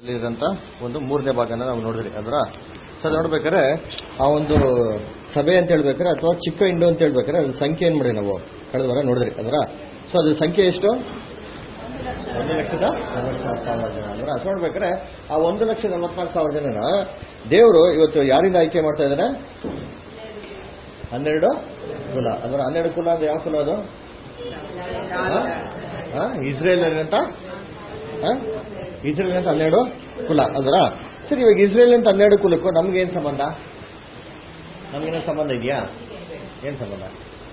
ಇರೋಂಥ ಒಂದು ಮೂರನೇ ಭಾಗನ ನಾವು ನೋಡಿದ್ರಿ ಅದರ ಸೊ ಅದು ನೋಡ್ಬೇಕಾದ್ರೆ ಆ ಒಂದು ಸಭೆ ಅಂತ ಹೇಳ್ಬೇಕಾರೆ ಅಥವಾ ಚಿಕ್ಕ ಇಂಡು ಅಂತ ಹೇಳ್ಬೇಕಾರೆ ಅದ್ರ ಸಂಖ್ಯೆ ಏನ್ ಮಾಡಿದ್ವಿ ನಾವು ಕಳೆದ ವಾರ ನೋಡಿದ್ರಿ ಅದರ ಸೊ ಅದ್ರ ಸಂಖ್ಯೆ ಎಷ್ಟು ಒಂದು ಲಕ್ಷದ ನಲವತ್ನಾಲ್ಕು ಸಾವಿರ ಜನ ಅಂದ್ರೆ ಅದು ನೋಡ್ಬೇಕಾದ್ರೆ ಆ ಒಂದು ಲಕ್ಷದ ನಲವತ್ನಾಲ್ಕು ಸಾವಿರ ಜನನ ದೇವರು ಇವತ್ತು ಯಾರಿಂದ ಆಯ್ಕೆ ಮಾಡ್ತಾ ಇದ್ದಾರೆ ಹನ್ನೆರಡು ಕುಲ ಅಂದ್ರೆ ಹನ್ನೆರಡು ಕುಲ ಅಂದ್ರೆ ಯಾವ ಕುಲ ಅದು ಇಸ್ರೇಲ್ ಅಂತ ಇಸ್ರೇಲ್ ಅಂತ ಹನ್ನೆರಡು ಕುಲ ಅಲ್ವರ ಸರಿ ಇವಾಗ ಇಸ್ರೇಲ್ ಅಂತ ಹನ್ನೆರಡು ಕುಲಕ್ಕೂ ನಮ್ಗೆ ಏನ್ ಸಂಬಂಧ ನಮ್ಗೇನೋ ಸಂಬಂಧ ಇದೆಯಾ ಏನ್ ಸಂಬಂಧ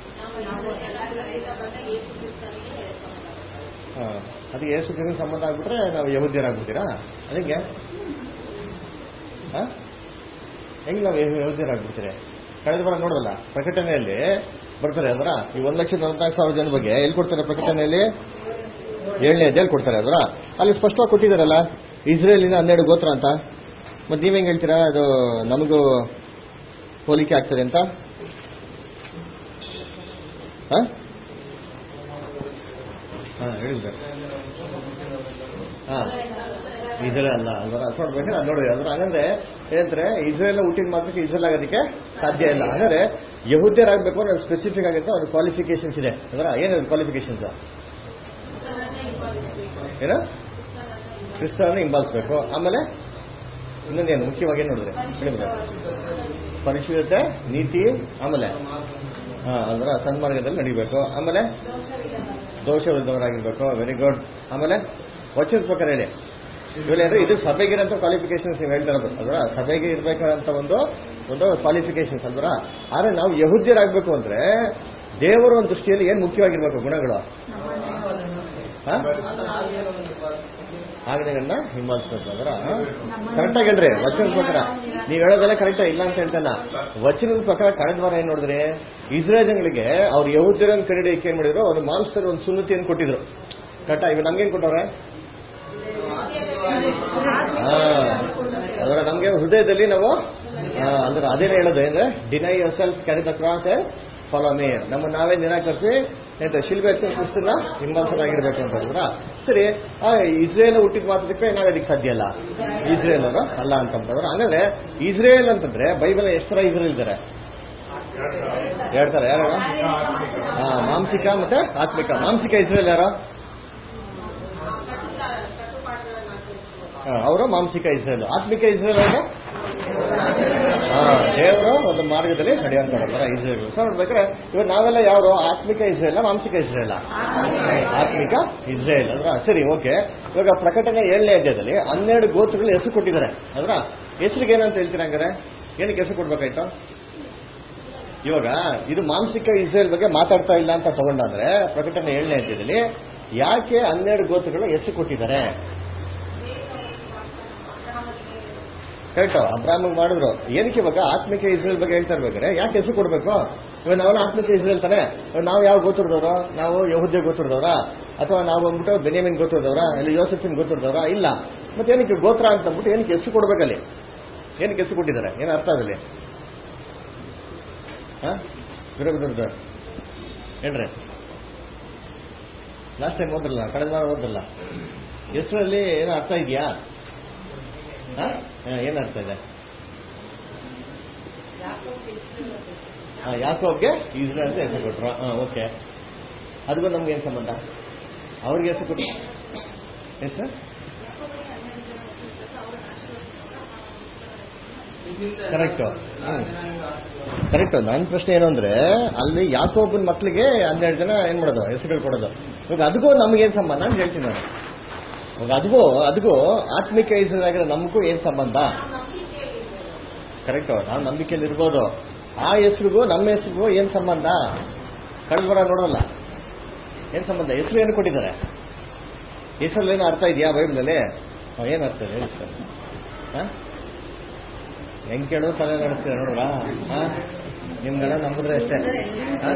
ಹಾ, ಅದಕ್ಕೆ ಯೇಸು ಕ್ರಿಸ್ತನ ಸಂಬಂಧ ಆಗ್ಬಿಟ್ರೆ ನಾವು ಯಹೂದ್ಯರಾಗ್ಬಿಡ್ತೀರಾ ಅದಕ್ಕೆ ಹಾ? ಹೆಂಗ್ ನಾವು ಯಹೂ- ಯಹೂದ್ಯರಾಗ್ಬಿಡ್ತೀರಿ ಕಳೆದ ವಾರ ನೋಡೋದಲ್ಲ ಪ್ರಕಟಣೆಯಲ್ಲಿ ಬರ್ತಾರೆ ಅದರ ಈ ಒಂದ್ ಲಕ್ಷದ ನಲವತ್ನಾಲ್ಕು ಸಾವಿರ ಜನ ಬಗ್ಗೆ ಎಲ್ಲಿ ಕೊಡ್ತಾರೆ ಪ್ರಕಟಣೆಯಲ್ಲಿ ಏಳನೇ ಅಧ್ಯಾಯ ಕೊಡ್ತಾರೆ ಅದರ ಅಲ್ಲಿ ಸ್ಪಷ್ಟವಾಗಿ ಕೊಟ್ಟಿದ್ದಾರಲ್ಲ ಇಸ್ರೇಲಿನ ಹನ್ನೆರಡು ಗೋತ್ರ ಅಂತ ಮತ್ತೆ ನೀವ್ ಹೆಂಗ್ ಹೇಳ್ತೀರಾ ಅದು ನಮಗೂ ಹೋಲಿಕೆ ಆಗ್ತದೆ ಅಂತ ಹಾ ಹಾ ಹೇಳಿದ್ರೆ ಹಾ ಇಸ್ರೇಲ್ ಅಲ್ಲ ಅದರ ನೋಡ್ಬೇಕಾದ್ರೆ ಅದು ನೋಡಿ ಅದ್ರ ಹಂಗಂದ್ರೆ ಏನಂದ್ರೆ ಇಸ್ರೇಲ್ ಹುಟ್ಟಿದ ಮಾತ್ರಕ್ಕೆ ಇಸ್ರೇಲ್ ಆಗೋದಕ್ಕೆ ಸಾಧ್ಯ ಇಲ್ಲ ಹಾಗಾದ್ರೆ ಯಹೂದ್ಯರಾಗಬೇಕು ಅಂದ್ರೆ ಸ್ಪೆಸಿಫಿಕ್ ಆಗಿರುತ್ತೆ ಅವ್ರ ಕ್ವಾಲಿಫಿಕೇಶನ್ಸ್ ಇದೆ ಅದರ ಏನಿದೆ ಕ್ವಾಲಿಫಿಕೇಶನ್ಸ್ ಏನು ಕ್ರಿಸ್ತನ ಹಿಂಬಾಲಿಸ್ಬೇಕು ಆಮೇಲೆ ಇನ್ನೊಂದೇನು ಮುಖ್ಯವಾಗಿ ಏನು ನೋಡಿದ್ರೆ ಹೇಳಿದ್ರೆ ಪರಿಶುದ್ಧತೆ ನೀತಿ ಆಮೇಲೆ ಹಾ ಅದರ ಸನ್ಮಾರ್ಗದಲ್ಲಿ ನಡಿಬೇಕು ಆಮೇಲೆ ದೋಷವಿದ್ದವರಾಗಿರ್ಬೇಕು ವೆರಿ ಗುಡ್ ಆಮೇಲೆ ವಚನದ ಪ್ರಕಾರ ಹೇಳಿ ಇವೆಲ್ಲ ಇದು ಸಭೆಗಿರಂತ ಕ್ವಾಲಿಫಿಕೇಶನ್ಸ್ ನೀವು ಹೇಳ್ತಾ ಇರೋದು ಅದರ ಸಭೆಗೆ ಇರ್ಬೇಕಾದಂತ ಒಂದು ಒಂದು ಕ್ವಾಲಿಫಿಕೇಶನ್ಸ್ ಅಲ್ವರ ಆದ್ರೆ ನಾವು ಯಹುದ್ಯರಾಗಬೇಕು ಅಂದ್ರೆ ದೇವರ ಒಂದು ದೃಷ್ಟಿಯಲ್ಲಿ ಏನ್ ಮುಖ್ಯವಾಗಿರ್ಬೇಕು ಗುಣಗಳು ಹಾ? ಆಜ್ಞೆಗಳನ್ನ ಹಿಂಬಾಲಿಸ್ಬೇಕು ಅದರ ಕರೆಕ್ಟಾಗಿ ಹೇಳ್ರಿ ವಚನದ ಪ್ರಕಾರ ನೀವ್ ಹೇಳೋದೆಲ್ಲ ಕರೆಕ್ಟ್ ಇಲ್ಲ ಅಂತ ಹೇಳ್ತಾನ ವಚನದ ಪ್ರಕಾರ ಕಳೆದ ವಾರ ಏನ್ ನೋಡಿದ್ರೆ ಇಸ್ರೇಲ್ ಜನಗಳಿಗೆ ಅವ್ರು ಯಹೂದ್ಯರನ್ನ ಕರೀಡಕ್ಕೆ ಏನ್ ಮಾಡಿದ್ರು ಅವ್ರು ಮಾಂಸದ ಒಂದು ಸುನ್ನತಿಯನ್ನು ಕೊಟ್ಟಿದ್ರು ಕರೆಕ್ಟಾ ಇವಾಗ ನಮ್ಗೇನ್ ಕೊಟ್ಟವ್ರೆ ಹಾ ಅದರ ನಮ್ಗೆ ಹೃದಯದಲ್ಲಿ ನಾವು ಆ, ಅಂದ್ರೆ ಅದೇನೇ ಹೇಳೋದು ಅಂದ್ರೆ deny yourself carry the cross follow me ನಮ್ಮ ನಾವೇ ನಿರಾಕರಿಸಿ ಎಂತ ಶಿಲ್ಬೆ ಎತ್ತಿನ ಕ್ರಿಸ್ತನ ಹಿಂಬಾಲಿಸೋದಾಗಿರ್ಬೇಕು ಅಂತ ಹೇಳಿದ್ರ ಸರಿ ಆ ಇಸ್ರೇಲ್ ಹುಟ್ಟಿದ ಮಾತ್ರಕ್ಕೆ ಏನಾಗೋದಕ್ಕೆ ಸಾಧ್ಯ ಇಲ್ಲ ಇಸ್ರೇಲ್ ಅವರು ಅಲ್ಲ ಅಂತಂದ್ರೆ ಹಂಗಂದ್ರೆ ಇಸ್ರೇಲ್ ಅಂತಂದ್ರೆ ಬೈಬಲ್ ಎಷ್ಟು ಥರ ಇಸ್ರೇಲ್ ಇದ್ದಾರೆ ಹೇಳ್ತಾರೆ ಯಾರು ಹಾ ಮಾಂಸಿಕ ಮತ್ತೆ ಆತ್ಮಿಕ ಮಾಂಸಿಕ ಇಸ್ರೇಲ್ ಯಾರು ಅವರು ಮಾಂಸಿಕ ಇಸ್ರೇಲ್ ಆತ್ಮಿಕ ಇಸ್ರೇಲ್ ಅವರು ದೇವರ ಒಂದು ಮಾರ್ಗದಲ್ಲಿ ನಡೆಯುವಂತಾರಲ್ಲ ಇಸ್ರೇಲ್ ಸೊ ನೋಡ್ಬೇಕಾದ್ರೆ ಇವಾಗ ನಾವೆಲ್ಲ ಯಾರು ಆತ್ಮಿಕ ಇಸ್ರೇಲ್ ಮಾಂಸಿಕ ಇಸ್ರೇಲ್ ಆತ್ಮಿಕ ಇಸ್ರೇಲ್ ಅದ್ರ ಸರಿ ಓಕೆ ಇವಾಗ ಪ್ರಕಟಣೆ ಏಳನೇ ಅಧ್ಯಾಯದಲ್ಲಿ ಹನ್ನೆರಡು ಗೋತ್ರಗಳು ಹೆಸರು ಕೊಟ್ಟಿದ್ದಾರೆ ಅದ್ರ ಹೆಸರಿಗೆ ಏನಂತ ಹೇಳ್ತೀರಾ ಹಂಗಾರೆ ಏನಕ್ಕೆ ಹೆಸರು ಕೊಡ್ಬೇಕಾಯ್ತು ಇವಾಗ ಇದು ಮಾಂಸಿಕ ಇಸ್ರೇಲ್ ಬಗ್ಗೆ ಮಾತಾಡ್ತಾ ಇಲ್ಲ ಅಂತ ತಗೊಂಡಂದ್ರೆ ಪ್ರಕಟಣೆ ಏಳನೇ ಅಧ್ಯಾಯದಲ್ಲಿ ಯಾಕೆ ಹನ್ನೆರಡು ಗೋತ್ರಗಳು ಹೆಸರು ಕೊಟ್ಟಿದ್ದಾರೆ ಕರೆಕ್ಟ್ ಅಬ್ರಾಹ್ಮಿಗೆ ಮಾಡಿದ್ರು ಏನಕ್ಕೆ ಇವಾಗ ಆತ್ಮಿಕ ಇಸ್ರೇಲ್ ಬಗ್ಗೆ ಹೇಳ್ತಾ ಇರ್ಬೇಕಾರೆ ಯಾಕೆ ಹೆಸರು ಕೊಡ್ಬೇಕು ಇವಾಗ ನಾವೆಲ್ಲ ಆತ್ಮಿಕ ಇಸ್ರೇಲ್ ತಾನೆ ಇವಾಗ ನಾವು ಯಾವ ಗೋತ್ರದವ್ರ ನಾವು ಯಹುದ್ಯ ಗೋತ್ರದವ್ರ ಅಥವಾ ನಾವು ಬಂದ್ಬಿಟ್ಟು ಬೆನಿಯಮಿನ್ ಗೋತ್ರದವ್ರ ಇಲ್ಲ ಯೋಸಫಿನ್ ಗೋತ್ರದವ್ರ ಇಲ್ಲ ಮತ್ತೆ ಏನಕ್ಕೆ ಗೋತ್ರ ಅಂತ ಅಂದ್ಬಿಟ್ಟು ಏನಕ್ಕೆ ಹೆಸರು ಕೊಡ್ಬೇಕಲ್ಲಿ ಏನಕ್ಕೆ ಹೆಸರು ಕೊಟ್ಟಿದ್ದಾರೆ ಏನು ಅರ್ಥ ಆಗಲಿ ಹಾ ವಿರೋಧದ ಹೇಳ್ರಿ ಲಾಸ್ಟ್ ಟೈಮ್ ಓದ್ರಲ್ಲ ಕಳೆದ ವಾರ ಓದ್ರಲ್ಲ ಹೆಸರಲ್ಲಿ ಏನೋ ಅರ್ಥ ಇದೆಯಾ ಹಾ? ಹಾ, ಏನ್ ಅರ್ಥ ಇದೆ ಹಾ, ಯಾಕೋಬ್ಗೆ ಇಸ್ರೇಲ್ ಅಂತ ಹೆಸರು ಕೊಟ್ರು ಹಾ ಓಕೆ ಅದಕ್ಕೂ ನಮ್ಗೆ ಏನ್ ಸಂಬಂಧ ಅವ್ರಿಗೆ ಹೆಸರು ಕೊಟ್ರು ಹೆಸರು ಕರೆಕ್ಟ್ ಕರೆಕ್ಟ್ ನನ್ನ ಪ್ರಶ್ನೆ ಏನು ಅಂದ್ರೆ ಅಲ್ಲಿ ಯಾಕೋಬನ್ ಮಕ್ಳಿಗೆ ಹನ್ನೆರಡು ಜನ ಏನ್ ಮಾಡೋದು ಹೆಸರುಗಳು ಕೊಡೋದು ಇವಾಗ ಅದಕ್ಕೂ ನಮ್ಗೇನ್ ಸಂಬಂಧ ಅಂತ ಹೇಳ್ತೀನಿ ನಾನು ಇವಾಗ ಅದಕ್ಕೂ ಅದಕ್ಕೂ ಆತ್ಮಿಕ ಹೆಸರಾಗಿರೋ ನಮಗೂ ಏನ್ ಸಂಬಂಧ ಕರೆಕ್ಟ್ ನಾವು ನಂಬಿಕೆಯಲ್ಲಿ ಇರ್ಬೋದು ಆ ಹೆಸರಿಗೂ ನಮ್ಮ ಹೆಸರಿಗೂ ಏನ್ ಸಂಬಂಧ ಕಳೆದ ವಾರ ನೋಡೋಲ್ಲ ಏನ್ ಸಂಬಂಧ ಹೆಸರು ಏನು ಕೊಟ್ಟಿದ್ದಾರೆ ಹೆಸರಲ್ಲಿ ಏನು ಅರ್ಥ ಇದೆಯಾ ಬೈಬಲಲ್ಲಿ ಏನು ಅರ್ಥ ಇದೆ ಹೇಳಿ ಸರ್ ಹಾ? ಹೆಂಗ್ ಕೇಳೋ ತಲೆ ನಡೆಸ್ತೀರ ನೋಡ್ರ ನಿಮ್ಗೆಲ್ಲ ನಂಬಿದ್ರೆ ಅಷ್ಟೇ ಹಾ?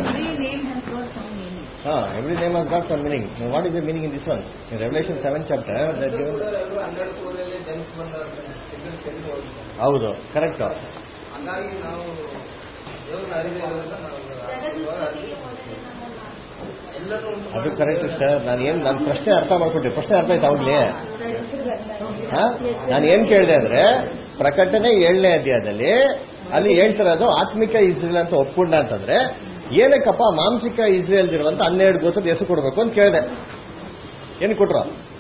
ಹಾ every name has got some meaning what is the meaning in this one in Revelation seven chapter ಹನ್ನೆರಡು ಕೋರಲ್ಲಿ ಜನಿಸಿ ಬಂದವ್ರ ಇಬ್ಬರು ಚೆಲ್ಲಿ ಹೋದ್ರು. ಹೌದು ಕರೆಕ್ಟ್ ಹಂಗಾಗಿ ನಾವು ದೇವ್ರನ್ನ ಅರಿವಿರೋದ್ರಿಂದ ನಾವು ಇವಾಗ ಎಲ್ಲರೂ ಉಂಟು ಅದು ಕರೆಕ್ಟ್ ಸರ್ ನಾನು ಏನ್ ನನ್ನ ಪ್ರಶ್ನೆ ಅರ್ಥ ಮಾಡ್ಕೊಟ್ರಿ ಪ್ರಶ್ನೆ ಅರ್ಥ ಆಯ್ತು ಅವಾಗ್ಲೇ ನಾನು ಏನ್ ಕೇಳಿದೆ ಅಂದ್ರೆ ಪ್ರಕಟಣೆ ಏಳನೇ ಅಧ್ಯಾಯದಲ್ಲಿ ಅಲ್ಲಿ ಹೇಳ್ತಿರೋದು ಆತ್ಮಿಕ ಇಸ್ರೇಲ್ ಅಂತ ಒಪ್ಕೊಂಡ ಅಂತಂದ್ರೆ ಏನಕ್ಕಪ್ಪ ಮಾಂಸಿಕ ಇಸ್ರೇಲ್ ಇರುವಂತ ಹನ್ನೆರಡು ಗೋತ್ರದ ಹೆಸರು ಕೊಡ್ಬೇಕು ಅಂತ ಕೇಳಿದೆ ಏನು ಕೊಟ್ರು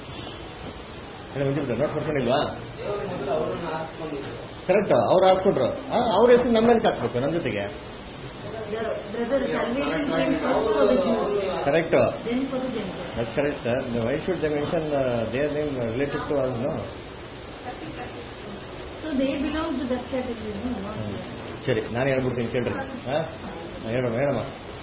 ನೋಟ್ ಮಾಡ್ಕೊಂಡಿಲ್ವಾ ದೇವರು ಮೊದಲು ಅವರನ್ನು ಆರಿಸ್ಕೊಂಡಿದ್ರು ಕರೆಕ್ಟ್ ಅವ್ರು ಹಾಕ್ಕೊಟ್ರು ಅವ್ರ ಹೆಸರು ನಮ್ಮ ಮೇಲೆ ಹಾಕ್ಬೇಕು ನಮ್ಮ ಜೊತೆಗೆ Brother, salvation came first for the Jews, correct then for the Gentiles. That's correct sir why should they mention their name related to us no So they belong to that category, no? Not here. ಸರಿ ನಾನು ಹೇಳ್ಬಿಡ್ತೀನಿ ಕೇಳ್ರಿ ಹಾ ಹೇಳಮ್ಮ ಹೇಳಮ್ಮ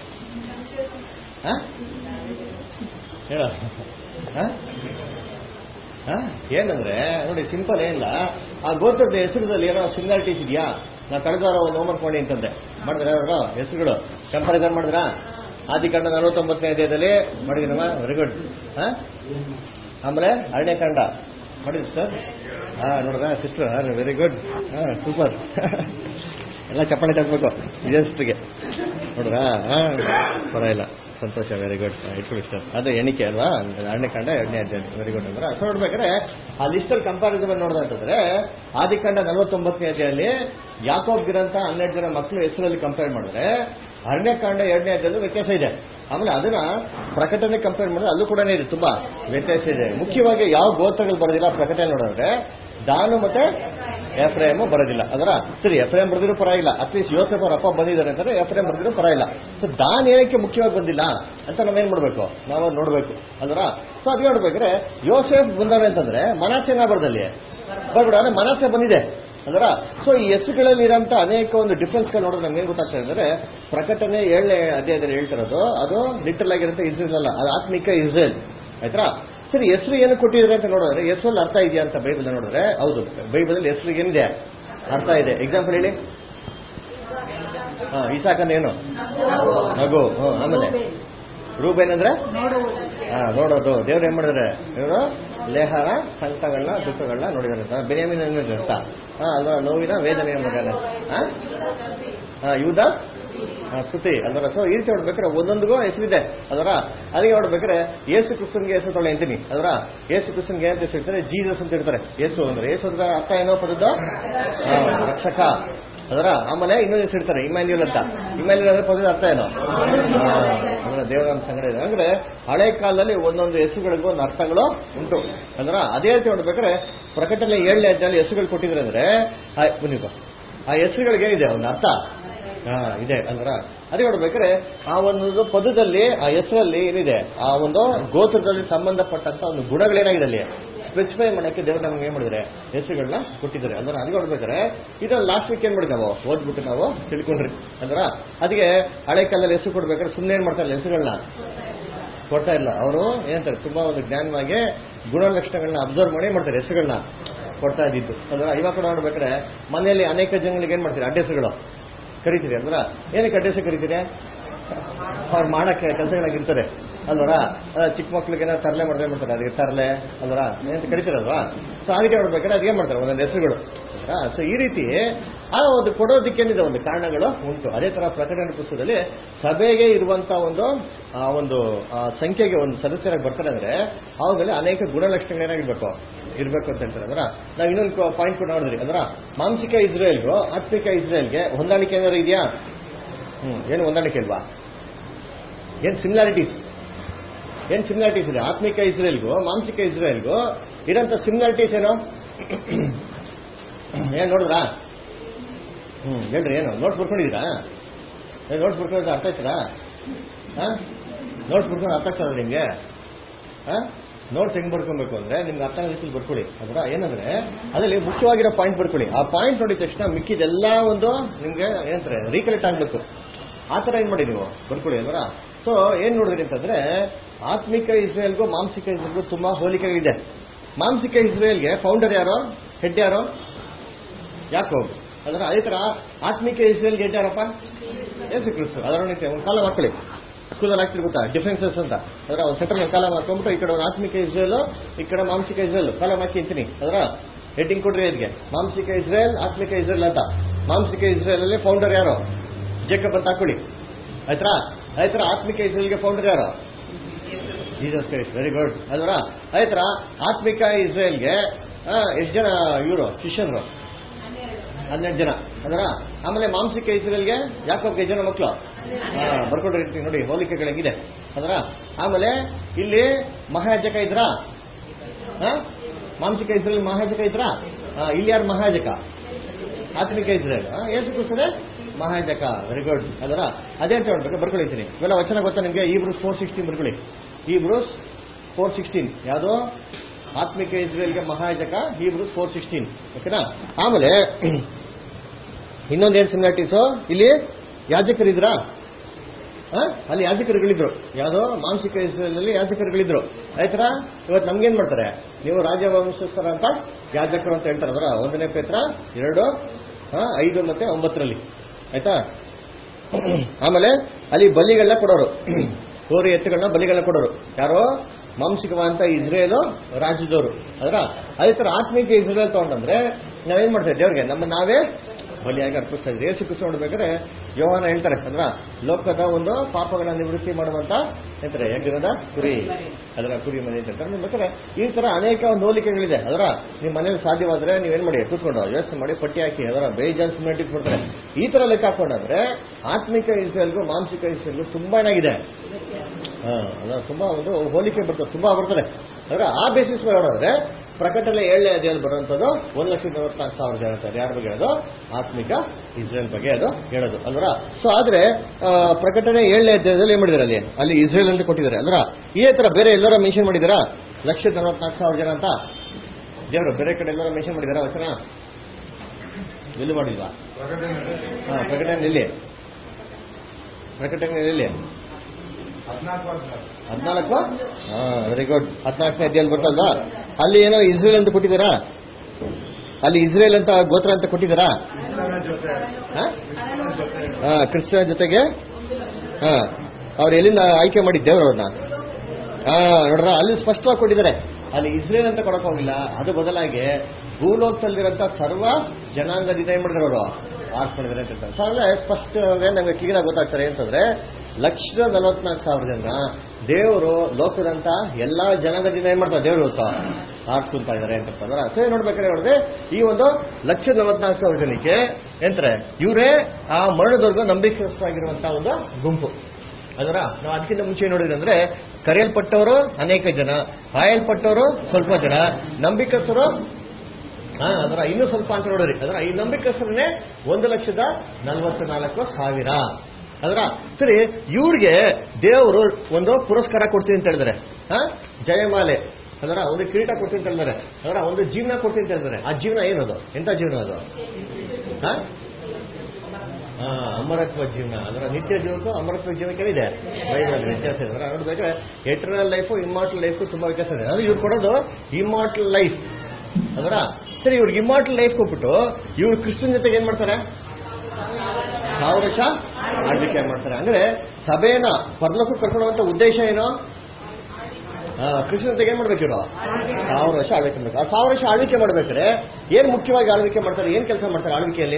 ಹಾ ಹೇಳ ಹಾ ಹಾ ಏನಂದ್ರೆ ನೋಡಿ ಸಿಂಪಲ್ ಏನಿಲ್ಲ ಆ ಗೋತ್ರದ ಹೆಸರುದಲ್ಲಿ ಏನೋ ಸಿಮಿಲಾರಿಟೀಸ್ ಇದೆಯಾ ನಾ ಕಳೆದ ವಾರ ಒಂದು ಹೋಮ್ವರ್ಕ್ ಮಾಡಿ ಅಂತಂದೆ ಮಾಡಿದ್ರ ಯಾರು ಹೆಸರುಗಳು ಕಂಪಾರಿಸನ್ ಮಾಡಿದ್ರಾ ಆದಿಕಾಂಡ ನಲವತ್ತೊಂಬತ್ತನೇ ಅಧ್ಯಾಯದಲ್ಲಿ ಮಾಡಿದಿನಮ್ಮ ವೆರಿ ಗುಡ್ ಹಾ ಆಮೇಲೆ ಅರಣ್ಯ ಕಾಂಡ ಮಾಡಿದ್ರಿ ಸರ್ ಹಾ ನೋಡ್ರ ಸಿಸ್ಟರ್ ವೆರಿ ಗುಡ್ ಹಾ ಸೂಪರ್ ಎಲ್ಲ ಚಪ್ಪಾಳೆ ತಗಬೇಕು ಇದೇಷ್ಟಿಗೆ ನೋಡ್ರಾ ಹಾ ಪರವಾಗಿಲ್ಲ ಸಂತೋಷ ವೆರಿ ಗುಡ್ ಇಟ್ಕೊಳ್ಳಿ ಸರ್ ಅದೇ ಎಣಿಕೆ ಅಲ್ವಾ ಅರಣ್ಯ ಕಾಂಡ ಎರಡನೇ ಅಧ್ಯಾಯ ವೆರಿ ಗುಡ್ ಅಂದ್ರೆ ಸೊ ನೋಡ್ಬೇಕಾದ್ರೆ ಆ ಲಿಸ್ಟಲ್ಲಿ ಕಂಪಾರಿಸನ್ ನೋಡೋದಂತಂದ್ರೆ ಆದಿಕಾಂಡ ನಲವತ್ತೊಂಬತ್ತನೇ ಅಧ್ಯಾಯಲ್ಲಿ ಯಾಕೋಬ್ ಗಿರಂತ ಹನ್ನೆರಡು ಜನ ಮಕ್ಕಳು ಹೆಸರಲ್ಲಿ ಕಂಪೇರ್ ಮಾಡಿದ್ರೆ ಅರಣ್ಯಕಾಂಡ ಎರಡನೇ ಅಧ್ಯಾಯದಲ್ಲಿ ವ್ಯತ್ಯಾಸ ಇದೆ ಆಮೇಲೆ ಅದನ್ನ ಪ್ರಕಟಣೆ ಕಂಪೇರ್ ಮಾಡಿದ್ರೆ ಅಲ್ಲೂ ಕೂಡ ಇದೆ ತುಂಬಾ ವ್ಯತ್ಯಾಸ ಇದೆ ಮುಖ್ಯವಾಗಿ ಯಾವ ಗೋತ್ರಗಳು ಬರೋದಿಲ್ಲ ಪ್ರಕಟಣೆ ನೋಡಿದ್ರೆ ದಾನು ಮತ್ತೆ ಎಫ್ರೇಮು ಬರೋದಿಲ್ಲ ಅದರ ಸರಿ ಎಫ್ರೇಮ್ ಬರೆದಿರೋ ಪರವಾಗಿಲ್ಲ ಅಟ್ಲೀಸ್ಟ್ ಯೋಸೆಫ್ ಅವ್ರ ಅಪ್ಪ ಬಂದಿದ್ದಾರೆ ಅಂತಂದ್ರೆ ಎಫ್ರೇಮ್ ಬರೆದಿರೋ ಪರವಾಗಿಲ್ಲ ಸೊ ದಾನ್ ಏನಕ್ಕೆ ಮುಖ್ಯವಾಗಿ ಬಂದಿಲ್ಲ ಅಂತ ನಾವೇನ್ ಮಾಡ್ಬೇಕು ನಾವು ನೋಡ್ಬೇಕು ಅದರ ಸೊ ಅದ್ ನೋಡ್ಬೇಕ್ರೆ ಯೋಸೆಫ್ ಬಂದವ್ರೆ ಅಂತಂದ್ರೆ ಮನಸ್ಸೇನ ಬರ್ದಲ್ಲಿ ಬರ್ಬಿಡ ಅಂದ್ರೆ ಮನಸ್ಸೆ ಬಂದಿದೆ ಅದರ ಸೊ ಈ ಹೆಸರುಗಳಲ್ಲಿ ಇರೋಂಥ ಅನೇಕ ಒಂದು ಡಿಫ್ರೆನ್ಸ್ಗಳು ನೋಡಿದ್ರೆ ನಮ್ಗೆ ಏನ್ ಗೊತ್ತಾಗ್ತದೆ ಅಂದ್ರೆ ಪ್ರಕಟಣೆ ಏಳನೇ ಅಧ್ಯಾಯದಲ್ಲಿ ಹೇಳ್ತಿರೋದು ಅದು ಲಿಟಲ್ ಆಗಿರುತ್ತೆ ಇಸ್ರೇಲ್ ಅಲ್ಲ ಅದು ಆತ್ಮಿಕ ಇಸ್ರೇಲ್ ಆಯ್ತಾ ಸರಿ ಹೆಸರು ಏನು ಕೊಟ್ಟಿದ್ದಾರೆ ಅಂತ ನೋಡಿದ್ರೆ ಹೆಸರಲ್ಲಿ ಅರ್ಥ ಇದೆಯಾ ಅಂತ ಬೈಬಲ್ ನೋಡಿದ್ರೆ ಹೌದು ಬೈಬಲ್ ಹೆಸರು ಏನಿದೆ ಅರ್ಥ ಇದೆ ಎಕ್ಸಾಂಪಲ್ ಹೇಳಿ ಹಾ ಇಸಾಕನ್ ಏನು ನಗು ಹ್ಮ್ ಆಮೇಲೆ ರೂಬೇನ್ ಅಂದ್ರೆ ನೋಡುವುದು. ಹಾ ನೋಡೋದು ದೇವ್ರು ಏನ್ ಮಾಡಿದ್ರೆ ಇವರು ಲೇಹರ ಸಂಕಟಗಳನ್ನ ದುಃಖಗಳನ್ನ ನೋಡಿದಾರೆ ಅಂತ ಬೆನಿಯಾಮಿನ ಏನಿದೆ ಅರ್ಥ ಹಾ ಅಲ್ವಾ ನೋವಿನ ವೇದನೆಯ ಮಗನ ಹಾ ಹಾ ಯುವದಾಸ್ ಹಾ, ಸ್ತುತಿ ಅಲ್ವರ ಸೊ ಈ ರೀತಿ ನೋಡ್ಬೇಕಾದ್ರೆ ಒಂದೊಂದಿಗೂ ಹೆಸರಿದೆ ಅದರ ಅದಕ್ಕೆ ನೋಡ್ಬೇಕಾದ್ರೆ ಏಸು ಕ್ರಿಸ್ತನ್ಗೆ ಹೆಸರು ತೊಳೆ ಅಂತೀನಿ ಅದರ ಏಸು ಕ್ರಿಸ್ತನ್ಗೆ ಅಂತ ಹೆಸರು ಇರ್ತಾರೆ ಜೀಸಸ್ ಅಂತ ಇರ್ತಾರೆ ಏಸು ಅಂದ್ರೆ ಏಸು ಅಂದ್ರೆ ಅರ್ಥ ಏನೋ ಪದದ್ದು ಹಾ, ರಕ್ಷಕ ಅದರ ಆಮೇಲೆ ಇನ್ನೊಂದು ಹೆಸರು ಇರ್ತಾರೆ ಇಮ್ಯಾನ್ಯುಲ್ ಅಂತ ಇಮ್ಯಾನ್ಯುಲ್ ಅಂದ್ರೆ ಪದದ ಅರ್ಥ ಏನು ಹಾ, ಅಂದ್ರೆ ದೇವರ ಸಂಗಡ ಇದೆ ಅಂದ್ರೆ ಹಳೆ ಕಾಲದಲ್ಲಿ ಒಂದೊಂದು ಹೆಸರುಗಳಿಗೂ ಒಂದು ಅರ್ಥಗಳು ಉಂಟು ಅಂದ್ರ ಅದೇ ರೀತಿ ನೋಡ್ಬೇಕಾದ್ರೆ ಪ್ರಕಟಣೆ ಏಳನೇ ಅಧ್ಯಾಯದಲ್ಲಿ ಹೆಸರುಗಳು ಕೊಟ್ಟಿದ್ರೆ ಅಂದ್ರೆ ಆ, ಬನ್ನಿ ಬಾ. ಆ ಹೆಸರುಗಳಿಗೆ ಏನಿದೆ ಒಂದು ಅರ್ಥ ಹಾ ಇದೆ ಅಂದ್ರ ಅದೇ ನೋಡ್ಬೇಕಾದ್ರೆ ಆ ಒಂದು ಪದದಲ್ಲಿ ಆ ಹೆಸರಲ್ಲಿ ಏನಿದೆ ಆ ಒಂದು ಗೋತ್ರದಲ್ಲಿ ಸಂಬಂಧಪಟ್ಟಂತ ಒಂದು ಗುಣಗಳೇನಾಗಿದೆ ಅಲ್ಲಿ ಸ್ಪೆಸಿಫೈ ಮಾಡಕ್ಕೆ ದೇವರು ನಮ್ಗೆ ಏನ್ ಮಾಡಿದ್ರೆ ಹೆಸರುಗಳನ್ನ ಕೊಟ್ಟಿದ್ದಾರೆ ಅಂದ್ರೆ ಅದೇ ನೋಡ್ಬೇಕಾದ್ರೆ ಇದ್ರಲ್ಲಿ ಲಾಸ್ಟ್ ವೀಕ್ ಏನ್ ಮಾಡಿದ್ವಿ ನಾವು ಓದ್ಬಿಟ್ಟು ನಾವು ತಿಳ್ಕೊಂಡ್ರಿ ಅಂದ್ರ ಅದಕ್ಕೆ ಹಳೆ ಕಾಲದಲ್ಲಿ ಹೆಸರು ಕೊಡ್ಬೇಕಾದ್ರೆ ಸುಮ್ಮನೆ ಏನ್ ಮಾಡ್ತಾರೆ ಹೆಸರುಗಳನ್ನ ಕೊಡ್ತಾ ಇಲ್ಲ ಅವರು ಏನಂತಾರೆ ತುಂಬಾ ಒಂದು ಜ್ಞಾನವಾಗಿ ಗುಣಲಕ್ಷಣಗಳನ್ನ ಅಬ್ಸರ್ವ್ ಮಾಡಿ ಏನ್ ಮಾಡ್ತಾರೆ ಹೆಸರುಗಳನ್ನ ಕೊಡ್ತಾ ಇದ್ದಿದ್ದು ಅಂದ್ರೆ ಇವಾಗ ಕೂಡ ನೋಡ್ಬೇಕಾದ್ರೆ ಮನೆಯಲ್ಲಿ ಅನೇಕ ಜನಗಳಿಗೆ ಏನ್ ಮಾಡ್ತಾರೆ ಅಡ್ಡೆಸುಗಳು ಕರಿತೀರಿ ಅಂದ್ರ ಏನಕ್ಕೆ ಅಡ್ಡೆಸು ಕರಿತೀರಿ ಅವ್ರು ಮಾಡಕ್ಕೆ ಕೆಲಸಗಳಾಗಿರ್ತಾರೆ ಅಲ್ವರ ಚಿಕ್ಕ ಮಕ್ಳಿಗೆ ಏನಾದ್ರು ತರಲೆ ಮಾಡ್ದೆ ಮಾಡ್ತಾರೆ ಅದಕ್ಕೆ ತರಲೆ ಅಲ್ವರ ಏನಂತ ಕರಿತೀರಲ್ವಾ ಸೊ ಅದಕ್ಕೆ ನೋಡ್ಬೇಕಾದ್ರೆ ಅದೇನ್ ಮಾಡ್ತಾರೆ ಒಂದೊಂದು ಹೆಸರುಗಳು ಸೊ ಈ ರೀತಿ ಆ ಒಂದು ಕೊಡೋದಕ್ಕೇನಿದೆ ಒಂದು ಕಾರಣಗಳು ಉಂಟು ಅದೇ ತರ ಪ್ರಕಟಣೆ ಪುಸ್ತಕದಲ್ಲಿ ಸಭೆಗೆ ಇರುವಂತ ಒಂದು ಆ ಒಂದು ಆ ಸಂಖ್ಯೆಗೆ ಒಂದು ಸದಸ್ಯರಾಗಿ ಬರ್ತಾರೆ ಅಂದ್ರೆ ಅವುಗಳಲ್ಲಿ ಅನೇಕ ಗುಣಲಕ್ಷಣಗಳು ಏನಾಗಿರ್ಬೇಕು ಇರ್ಬೇಕು ಅಂತ ಹೇಳ್ತಾರೆ ಅಂದ್ರ ನಾವು ಇನ್ನೊಂದು ಪಾಯಿಂಟ್ ಕೂಡ ನೋಡಿದ್ರಿ ಅಂದ್ರ ಮಾಂಸಿಕ ಇಸ್ರೇಲ್ಗೂ ಆತ್ಮಿಕ ಇಸ್ರೇಲ್ಗೆ ಹೊಂದಾಣಿಕೆ ಏನಾದ್ರು ಇದೆಯಾ ಹ್ಮ್ ಏನು ಹೊಂದಾಣಿಕೆ ಇಲ್ವಾ ಏನ್ ಸಿಮಿಲಾರಿಟೀಸ್ ಏನ್ ಸಿಮಿಲಾರಿಟೀಸ್ ಇದೆ ಆತ್ಮಿಕ ಇಸ್ರೇಲ್ಗೂ ಮಾಂಸಿಕ ಇಸ್ರೇಲ್ಗೂ ಇರೋಂಥ ಸಿಮಿಲಾರಿಟೀಸ್ ಏನು ಏನ್ ನೋಡಿದ್ರಾ ಹ್ಮ್ ಹೇಳ್ರಿ ಏನು ನೋಟ್ಸ್ ಬರ್ಕೊಂಡಿದ್ದೀರಾ ನೋಟ್ಸ್ ಬರ್ಕೊಂಡಿದ್ರೆ ಅರ್ಥ ಆಯ್ತದ ನೋಟ್ಸ್ ಬರ್ಕೊಂಡು ಅರ್ಥ ಆಗ್ತದ ನಿಮ್ಗೆ ನೋಟ್ಸ್ ಹೆಂಗ್ ಬರ್ಕೊಬೇಕು ಅಂದ್ರೆ ನಿಮ್ಗೆ ಅರ್ಥ ಆಗೋ ರೀತಿಲಿ ಬರ್ಕೊಳ್ಳಿ ಅದರ ಏನಂದ್ರೆ ಅದರಲ್ಲಿ ಮುಖ್ಯವಾಗಿರೋ ಪಾಯಿಂಟ್ ಬರ್ಕೊಳ್ಳಿ ಆ ಪಾಯಿಂಟ್ ನೋಡಿದ ತಕ್ಷಣ ಮಿಕ್ಕಿದೆಲ್ಲ ಒಂದು ನಿಮ್ಗೆ ಏನಂತಾರೆ ರೀಕಲೆಕ್ಟ್ ಆಗ್ಬೇಕು ಆ ಥರ ಏನ್ ಮಾಡಿ ನೀವು ಬರ್ಕೊಳ್ಳಿ ಅಲ್ವರ ಸೊ ಏನ್ ನೋಡಿದ್ರಿ ಅಂತಂದ್ರೆ ಆತ್ಮಿಕ ಇಸ್ರೇಲ್ಗೂ ಮಾಂಸಿಕ ಇಸ್ರೇಲ್ಗೂ ತುಂಬಾ ಹೋಲಿಕೆ ಇದೆ ಮಾಂಸಿಕ ಇಸ್ರೇಲ್ಗೆ ಫೌಂಡರ್ ಯಾರು ಹೆಡ್ ಯಾರು ಯಾಕೋಬ್ ಅದರ ಅದೇ ತರ ಆತ್ಮಿಕ ಇಸ್ರೇಲ್ಗೆ ಹೆಡ್ ಯಾರಪ್ಪ ಯೇಸು ಕ್ರಿಸ್ತು ಅದರ ಒಂದು ಕಾಲ ಹಾಕೊಳ್ಳಿ ಸ್ಕೂಲಲ್ಲಿ ಆಗ್ತಿರ್ ಗೊತ್ತಾ ಡಿಫ್ರೆನ್ಸಸ್ ಅಂತ ಅದರ ಒಂದು ಸೆಂಟ್ರಲ್ ಕಾಲ ಹಾಕೊಂಡ್ಬಿಟ್ಟು ಈ ಕಡೆ ಒಂದು ಆತ್ಮಿಕ ಇಸ್ರೇಲ್ ಈ ಕಡೆ ಮಾಂಸಿಕ ಇಸ್ರೇಲ್ ಕಾಲ ಹಾಕಿ ಅಂತೀನಿ ಅದರ ಹೆಡ್ಡಿಂಗ್ ಕೊಡ್ರಿ ಇದಕ್ಕೆ ಮಾಂಸಿಕ ಇಸ್ರೇಲ್ ಆತ್ಮಿಕ ಇಸ್ರೇಲ್ ಅಂತ ಮಾಂಸಿಕ ಇಸ್ರೇಲ್ ಅಲ್ಲಿ ಫೌಂಡರ್ ಯಾರು ಜೇಕಬ್ ಅಂತ ಹಾಕೊಳ್ಳಿ ಆಯ್ತಾ ಆಯ್ತರ ಆತ್ಮಿಕ ಇಸ್ರೇಲ್ಗೆ ಫೌಂಡರ್ ಯಾರು ಜೀಸಸ್ ಕ್ರೈಸ್ಟ್ ವೆರಿ ಗುಡ್ ಅಲ್ವರ ಅದೇ ಥರ ಆತ್ಮಿಕ ಇಸ್ರೇಲ್ಗೆ ಎಷ್ಟು ಜನ ಇವರು ಶಿಷ್ಯನ್ರು ಹನ್ನೆರಡು ಜನ ಅದರ ಆಮೇಲೆ ಮಾಂಸಿಕ ಇಸ್ರೇಲ್ಗೆ ಯಾಕೊಬ್ಬ ಜನ ಮಕ್ಕಳು ಬರ್ಕೊಂಡಿರ್ತೀವಿ ನೋಡಿ ಹೋಲಿಕೆಗಳಾಗಿದೆ ಅದರ ಆಮೇಲೆ ಇಲ್ಲಿ ಮಹಾಯಾಜಕ ಇದ್ರಾ ಆ? ಮಾಂಸಿಕ ಇಸ್ರೇಲ್ ಮಹಾಯಾಜಕ ಇದ್ರಾ ಆ, ಇಲ್ಲಿ ಯಾರು ಮಹಾಯಾಜಕ ಆತ್ಮಿಕ ಇಸ್ರೇಲ್ ಆ, ಯೇಸು ಕ್ರಿಸ್ತನೇ ಮಹಾಯಾಜಕ ವೆರಿ ಗುಡ್ ಅದರ ಅದೇ ಅಂತ ಹೇಳ್ಬೇಕು ಬರ್ಕೊಳಿತೀನಿ ಇವೆಲ್ಲ ವಚನ ಗೊತ್ತಾ ನಿಮಗೆ ಈ ಬ್ರೂಸ್ ಫೋರ್ ಸಿಕ್ಸ್ಟೀನ್ ಬರ್ಕೊಳ್ಳಿ ಈ ಬ್ರೂಸ್ ಫೋರ್ ಸಿಕ್ಸ್ಟೀನ್ ಯಾವುದು ಆತ್ಮಿಕ ಇಸ್ರೇಲ್ಗೆ ಮಹಾಯಾಜಕ ಈ ಬ್ರೂಸ್ ಫೋರ್ ಸಿಕ್ಸ್ಟೀನ್ ಓಕೆನಾ ಆಮೇಲೆ ಇನ್ನೊಂದೇನು ಸಿಮಿಲಾರಿಟೀಸು ಇಲ್ಲಿ ಯಾಜಕರಿದ್ರಾ ಆ? ಅಲ್ಲಿ ಯಾಜಕರುಗಳಿದ್ರು ಯಾವುದೋ ಮಾಂಸಿಕ ಇಸ್ರೇಲಲ್ಲಿ ಯಾಜಕರುಗಳಿದ್ರು ಆಯ್ತರ ಇವತ್ತು ನಮ್ಗೇನ್ ಮಾಡ್ತಾರೆ ನೀವು ರಾಜವಂಶಸ್ಥರ ಅಂತ ಯಾಜಕರು ಅಂತ ಹೇಳ್ತಾರೆ ಅದರ ಒಂದನೇ ಪೇತ್ರ ಎರಡು ಆ, ಐದು ಮತ್ತೆ ಒಂಬತ್ತರಲ್ಲಿ ಆಯ್ತಾ ಆಮೇಲೆ ಅಲ್ಲಿ ಬಲಿಗಳನ್ನ ಕೊಡೋರು ಹೋರಿ ಎತ್ತುಗಳನ್ನ ಬಲಿಗಳನ್ನ ಕೊಡೋರು ಯಾರೋ ಮಾಂಸಿಕವಂತ ಇಸ್ರೇಲು ರಾಜ್ಯದವರು ಅದರ ಅದೇ ತರ ಆತ್ಮೀಕ ಇಸ್ರೇಲ್ ತಗೊಂಡಂದ್ರೆ ನಾವೇನ್ ಮಾಡ್ತೇವೆ ದೇವ್ರಿಗೆ ನಮ್ಮ ನಾವೇ ಬಲಿಯಾಗಿ ಅರ್ಪಿಸ್ತಾ ಇದ್ರಿ ಏಸು ಕ್ರಿಸ್ತ ನೋಡ್ಬೇಕಾದ್ರೆ ಯೋಹಾನ ಹೇಳ್ತಾರೆ ಅಂದ್ರ ಲೋಕದ ಒಂದು ಪಾಪಗಳ ನಿವೃತ್ತಿ ಮಾಡುವಂತ ಹೇಳ್ತಾರೆ ಯಜ್ಞದ ಕುರಿ ಅದರ ಕುರಿ ಮನೆ ಅಂತ ಹೇಳ್ತಾರೆ ಬೇಕಾದ್ರೆ ಈ ತರ ಅನೇಕ ಒಂದು ಹೋಲಿಕೆಗಳಿದೆ ಅದರ ನಿಮ್ಮ ಮನೇಲಿ ಸಾಧ್ಯವಾದ್ರೆ ನೀವೇನ್ ಮಾಡಿ ಕೂತ್ಕೊಂಡು ಯೋಚನೆ ಮಾಡಿ ಪಟ್ಟಿ ಹಾಕಿ ಅದರ ಬೇಜಾನ್ ಸಿಮಿಲಿಟೀಸ್ ಕೊಡ್ತಾರೆ ಈ ತರ ಲೆಕ್ಕ ಹಾಕೊಂಡಂದ್ರೆ ಆತ್ಮಿಕ ಇಸ್ರೇಲ್ಗೂ ಮಾಂಸಿಕ ಇಸ್ರೇಲ್ಗೂ ತುಂಬಾ ಏನಾಗಿದೆ ಹಾ ಅದರ ತುಂಬಾ ಒಂದು ಹೋಲಿಕೆ ಬರ್ತದೆ ತುಂಬಾ ಬರ್ತದೆ ಅಂದ್ರೆ ಆ ಬೇಸಿಸ್ ಮೇಲೆ ನೋಡಿದ್ರೆ ಪ್ರಕಟಣೆ ಏಳನೇ ಅಧ್ಯಾಯದಲ್ಲಿ ಬರುವಂಥದ್ದು ಒಂದು ಲಕ್ಷದ ನಲವತ್ನಾಲ್ಕು ಸಾವಿರ ಜನ ಇರ್ತಾರೆ ಯಾರ ಬಗ್ಗೆ ಹೇಳೋದು ಆತ್ಮಿಕ ಇಸ್ರೇಲ್ ಬಗ್ಗೆ ಅದು ಹೇಳೋದು ಅಲ್ವರ ಸೊ ಆದ್ರೆ ಆ, ಪ್ರಕಟಣೆ ಏಳನೇ ಅಧ್ಯಾಯದಲ್ಲಿ ಏನ್ ಮಾಡಿದ್ದಾರೆ ಅಲ್ಲಿ ಅಲ್ಲಿ ಇಸ್ರೇಲ್ ಅಂತ ಕೊಟ್ಟಿದ್ದಾರೆ ಅಲ್ವರ ಇದೇ ತರ ಬೇರೆ ಎಲ್ಲರ ಮೆನ್ಷನ್ ಮಾಡಿದಾರಾ ಲಕ್ಷದ ನಲವತ್ನಾಲ್ಕು ಸಾವಿರ ಜನ ಅಂತ ದೇವರು ಬೇರೆ ಕಡೆ ಎಲ್ಲರ ಮೆನ್ಷನ್ ಮಾಡಿದಾರಾ ವಚನ ಎಲ್ಲಿ ಮಾಡಿಲ್ವಾ ಹಾ ಪ್ರಕಟಣೆ ಎಲ್ಲಿ ಪ್ರಕಟಣೆ ಎಲ್ಲಿ ಹದಿನಾಲ್ಕು ಹಾ ವೆರಿ ಗುಡ್ ಹದಿನಾಲ್ಕನೇ ಅಧ್ಯಾಯಲ್ಲಿ ಬರ್ತಲ್ವಾ ಅಲ್ಲಿ ಏನೋ ಇಸ್ರೇಲ್ ಅಂತ ಕೊಟ್ಟಿದ್ದಾರಾ ಅಲ್ಲಿ ಇಸ್ರೇಲ್ ಅಂತ ಗೋತ್ರ ಅಂತ ಕೊಟ್ಟಿದ್ದಾರಾ ಹಾ? ಹಾ ಕ್ರಿಸ್ತನ ಜೊತೆಗೆ ಹಾ ಅವ್ರು ಎಲ್ಲಿಂದ ಆಯ್ಕೆ ಮಾಡಿದ್ದು ದೇವ್ರವ್ರನ್ನ ಹಾ ನೋಡ್ರ ಅಲ್ಲಿ ಸ್ಪಷ್ಟವಾಗಿ ಕೊಟ್ಟಿದ್ದಾರೆ ಅಲ್ಲಿ ಇಸ್ರೇಲ್ ಅಂತ ಕೊಡಕ್ ಹೋಗಿಲ್ಲ ಅದು ಬದಲಾಗಿ ಭೂಲೋಕದಲ್ಲಿರೋಂಥ ಸರ್ವ ಜನಾಂಗದಿಂದ ಏನ್ ಮಾಡಿದ್ರು ಅವರು ಆರಿಸ್ಕೊಂಡಿದ್ದಾರೆ ಅಂತ ಹೇಳ್ತಾರೆ ಸೊ ಅಂದ್ರೆ ಸ್ಪಷ್ಟವಾಗಿ ನಮಗೆ ಕ್ಲಿಯರ್ ಆಗಿ ಗೊತ್ತಾಗ್ತಾರೆ ಅಂತಂದ್ರೆ ಲಕ್ಷದ ನಲವತ್ನಾಲ್ಕು ಸಾವಿರ ಜನ ದೇವರು ಲೋಕದಂತ ಎಲ್ಲಾ ಜನಾಂಗದಿಂದ ಏನ್ ಮಾಡ್ತಾರೆ ದೇವರು ಗೊತ್ತಾ ಆರಿಸ್ಕೊಂತ ಇದ್ದಾರೆ ಅಂತ ಹೇಳ್ತಾರೆ ಸೊ ನೋಡ್ಬೇಕಾದ್ರೆ ನೋಡಿದ್ರೆ ಈ ಒಂದು ಲಕ್ಷದ ನಲವತ್ನಾಲ್ಕು ಸಾವಿರ ಜನಕ್ಕೆ ಎಂತಾರೆ ಇವರೇ ಆ ಮರಣದವರೆಗೂ ನಂಬಿಕಸ್ಥರಾಗಿರುವಂತಹ ಒಂದು ಗುಂಪು ಅದರ ನಾವು ಅದಕ್ಕಿಂತ ಮುಂಚೆ ನೋಡಿದ್ರೆ ಅಂದ್ರೆ ಕರೆಯಲ್ಪಟ್ಟವರು ಅನೇಕ ಜನ ಆಯಲ್ಪಟ್ಟವರು ಸ್ವಲ್ಪ ಜನ ನಂಬಿಕಸ್ಥರು ಹಾ ಅದರ ಇನ್ನೂ ಸ್ವಲ್ಪ ಅಂತ ನೋಡಿರಿ ಅದರ ಈ ನಂಬಿಕಸ್ಥರನ್ನೇ ಒಂದು ಲಕ್ಷದ ನಲವತ್ತ ನಾಲ್ಕು ಸಾವಿರ ಅದರ ಸರಿ ಇವ್ರಿಗೆ ದೇವರು ಒಂದು ಪುರಸ್ಕಾರ ಕೊಡ್ತೀನಿ ಅಂತ ಹೇಳಿದ್ರೆ ಹಾ ಜಯಮಾಲೆ ಅದರ ಒಂದು ಕಿರೀಟ ಕೊಡ್ತೀನಿ ಅಂತ ಹೇಳಿದ್ದಾರೆ ಅದರ ಒಂದು ಜೀವನ ಕೊಡ್ತೀನಿ ಅಂತ ಹೇಳಿದ್ದಾರೆ ಆ ಜೀವನ ಏನದು ಎಂತ ಜೀವನ ಅದು ಹಾ ಆ, ಅಮರತ್ವ ಜೀವನ ಅದರ ನಿತ್ಯ ಜೀವನಕ್ಕೂ ಅಮರತ್ವ ಜೀವನಕ್ಕೆ ಇದೆ ಬೈಬಲ್ ವ್ಯತ್ಯಾಸ ಇದೆ ಅದರ ನೋಡ್ಬೇಕಾದ್ರೆ ಎಟರ್ನಲ್ ಲೈಫು ಇಮ್ಮಾರ್ಟಲ್ ಲೈಫು ತುಂಬಾ ವ್ಯತ್ಯಾಸ ಇದೆ ಅಂದ್ರೆ ಇವ್ರು ಕೊಡೋದು ಇಮ್ಮಾರ್ಟಲ್ ಲೈಫ್ ಅದರ ಸರಿ ಇವ್ರಿಗೆ ಇಮ್ಮಾರ್ಟಲ್ ಲೈಫ್ ಕೊಟ್ಬಿಟ್ಟು ಇವ್ರು ಕ್ರಿಸ್ತನ್ ಜೊತೆಗೆ ಏನ್ ಮಾಡ್ತಾರೆ ಸಾವಿರ ವರ್ಷ ಆಳ್ವಿಕೆ ಮಾಡ್ತಾರೆ ಅಂದ್ರೆ ಸಭೆನ ಪರ್ಲಕ್ಕೂ ಕರ್ಕೊಂಡು ಹೋಗುವಂತ ಉದ್ದೇಶ ಏನು ಆ, ಕೃಷ್ಣ ಜೊತೆಗೆ ಏನ್ ಮಾಡ್ಬೇಕು ಇವರು ಸಾವಿರ ವರ್ಷ ಆಳ್ವಿಕೆ ಮಾಡ್ಬೇಕು ಆ ಸಾವಿರ ವರ್ಷ ಆಳ್ವಿಕೆ ಮಾಡ್ಬೇಕಾದ್ರೆ ಏನ್ ಮುಖ್ಯವಾಗಿ ಆಳ್ವಿಕೆ ಮಾಡ್ತಾರೆ ಏನ್ ಕೆಲಸ ಮಾಡ್ತಾರೆ ಆಳ್ವಿಕೆಯಲ್ಲಿ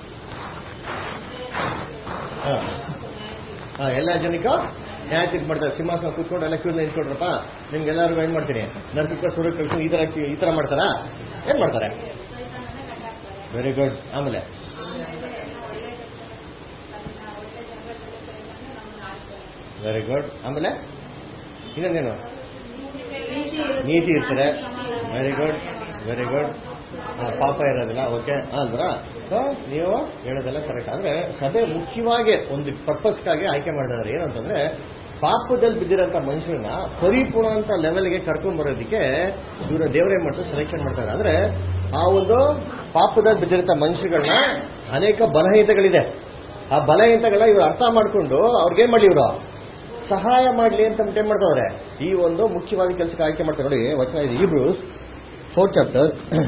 ಹಾ. ಹಾ, ಎಲ್ಲ ಜನಕ್ಕೂ ನ್ಯಾಯ ತೀರ್ಪು ಮಾಡ್ತಾರೆ ಸಿಂಹಾಸನ ಕೂತ್ಕೊಂಡು ಎಲ್ಲ ಕ್ಯೂ ನಿಂತ್ಕೊಂಡ್ರಪ್ಪ ನಿಮ್ಗೆಲ್ಲರಿಗೂ ಏನ್ ಮಾಡ್ತೀನಿ ನರ್ಕಕ್ಕೆ ಸುರ ಕಳ್ಸಿ ಈ ತರ ಈ ತರ ಮಾಡ್ತಾರಾ ಏನ್ ಮಾಡ್ತಾರೆ ವೆರಿ ಗುಡ್ ಆಮೇಲೆ ವೆರಿ ಗುಡ್ ಆಮೇಲೆ ಇನ್ನೊಂದೇನು ನೀತಿ ಇರ್ತಾರೆ ವೆರಿ ಗುಡ್ ವೆರಿ ಗುಡ್ ಪಾಪ ಇರೋದಿಲ್ಲ ಓಕೆ ಅಲ್ವರಾ ಸೊ ನೀವು ಹೇಳೋದೆಲ್ಲ ಕರೆಕ್ಟ್ ಅಂದ್ರೆ ಸಭೆ ಮುಖ್ಯವಾಗಿ ಒಂದು ಪರ್ಪಸ್ಗಾಗಿ ಆಯ್ಕೆ ಮಾಡಿದ್ದಾರೆ ಏನು ಅಂತಂದ್ರೆ ಪಾಪದಲ್ಲಿ ಬಿದ್ದಿರೋಂಥ ಮನುಷ್ಯರನ್ನ ಪರಿಪೂರ್ಣ ಅಂತ ಲೆವೆಲ್ಗೆ ಕರ್ಕೊಂಡ್ ಬರೋದಕ್ಕೆ ಇವರು ದೇವರೇ ಮಾಡ್ತಾರೆ ಸೆಲೆಕ್ಷನ್ ಮಾಡ್ತಾರೆ ಅಂದ್ರೆ ಆ ಒಂದು ಪಾಪದಲ್ಲಿ ಬಿದ್ದಿರೋಂಥ ಮನುಷ್ಯಗಳನ್ನ ಅನೇಕ ಬಲಹೀನತೆಗಳಿದೆ ಆ ಬಲಹೀನತೆಗಳನ್ನ ಇವರು ಅರ್ಥ ಮಾಡ್ಕೊಂಡು ಅವ್ರಿಗೇನ್ ಮಾಡ್ಲಿ ಇವರು ಸಹಾಯ ಮಾಡಲಿ ಅಂತ ಏನ್ ಮಾಡ್ತಾವ್ರೆ ಈ ಒಂದು ಮುಖ್ಯವಾಗಿ ಕೆಲಸಕ್ಕೆ ಆಯ್ಕೆ ಮಾಡ್ತಾರೆ ನೋಡಿ ವಚನ ಇದೆ ಈಬ್ರೂಸ್ ಫೋರ್ತ್ ಚಾಪ್ಟರ್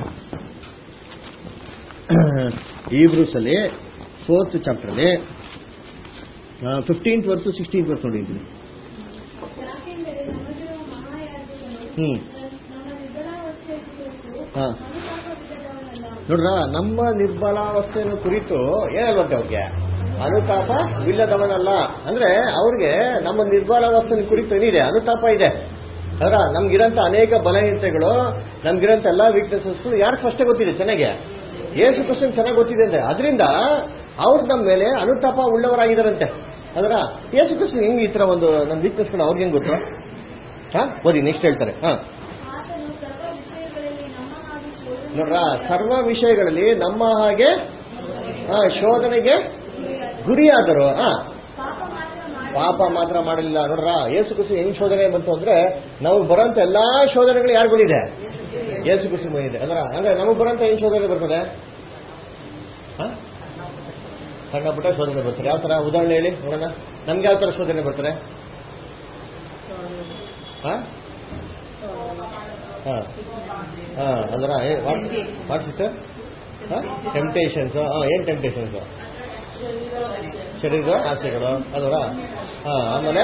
ಈಬ್ರೂಸ್ ಅಲ್ಲಿ ಫೋರ್ತ್ ಚಾಪ್ಟರ್ ಅಲ್ಲಿ ಫಿಫ್ಟೀನ್ತ್ ವರ್ಸು ಸಿಕ್ಸ್ಟೀನ್ತ್ ವರ್ಸ್ ನೋಡಿದ್ದೀನಿ ಯಾಕೆಂದರೆ ನಮಗಿರುವ ಮಹಾಯಾಜಕನು ಹ್ಮ್ ನಮ್ಮ ನಿಧನಾವಸ್ಥೆಯ ಕುರಿತು ಹಾ. ಅನುತಾಪವಿಲ್ಲದವನಲ್ಲ. ನೋಡ್ರ ನಮ್ಮ ನಿರ್ಬಲಾವಸ್ಥೆಯನ್ನು ಕುರಿತು ಏನಲ್ವಂತೆ ಅವ್ರಿಗೆ ಅನುತಾಪ ವಿಲ್ಲದವನಲ್ಲ ಅಂದ್ರೆ ಅವ್ರಿಗೆ ನಮ್ಮ ನಿರ್ಬಲಾವಸ್ಥೆಯ ಕುರಿತು ಏನಿದೆ ಅನುತಾಪ ಇದೆ ಅದರ ನಮ್ಗಿರಂತ ಅನೇಕ ಬಲಹೀನತೆಗಳು ನಮ್ಗಿರಂತ ಎಲ್ಲಾ ವೀಕ್ನೆಸಸ್ಗಳು ಯಾರು ಫಸ್ಟ್ ಗೊತ್ತಿದೆ ಚೆನ್ನಾಗಿ ಯೇಸು ಕ್ರಿಸ್ತನ್ ಚೆನ್ನಾಗಿ ಗೊತ್ತಿದೆ ಅಂದ್ರೆ ಅದರಿಂದ ಅವ್ರು ನಮ್ಮ ಮೇಲೆ ಅನುತಾಪ ಉಳ್ಳವರಾಗಿದ್ದಾರಂತೆ ಅದರ ಯೇಸು ಕ್ರಿಸ್ತನ್ ಹೆಂಗ್ ಈ ತರ ಒಂದು ನಮ್ಮ ವೀಕ್ನೆಸ್ಗಳು ಅವ್ರಿಗೆ ಹೆಂಗ್ ಗೊತ್ತು ಹಾ ಓದಿ ನೆಕ್ಸ್ಟ್ ಹೇಳ್ತಾರೆ ಹಾ ಆತನು ಸರ್ವ ವಿಷಯಗಳಲ್ಲಿ ನಮ್ಮ ಹಾಗೂ ಶೋಧನೆ ನೋಡ್ರ ಸರ್ವ ವಿಷಯಗಳಲ್ಲಿ ನಮ್ಮ ಹಾಗೆ ಆ, ಶೋಧನೆಗೆ ಗುರಿಯಾದರು ಹಾ ಪಾಪ ಮಾತ್ರ ಮಾಡಿ ಪಾಪ ಮಾತ್ರ ಮಾಡಲಿಲ್ಲ ನೋಡ್ರ ಯೇಸು ಕುಸು ಹೆಂಗ್ ಶೋಧನೆ ಬಂತು ಅಂದ್ರೆ ನಮಗೆ ಬರೋಂತ ಎಲ್ಲಾ ಶೋಧನೆಗಳು ಯಾರು ಬಂದಿದೆ ಯೇಸು ಕುಸು ಬಂದಿದೆ ಅಂದ್ರೆ ಅಂದ್ರೆ ನಮಗೆ ಬರೋಂತ ಏನ್ ಶೋಧನೆ ಬರ್ತದೆ ಹ? ಸಣ್ಣ ಪುಟ್ಟ ಶೋಧನೆ ಬರ್ತಾರೆ ಯಾವ ತರ ಉದಾಹರಣೆ ಹೇಳಿ ನೋಡೋಣ ನಮ್ಗೆ ಯಾವ ತರ ಶೋಧನೆ ಬರ್ತಾರೆ ಹ? ಹ. ಹ, ಅಲ್ರ ವಾಟ್ ಸಿಸ್ಟರ್ ಟೆಂಪ್ಟೇಷನ್ಸ್ ಏನ್ ಟೆಂಪ್ಟೇಷನ್ಸ್ ಶರೀರದ ಆಸೆಗಳು ಅಲ್ವರ ಹಾ ಆಮೇಲೆ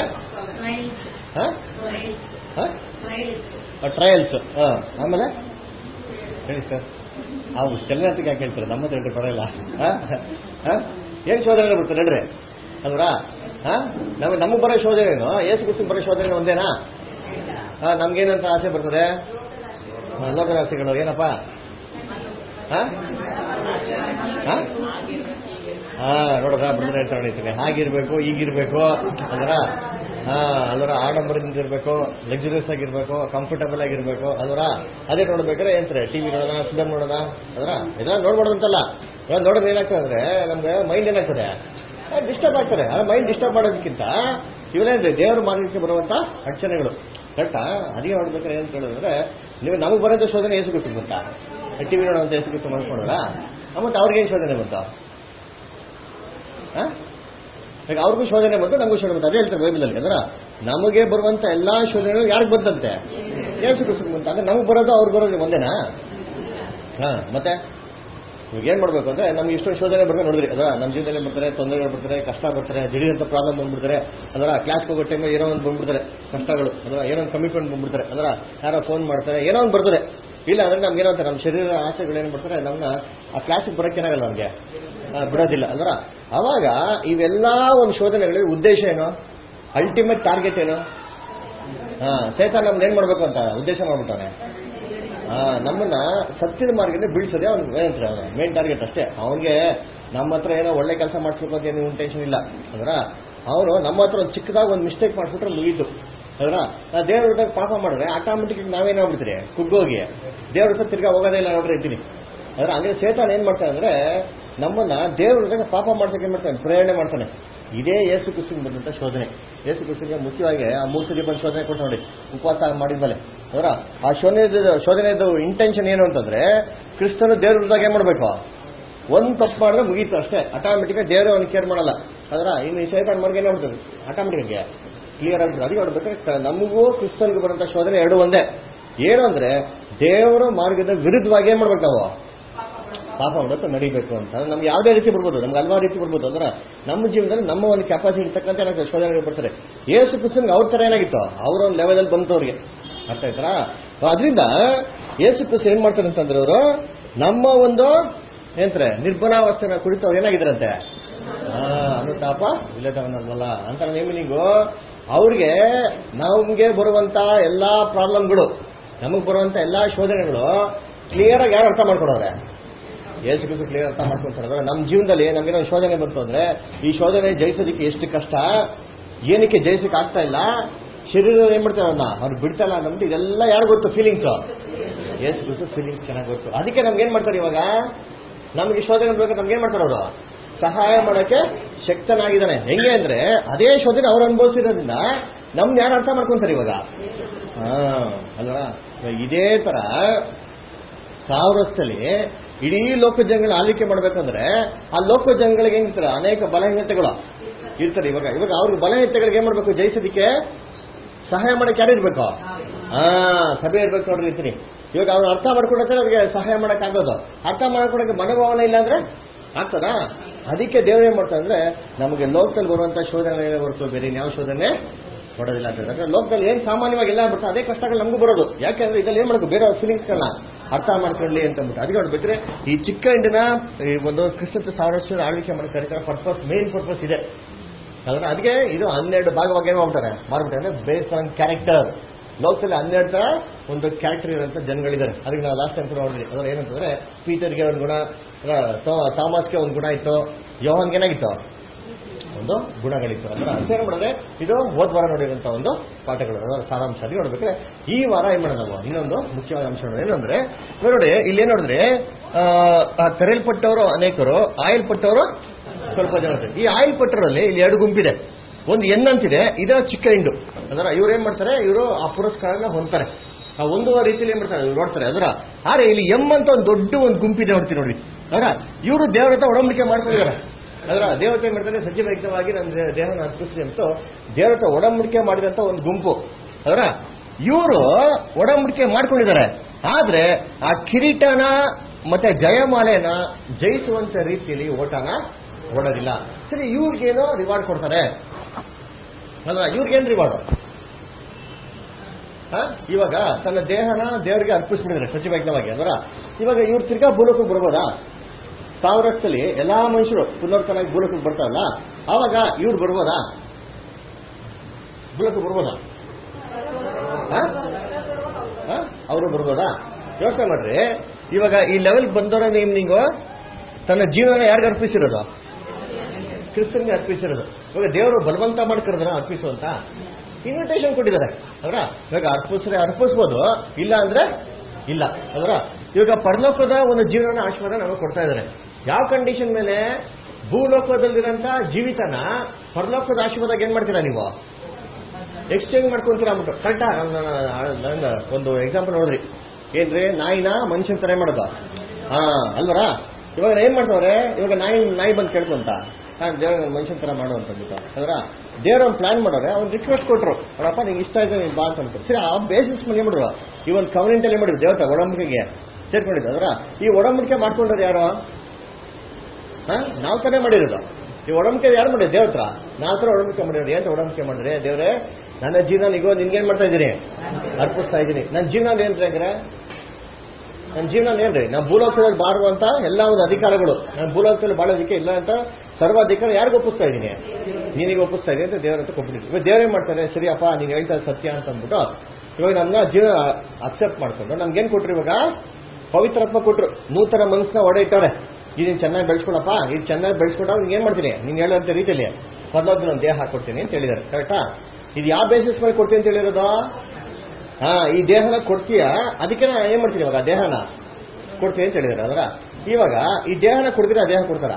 ಟ್ರಯಲ್ಸ್ ಹಾ ಆಮೇಲೆ ಹೇಳಿ ಸರ್ ಆ ಇಷ್ಟೆಲ್ಲ ಯಾಕೆ ಹೇಳ್ತಾರೆ ನಮ್ಮ ಹತ್ರ ಹೇಳ್ರಿ ಬರಲ್ಲ ಹಾ? ಹಾ? ಏನ್ ಶೋಧನೆ ಬರ್ತಾರೆ ಹೇಳ್ರಿ ಅಲ್ವರ ಹಾ ನಮಗೆ ನಮಗೆ ಬರೋ ಶೋಧನೆ ಏನು ಏಸು ಕುಸಿಗೆ ಬರೋ ಶೋಧನೆ ಒಂದೇನಾ ಹಾ ನಮ್ಗೇನಂತ ಆಸೆ ಬರ್ತದೆ ಹಾ, ಲೋಕರಾಸೆಗಳು ಏನಪ್ಪ ಹಾ ಹಾ ಹಾ ನೋಡ್ರ ಬಿಡುಗಡೆ ಹೇಳ್ತಾ ನಡೀತೀನಿ ಹಾಗಿರ್ಬೇಕು ಈಗಿರ್ಬೇಕು ಅಂದ್ರ ಹಾ ಅಲ್ವರ ಆಡಂಬರದಿಂದ ಇರ್ಬೇಕು ಲಕ್ಸುರಿಯಸ್ ಆಗಿರ್ಬೇಕು ಕಂಫರ್ಟಬಲ್ ಆಗಿರ್ಬೇಕು ಅಲ್ವರ ಅದೇ ನೋಡ್ಬೇಕಾದ್ರೆ ಏನ್ತಾರೆ ಟಿವಿ ನೋಡೋಣ ಫಿಲಮ್ ನೋಡೋಣ ಅದ್ರ ಇದೆಲ್ಲ ನೋಡ್ಬಾರ್ದಂತಲ್ಲ ಇವಾಗ ನೋಡೋದು ಏನಾಗ್ತದೆ ಅಂದ್ರೆ ನಮ್ಗೆ ಮೈಂಡ್ ಏನಾಗ್ತದೆ ಡಿಸ್ಟರ್ಬ್ ಆಗ್ತದೆ ಆ ಮೈಂಡ್ ಡಿಸ್ಟರ್ಬ್ ಮಾಡೋದಕ್ಕಿಂತ ಇವನೇನ್ರಿ ದೇವರ ಮಾರ್ಗಕ್ಕೆ ಬರುವಂತ ಅಡಚಣೆಗಳು ಕರೆಕ್ಟಾ ಅದೇ ನೋಡ್ಬೇಕಾದ್ರೆ ಏನ್ ಕೇಳಿದ್ರೆ ನೀವು ನಮಗೆ ಬರೋಂಥ ಶೋಧನೆ ಏಸು ಗೊತ್ತು ಗೊತ್ತಾ ಟಿವಿ ನೋಡುವಂತ ಏಸು ಗೊತ್ತು ಮಾಡ್ಕೊಂಡ್ರ ಮತ್ತೆ ಅವ್ರಿಗೇನು ಶೋಧನೆ ಬಂತು ಹ? ಈಗ ಅವ್ರಿಗೂ ಶೋಧನೆ ಬಂತು ನಮಗೂ ಶೋಧನೆ ಬಂತು ಅದೇ ಹೇಳ್ತಾರೆ ಬೈಬಲಲ್ಲಿ ಅದರ ನಮಗೆ ಬರುವಂತ ಎಲ್ಲಾ ಶೋಧನೆಗಳು ಯಾರಿಗೆ ಬಂದಂತೆ ಏಸು ಕ್ರಿಸ್ತನಿಗೆ ಬಂತ ಅಂದ್ರೆ ನಮಗೆ ಬರೋದು ಅವ್ರಿಗೆ ಬರೋದು ಒಂದೇನಾ ಹಾ ಮತ್ತೆ ಇವಾಗ ಏನ್ ಮಾಡ್ಬೇಕು ಅಂದ್ರೆ ನಮ್ಗೆ ಇಷ್ಟೊಂದು ಶೋಧನೆ ಬರ್ತಾರೆ ನೋಡಿದ್ರಿ ಅದರ ನಮ್ಮ ಜೀವನದಲ್ಲಿ ಬರ್ತಾರೆ ತೊಂದರೆಗಳು ಬರ್ತಾರೆ ಕಷ್ಟ ಬರ್ತಾರೆ ದಿಢೀರಂತ ಪ್ರಾಬ್ಲಮ್ ಬಂದ್ಬಿಡ್ತಾರೆ ಅದರ ಕ್ಲಾಸ್ಗೆ ಹೋಗೋ ಟೈಮ್ ಏನೋ ಒಂದು ಬಂದ್ಬಿಡ್ತಾರೆ ಕಷ್ಟಗಳು ಅದರ ಏನೋ ಒಂದು ಕಮಿಟ್ಮೆಂಟ್ ಬಂದ್ಬಿಡ್ತಾರೆ ಅದರ ಯಾರೋ ಫೋನ್ ಮಾಡ್ತಾರೆ ಏನೋ ಒಂದು ಬರ್ತದೆ ಇಲ್ಲ ಅಂದ್ರೆ ನಮ್ಗೆ ಏನೋ ಅಂತ ನಮ್ಮ ಶರೀರ ಆಸೆಗಳು ಏನು ಬರ್ತಾರೆ ನಮ್ಮನ್ನ ಆ ಕ್ಲಾಸಿಗೆ ಬರೋಕೆ ಏನಾಗಲ್ಲ ನಮಗೆ ಬಿಡೋದಿಲ್ಲ ಅಲ್ವರ ಅವಾಗ ಇವೆಲ್ಲ ಒಂದು ಶೋಧನೆಗಳಿಗೆ ಉದ್ದೇಶ ಏನು ಅಲ್ಟಿಮೇಟ್ ಟಾರ್ಗೆಟ್ ಏನು ಹಾ ಸೇತ ನಮ್ನ ಏನ್ ಮಾಡ್ಬೇಕು ಅಂತ ಉದ್ದೇಶ ಮಾಡ್ಬಿಟ್ಟಾನೆ ಆ, ನಮ್ಮನ್ನ ಸತ್ಯದ ಮಾರ್ಗದಿಂದ ಬೀಳ್ಸೋದೇ ಅವ್ನಿಗೆ ಏನಂತಾರೆ ಅವನು ಮೇನ್ ಟಾರ್ಗೆಟ್ ಅಷ್ಟೇ ಅವನಿಗೆ ನಮ್ಮ ಹತ್ರ ಏನೋ ಒಳ್ಳೆ ಕೆಲಸ ಮಾಡಿಸ್ಬೇಕು ಅಂತ ಏನು ಟೆನ್ಷನ್ ಇಲ್ಲ ಅದರ ಅವನು ನಮ್ಮ ಹತ್ರ ಒಂದು ಚಿಕ್ಕದಾಗ ಒಂದು ಮಿಸ್ಟೇಕ್ ಮಾಡಿಸ್ಬಿಟ್ರೆ ಮುಗೀತು ಅದರ ದೇವ್ರ ಹತ್ರ ಪಾಪ ಮಾಡಿದ್ರೆ ಆಟೋಮೆಟಿಕ್ ನಾವೇನಾಗ್ಬಿಡ್ತೀರಿ ಕುಗ್ಗೋಗಿ ದೇವ್ರ ಹತ್ರ ತಿರ್ಗಾ ಹೋಗೋದೇ ಇಲ್ಲ ನೋಡ್ರಿ ಇದ್ದೀನಿ ಅದರ ಹಂಗೆ ಸೇತಾನ್ ಏನ್ ಮಾಡ್ತಾನೆ ಅಂದ್ರೆ ನಮ್ಮನ್ನ ದೇವ್ರ ಹತ್ರ ಪಾಪ ಮಾಡ್ಸಕ್ಕೆ ಏನ್ ಮಾಡ್ತಾನೆ ಪ್ರೇರಣೆ ಮಾಡ್ತಾನೆ ಇದೇ ಯೇಸು ಕುಸಿಗೆ ಬಂದಂತ ಶೋಧನೆ ಯೇಸು ಕುಸಿಗೆ ಮುಖ್ಯವಾಗಿ ಆ ಮೂರು ಸತಿ ಬಂದು ಶೋಧನೆ ಕೊಟ್ಟು ನೋಡಿ ಉಪವಾಸ ಮಾಡಿದ್ಮೇಲೆ ಅದರ ಆ ಶೋಧನೆ ಶೋಧನೆದು ಇಂಟೆನ್ಷನ್ ಏನು ಅಂತಂದ್ರೆ ಕ್ರಿಸ್ತನು ದೇವ್ರ ವಿರುದ್ಧ ಏನ್ ಮಾಡ್ಬೇಕು ಒಂದ್ ತಪ್ಪು ಮಾಡಿದ್ರೆ ಮುಗೀತು ಅಷ್ಟೇ ಆಟೋಮೆಟಿಕ್ ದೇವರೇ ಅವ್ನು ಕೇರ್ ಮಾಡಲ್ಲ ಅದರ ಇನ್ನು ಈ ಸೈತಾನ್ ಮಾರ್ಗ ಏನ್ ಮಾಡ್ತದೆ ಆಟೋಮೆಟಿಕ್ ಕ್ಲಿಯರ್ ಆಗ್ಬಿಟ್ಟು ಅದಕ್ಕೆ ನೋಡ್ಬೇಕಾದ್ರೆ ನಮಗೂ ಕ್ರಿಸ್ತನ್ಗೂ ಬರುವಂತ ಶೋಧನೆ ಎರಡು ಒಂದೇ ಏನು ಅಂದ್ರೆ ದೇವರ ಮಾರ್ಗದ ವಿರುದ್ಧವಾಗಿ ಏನ್ ಮಾಡ್ಬೇಕು ನಾವು ಪಾಪ ಮಾಡೋಕೆ ನಡಿಬೇಕು ಅಂತ ನಮ್ಗೆ ಯಾವುದೇ ರೀತಿ ಬರ್ಬೋದು ನಮ್ಗೆ ಹಲವಾರು ರೀತಿ ಬರ್ಬೋದು ಅಂದ್ರೆ ನಮ್ಮ ಜೀವನದಲ್ಲಿ ನಮ್ಮ ಒಂದು ಕೆಪಾಸಿಟಿ ತಕ್ಕಂತೆ ಏನಾಗ್ತದೆ ಶೋಧನೆಗಳು ಬರ್ತಾರೆ ಏಸು ಕ್ರಿಸ್ತನ್ಗೆ ಅವ್ರ ತರ ಏನಾಗಿತ್ತು ಅವ್ರ ಒಂದು ಲೆವೆಲಲ್ಲಿ ಬಂತು ಅವ್ರಿಗೆ ಅರ್ಥ ಆಯ್ತಾ ಅದರಿಂದ ಏಸು ಕ್ರಿಸ್ತ ಏನ್ ಮಾಡ್ತಾರೆ ಅಂತಂದ್ರೆ ಅವರು ನಮ್ಮ ಒಂದು ಏನಂತಾರೆ ನಿರ್ಬಲಾವಸ್ಥೆನ ಕುರಿತು ಅವ್ರು ಏನಾಗಿದ್ರಂತೆ ಆ, ಅನುತಾಪ ಇಲ್ಲದವನಲ್ವಲ್ಲ ಅಂತ ನನ್ನ ಮೀನಿಂಗು ಅವ್ರಿಗೆ ನಮ್ಗೆ ಬರುವಂತ ಎಲ್ಲಾ ಪ್ರಾಬ್ಲಮ್ಗಳು ನಮಗ್ ಬರುವಂತ ಎಲ್ಲಾ ಶೋಧನೆಗಳು ಕ್ಲಿಯರ್ ಆಗಿ ಯಾರು ಅರ್ಥ ಮಾಡ್ಕೊಡೋರೆ ಯೇಸು ಕ್ರಿಸ್ತು ಕ್ಲಿಯರ್ ಅರ್ಥ ಮಾಡ್ಕೊಂತಾರೆ ಅಂದ್ರೆ ನಮ್ಮ ಜೀವನದಲ್ಲಿ ನಮಗೇನೋ ಶೋಧನೆ ಬಂತು ಅಂದ್ರೆ ಈ ಶೋಧನೆ ಜಯಿಸೋದಕ್ಕೆ ಎಷ್ಟು ಕಷ್ಟ ಏನಕ್ಕೆ ಜಯಿಸಕ್ಕೆ ಆಗ್ತಾ ಇಲ್ಲ ಶರೀರ ಏನ್ ಮಾಡ್ತಾರೆ ಅವನ್ನ ಅವ್ರು ಬಿಡ್ತಲ್ಲ ನಮ್ದು ಇದೆಲ್ಲ ಯಾರು ಗೊತ್ತು ಫೀಲಿಂಗ್ಸ್ ಯೇಸು ಕ್ರಿಸ್ತು ಫೀಲಿಂಗ್ಸ್ ಚೆನ್ನಾಗಿ ಗೊತ್ತು ಅದಕ್ಕೆ ನಮ್ಗೆ ಏನ್ ಮಾಡ್ತಾರೆ ಇವಾಗ ನಮಗೆ ಶೋಧನೆ ಬೇಕು ನಮ್ಗೆ ಏನ್ ಮಾಡ್ತಾರೆ ಅವರು ಸಹಾಯ ಮಾಡಕ್ಕೆ ಶಕ್ತನಾಗಿದ್ದಾನೆ ಹೆಂಗೆ ಅಂದ್ರೆ ಅದೇ ಶೋಧನೆ ಅವ್ರು ಅನುಭವಿಸಿರೋದ್ರಿಂದ ನಮ್ನ ಯಾರು ಅರ್ಥ ಮಾಡ್ಕೊಂತಾರೆ ಇವಾಗ ಹಾ ಅಲ್ವಾ ಇವಾಗ ಇದೇ ತರ ಸಾವಿರ ವರ್ಷದಲ್ಲಿ ಇಡೀ ಲೋಕ ಜನಗಳ ಆಳ್ವಿಕೆ ಮಾಡ್ಬೇಕಂದ್ರೆ ಆ ಲೋಕ ಜನಗಳಿಗೆ ಏನಿರ್ತಾರೆ ಅನೇಕ ಬಲಹೀನತೆಗಳು ಇರ್ತಾರೆ ಇವಾಗ ಇವಾಗ ಅವ್ರಿಗೆ ಬಲಹೀನತೆಗಳಿಗೆ ಏನ್ ಮಾಡ್ಬೇಕು ಜಯಿಸೋದಿಕ್ಕೆ ಸಹಾಯ ಮಾಡಕ್ಕೆ ಯಾರು ಇರ್ಬೇಕು ಹಾ ಸಭೆ ಇರ್ಬೇಕು ನೋಡ್ರಿ ಇರ್ತೀನಿ ಇವಾಗ ಅವ್ರು ಅರ್ಥ ಮಾಡ್ಕೊಡಕ್ಕೆ ಅವ್ರಿಗೆ ಸಹಾಯ ಮಾಡಕ್ ಆಗೋದು ಅರ್ಥ ಮಾಡ್ಕೊಡಕ್ಕೆ ಮನೋಭಾವನೆ ಇಲ್ಲ ಅಂದ್ರೆ ಆಗ್ತದಾ ಅದಕ್ಕೆ ದೇವ್ರು ಏನ್ ಮಾಡ್ತಾರೆ ಅಂದ್ರೆ ನಮಗೆ ಲೋಕದಲ್ಲಿ ಬರುವಂತ ಶೋಧನೆ ಹೊರತು ಬೇರೆ ಯಾವ ಶೋಧನೆ ಕೊಡೋದಿಲ್ಲ ಅಂತ ಹೇಳಿದ್ರೆ ಲೋಕದಲ್ಲಿ ಏನ್ ಸಾಮಾನ್ಯವಾಗಿ ಎಲ್ಲ ಬಿಟ್ಟು ಅದೇ ಕಷ್ಟಗಳು ನಮಗೂ ಬರೋದು ಯಾಕೆಂದ್ರೆ ಇದ್ರಲ್ಲಿ ಏನ್ ಮಾಡಬೇಕು ಬೇರೆ ಫೀಲಿಂಗ್ಸ್ಗಳನ್ನ ಅರ್ಥ ಮಾಡ್ಕೊಳ್ಳಿ ಅಂತ ಅಂದ್ಬಿಟ್ಟು ಅದಕ್ಕೆ ನೋಡ್ಬೇಕ್ರೆ ಈ ಚಿಕ್ಕ ಇಂಡಿನ ಈ ಒಂದು ಕ್ರಿಸ್ತ ಸಾವಿರ ವರ್ಷದ ಆಳ್ವಿಕೆ ಮಾಡಿ ಕರೀತಾರೆ ಪರ್ಪಸ್ ಮೇನ್ ಪರ್ಪಸ್ ಇದೆ ಅಲ್ವಾ ಅದಕ್ಕೆ ಇದು ಹನ್ನೆರಡು ಭಾಗವಾಗಿ ಏನ್ ಮಾಡ್ಬಿಟ್ಟಾರೆ ಮಾಡ್ಬಿಟ್ಟಾರೆ ಬೇಸ್ಡ್ ಆನ್ ಕ್ಯಾರೆಕ್ಟರ್ ಲೋಕದಲ್ಲಿ ಹನ್ನೆರಡು ತರ ಒಂದು ಕ್ಯಾರೆಕ್ಟರ್ ಇರೋಂಥ ಜನಗಳಿದ್ದಾರೆ ಅದಕ್ಕೆ ನಾವು ಲಾಸ್ಟ್ ಟೈಮ್ ಕೂಡ ನೋಡಿದ್ವಿ ಅದ್ರ ಏನಂತಂದ್ರೆ ಪೀಟರ್ಗೆ ಒಂದು ಗುಣ ಅಲ್ಲ, ಥೋ- ಥಾಮಸ್ಗೆ ಒಂದು ಗುಣ ಇತ್ತು ಯೋಹನ್ಗೆ ಏನಾಗಿತ್ತು ಒಂದು ಗುಣಗಳಿತ್ತು ಅಂದ್ರೆ ಅಂತ ಏನ್ ಮಾಡಿದ್ರೆ ಇದು ಹೋದ್ ವಾರ ನೋಡಿರೋಂಥ ಒಂದು ಪಾಠಗಳು ಅದರ ಸಾರಾಂಶ ಅದು ನೋಡ್ಬೇಕಾದ್ರೆ ಈ ವಾರ ಏನ್ ಮಾಡೋದು ನಾವು ಇನ್ನೊಂದು ಮುಖ್ಯವಾದ ಅಂಶ ನೋಡೋದು ಏನಂದ್ರೆ ಇವಾಗ ನೋಡಿ ಇಲ್ಲಿ ಏನ್ ನೋಡಿದ್ರೆ ಆ, ಆ ತೆರೆಯಲ್ಪಟ್ಟವರು ಅನೇಕರು ಆಯಲ್ಪಟ್ಟವರು ಸ್ವಲ್ಪ ಜನ ಇರ್ತಾರೆ. ಈ ಆಯಲ್ಪಟ್ಟರಲ್ಲಿ ಇಲ್ಲಿ ಎರಡು ಗುಂಪಿದೆ ಒಂದು ಎನ್ ಅಂತಿದೆ ಇದು ಚಿಕ್ಕ ಹಿಂಡು ಅದರ ಇವ್ರು ಏನ್ ಮಾಡ್ತಾರೆ ಇವರು ಆ ಪುರಸ್ಕಾರನ ಹೊಂದ್ತಾರೆ ಆ ಒಂದು ರೀತಿಯಲ್ಲಿ ಏನ್ ಮಾಡ್ತಾರೆ ಇವ್ರು ನೋಡ್ತಾರೆ ಅದರ ಆದ್ರೆ ಇಲ್ಲಿ ಎಂ ಅಂತ ಒಂದು ದೊಡ್ಡ ಒಂದು ಗುಂಪಿದೆ ನೋಡ್ತೀವಿ ನೋಡಿ ಅದರ ಇವರು ದೇವರ ಹತ್ರ ಒಡಂಬಡಿಕೆ ಮಾಡ್ಕೊಂಡಿದ್ದಾರೆ ಅದರ ದೇವತೆ ಏನ್ ಮಾಡ್ತಾರೆ ಸಜೀವಯುಕ್ತವಾಗಿ ನಮ್ಮ ದೇ- ದೇಹನ ಅರ್ಪಿಸ್ಲಿ ಅಂತ ದೇವರ ಹತ್ರ ಒಡಂಬಡಿಕೆ ಮಾಡಿದಂತ ಒಂದು ಗುಂಪು ಅದರ ಇವರು ಒಡಂಬಡಿಕೆ ಮಾಡ್ಕೊಂಡಿದ್ದಾರೆ ಆದ್ರೆ ಆ ಕಿರೀಟನ ಮತ್ತೆ ಜಯಮಾಲೆನ ಜಯಿಸುವಂತ ರೀತಿಯಲ್ಲಿ ಓಟನ ಓಡೋದಿಲ್ಲ ಸರಿ ಇವ್ರಿಗೇನೋ ರಿವಾರ್ಡ್ ಕೊಡ್ತಾರೆ ಅಲ್ವಾ ಇವ್ರಿಗೇನು ರಿವಾರ್ಡ್ ಇವಾಗ ತನ್ನ ದೇಹನ ದೇವರಿಗೆ ಅರ್ಪಿಸ್ಬಿಟ್ಟಿದ್ದಾರೆ ಸಚಿವಜ್ಞವಾಗಿ ಅಂದ್ರ ಇವಾಗ ಇವ್ರು ತಿರ್ಗಾ ಭೂಲೋಕಕ್ಕೆ ಬರ್ಬೋದಾ ಸಾವಿರ ವರ್ಷದಲ್ಲಿ ಎಲ್ಲಾ ಮನುಷ್ಯರು ಪುನರ್ತನಾಗಿ ಭೂಲೋಕಕ್ಕೆ ಬರ್ತಾರಲ್ಲ ಆವಾಗ ಇವ್ರು ಬರ್ಬೋದಾ ಭೂಲೋಕಕ್ಕೆ ಬರ್ಬೋದಾ ಅವರು ಬರ್ಬೋದಾ ಯೋಚನೆ ಮಾಡ್ರಿ ಇವಾಗ ಈ ಲೆವೆಲ್ ಬಂದವರ ನೀವು ನೀವು ತನ್ನ ಜೀವನ ಯಾರಿಗೆ ಅರ್ಪಿಸಿರೋದು ಕ್ರಿಸ್ತನ್ಗೆ ಅರ್ಪಿಸಿರೋದು ಇವಾಗ ದೇವರು ಬಲವಂತ ಮಾಡಿ ಕರೆದ್ರ ಅರ್ಪಿಸುವಂತ ಇನ್ವಿಟೇಷನ್ ಕೊಟ್ಟಿದ್ದಾರೆ ಅವರ ಇವಾಗ ಅರ್ಪಿಸ್ರೆ ಅರ್ಪಿಸ್ಬೋದು ಇಲ್ಲ ಅಂದ್ರೆ ಇಲ್ಲ ಅದರ ಇವಾಗ ಪರಲೋಕದ ಒಂದು ಜೀವನ ಆಶೀರ್ವಾದ ನಮಗೆ ಕೊಡ್ತಾ ಇದ್ದಾರೆ ಯಾವ ಕಂಡೀಷನ್ ಮೇಲೆ ಭೂಲೋಕದಲ್ಲಿರೋಂಥ ಜೀವಿತನ ಪರಲೋಕದ ಆಶೀರ್ವಾದ ಏನ್ ಮಾಡ್ತೀರಾ ನೀವು ಎಕ್ಸ್ಚೇಂಜ್ ಮಾಡ್ಕೊಂತೀರಾ ಅಂದ್ಬಿಟ್ಟು ಕರೆಕ್ಟಾ ನಂಗೆ ಒಂದು ಎಕ್ಸಾಂಪಲ್ ನೋಡಿದ್ರಿ ಏನ್ರಿ ನಾಯಿನ ಮನುಷ್ಯನ ತರ ಮಾಡೋದು ಹಾ ಅಲ್ವರಾ ಇವಾಗ ಏನ್ ಮಾಡ್ತಾವ್ರೆ ಇವಾಗ ನಾಯಿ ನಾಯಿ ಬಂದು ಕೇಳ್ಕೊಂತ ನಾನು ದೇವ್ರ ಮನುಷ್ಯನ ತರ ಮಾಡು ಅಂತ ಅಂದ್ಬಿಟ್ಟು ಅದರ ದೇವ್ರ ಒಂದು ಪ್ಲಾನ್ ಮಾಡೋರೆ ಅವ್ನು ರಿಕ್ವೆಸ್ಟ್ ಕೊಟ್ರು ಅವರಪ್ಪ ನಿಂಗೆ ಇಷ್ಟ ಆಯ್ತು ನೀನು ಬಾ ಅಂತ ಅಂದ್ಬಿಟ್ಟು ಸರಿ ಆ ಬೇಸಿಸ್ ಮೇಲೆ ಏನ್ ಮಾಡಿದ್ರು ಈ ಒಂದು ಕವನೆಂಟ್ ಅಲ್ಲಿ ಮಾಡಿದ್ರು ದೇವತ ಒಡಂಬಡಿಕೆಗೆ ಸೇರ್ಕೊಂಡಿದ್ದು ಅದರ ಈ ಒಡಂಬಡಿಕೆ ಮಾಡ್ಕೊಂಡ್ರೆ ಯಾರು ಹಾ ನಾವು ತಾನೇ ಮಾಡಿರೋದು ಈ ಒಡಂಬಡಿಕೆ ಯಾರು ಮಾಡಿದ್ರು ದೇವತ್ರ ನಾವು ತರ ಒಡಂಬಡಿಕೆ ಮಾಡಿರೋದು ಏನು ಒಡಂಬಡಿಕೆ ಮಾಡಿದ್ರೆ ದೇವ್ರೆ ನನ್ನ ಜೀವನ ನಿಗೋ ನಿನ್ಗೇನ್ ಮಾಡ್ತಾ ಇದ್ದೀನಿ ಅರ್ಪಿಸ್ತಾ ಇದ್ದೀನಿ ನನ್ನ ಜೀವನ ಏನ್ರಿ ಅಂದ್ರೆ ನನ್ನ ಜೀವನ ಏನ್ರಿ ನಾನು ಭೂಲೋಕದಲ್ಲಿ ಬಾರುವಂತ ಎಲ್ಲ ಒಂದು ಅಧಿಕಾರಗಳು ನಾನು ಭೂಲೋಕದಲ್ಲಿ ಬಾಳೋದಕ್ಕೆ ಇಲ್ಲ ಅಂತ ಸರ್ವ ಅಧಿಕಾರ ಯಾರಿಗೂ ಒಪ್ಪಿಸ್ತಾ ಇದ್ದೀನಿ ನಿನಗೆ ಒಪ್ಪಿಸ್ತಾ ಇದ್ದೀನಿ ಅಂತ ದೇವರ ಹತ್ರ ಕೊಟ್ಬಿಟ್ಟಿದ್ದೀನಿ ಇವಾಗ ದೇವ್ರೇನ್ ಮಾಡ್ತಾರೆ ಸರಿಯಪ್ಪ ನೀನು ಹೇಳ್ತಾ ಇರೋದು ಸತ್ಯ ಅಂತ ಅಂದ್ಬಿಟ್ಟು ಇವಾಗ ನನ್ನ ಜೀವನ ಅಕ್ಸೆಪ್ಟ್ ಮಾಡ್ಕೊಂಡು ನಮ್ಗೇನ್ ಕೊಟ್ರು ಇವಾಗ ಪವಿತ್ರಾತ್ಮ ಕೊಟ್ರು ನೂತನ ಮನಸ್ಸನ್ನ ಒಡೆ ಇಟ್ಟಾರೆ ಇದನ್ನ ಚೆನ್ನಾಗಿ ಬೆಳೆಸ್ಕೊಳಪ್ಪ ಇದು ಚೆನ್ನಾಗಿ ಬೆಳೆಸ್ಕೊಂಡಾಗ ನೀನ್ ಏನ್ ಮಾಡ್ತೀನಿ ನೀನ್ ಹೇಳೋಂಥ ರೀತಿಯಲ್ಲಿ ಮೊದಲಾದ್ರು ಒಂದು ದೇಹ ಕೊಡ್ತೀನಿ ಅಂತ ಹೇಳಿದ್ದಾರೆ ಕರೆಕ್ಟಾ ಇದು ಯಾವ ಬೇಸಿಸ್ ಮೇಲೆ ಕೊಡ್ತೀನಿ ಅಂತ ಹೇಳಿರೋದು ಹಾ ಈ ದೇಹನ ಕೊಡ್ತೀಯ ಅದಕ್ಕೆ ನಾ ಏನ್ ಮಾಡ್ತೀನಿ ಇವಾಗ ದೇಹನ ಕೊಡ್ತೀನಿ ಅಂತ ಹೇಳಿದಾರೆ ಅದರ ಇವಾಗ ಈ ದೇಹನ ಕೊಡ್ತೀರ ಆ ದೇಹ ಕೊಡ್ತಾರ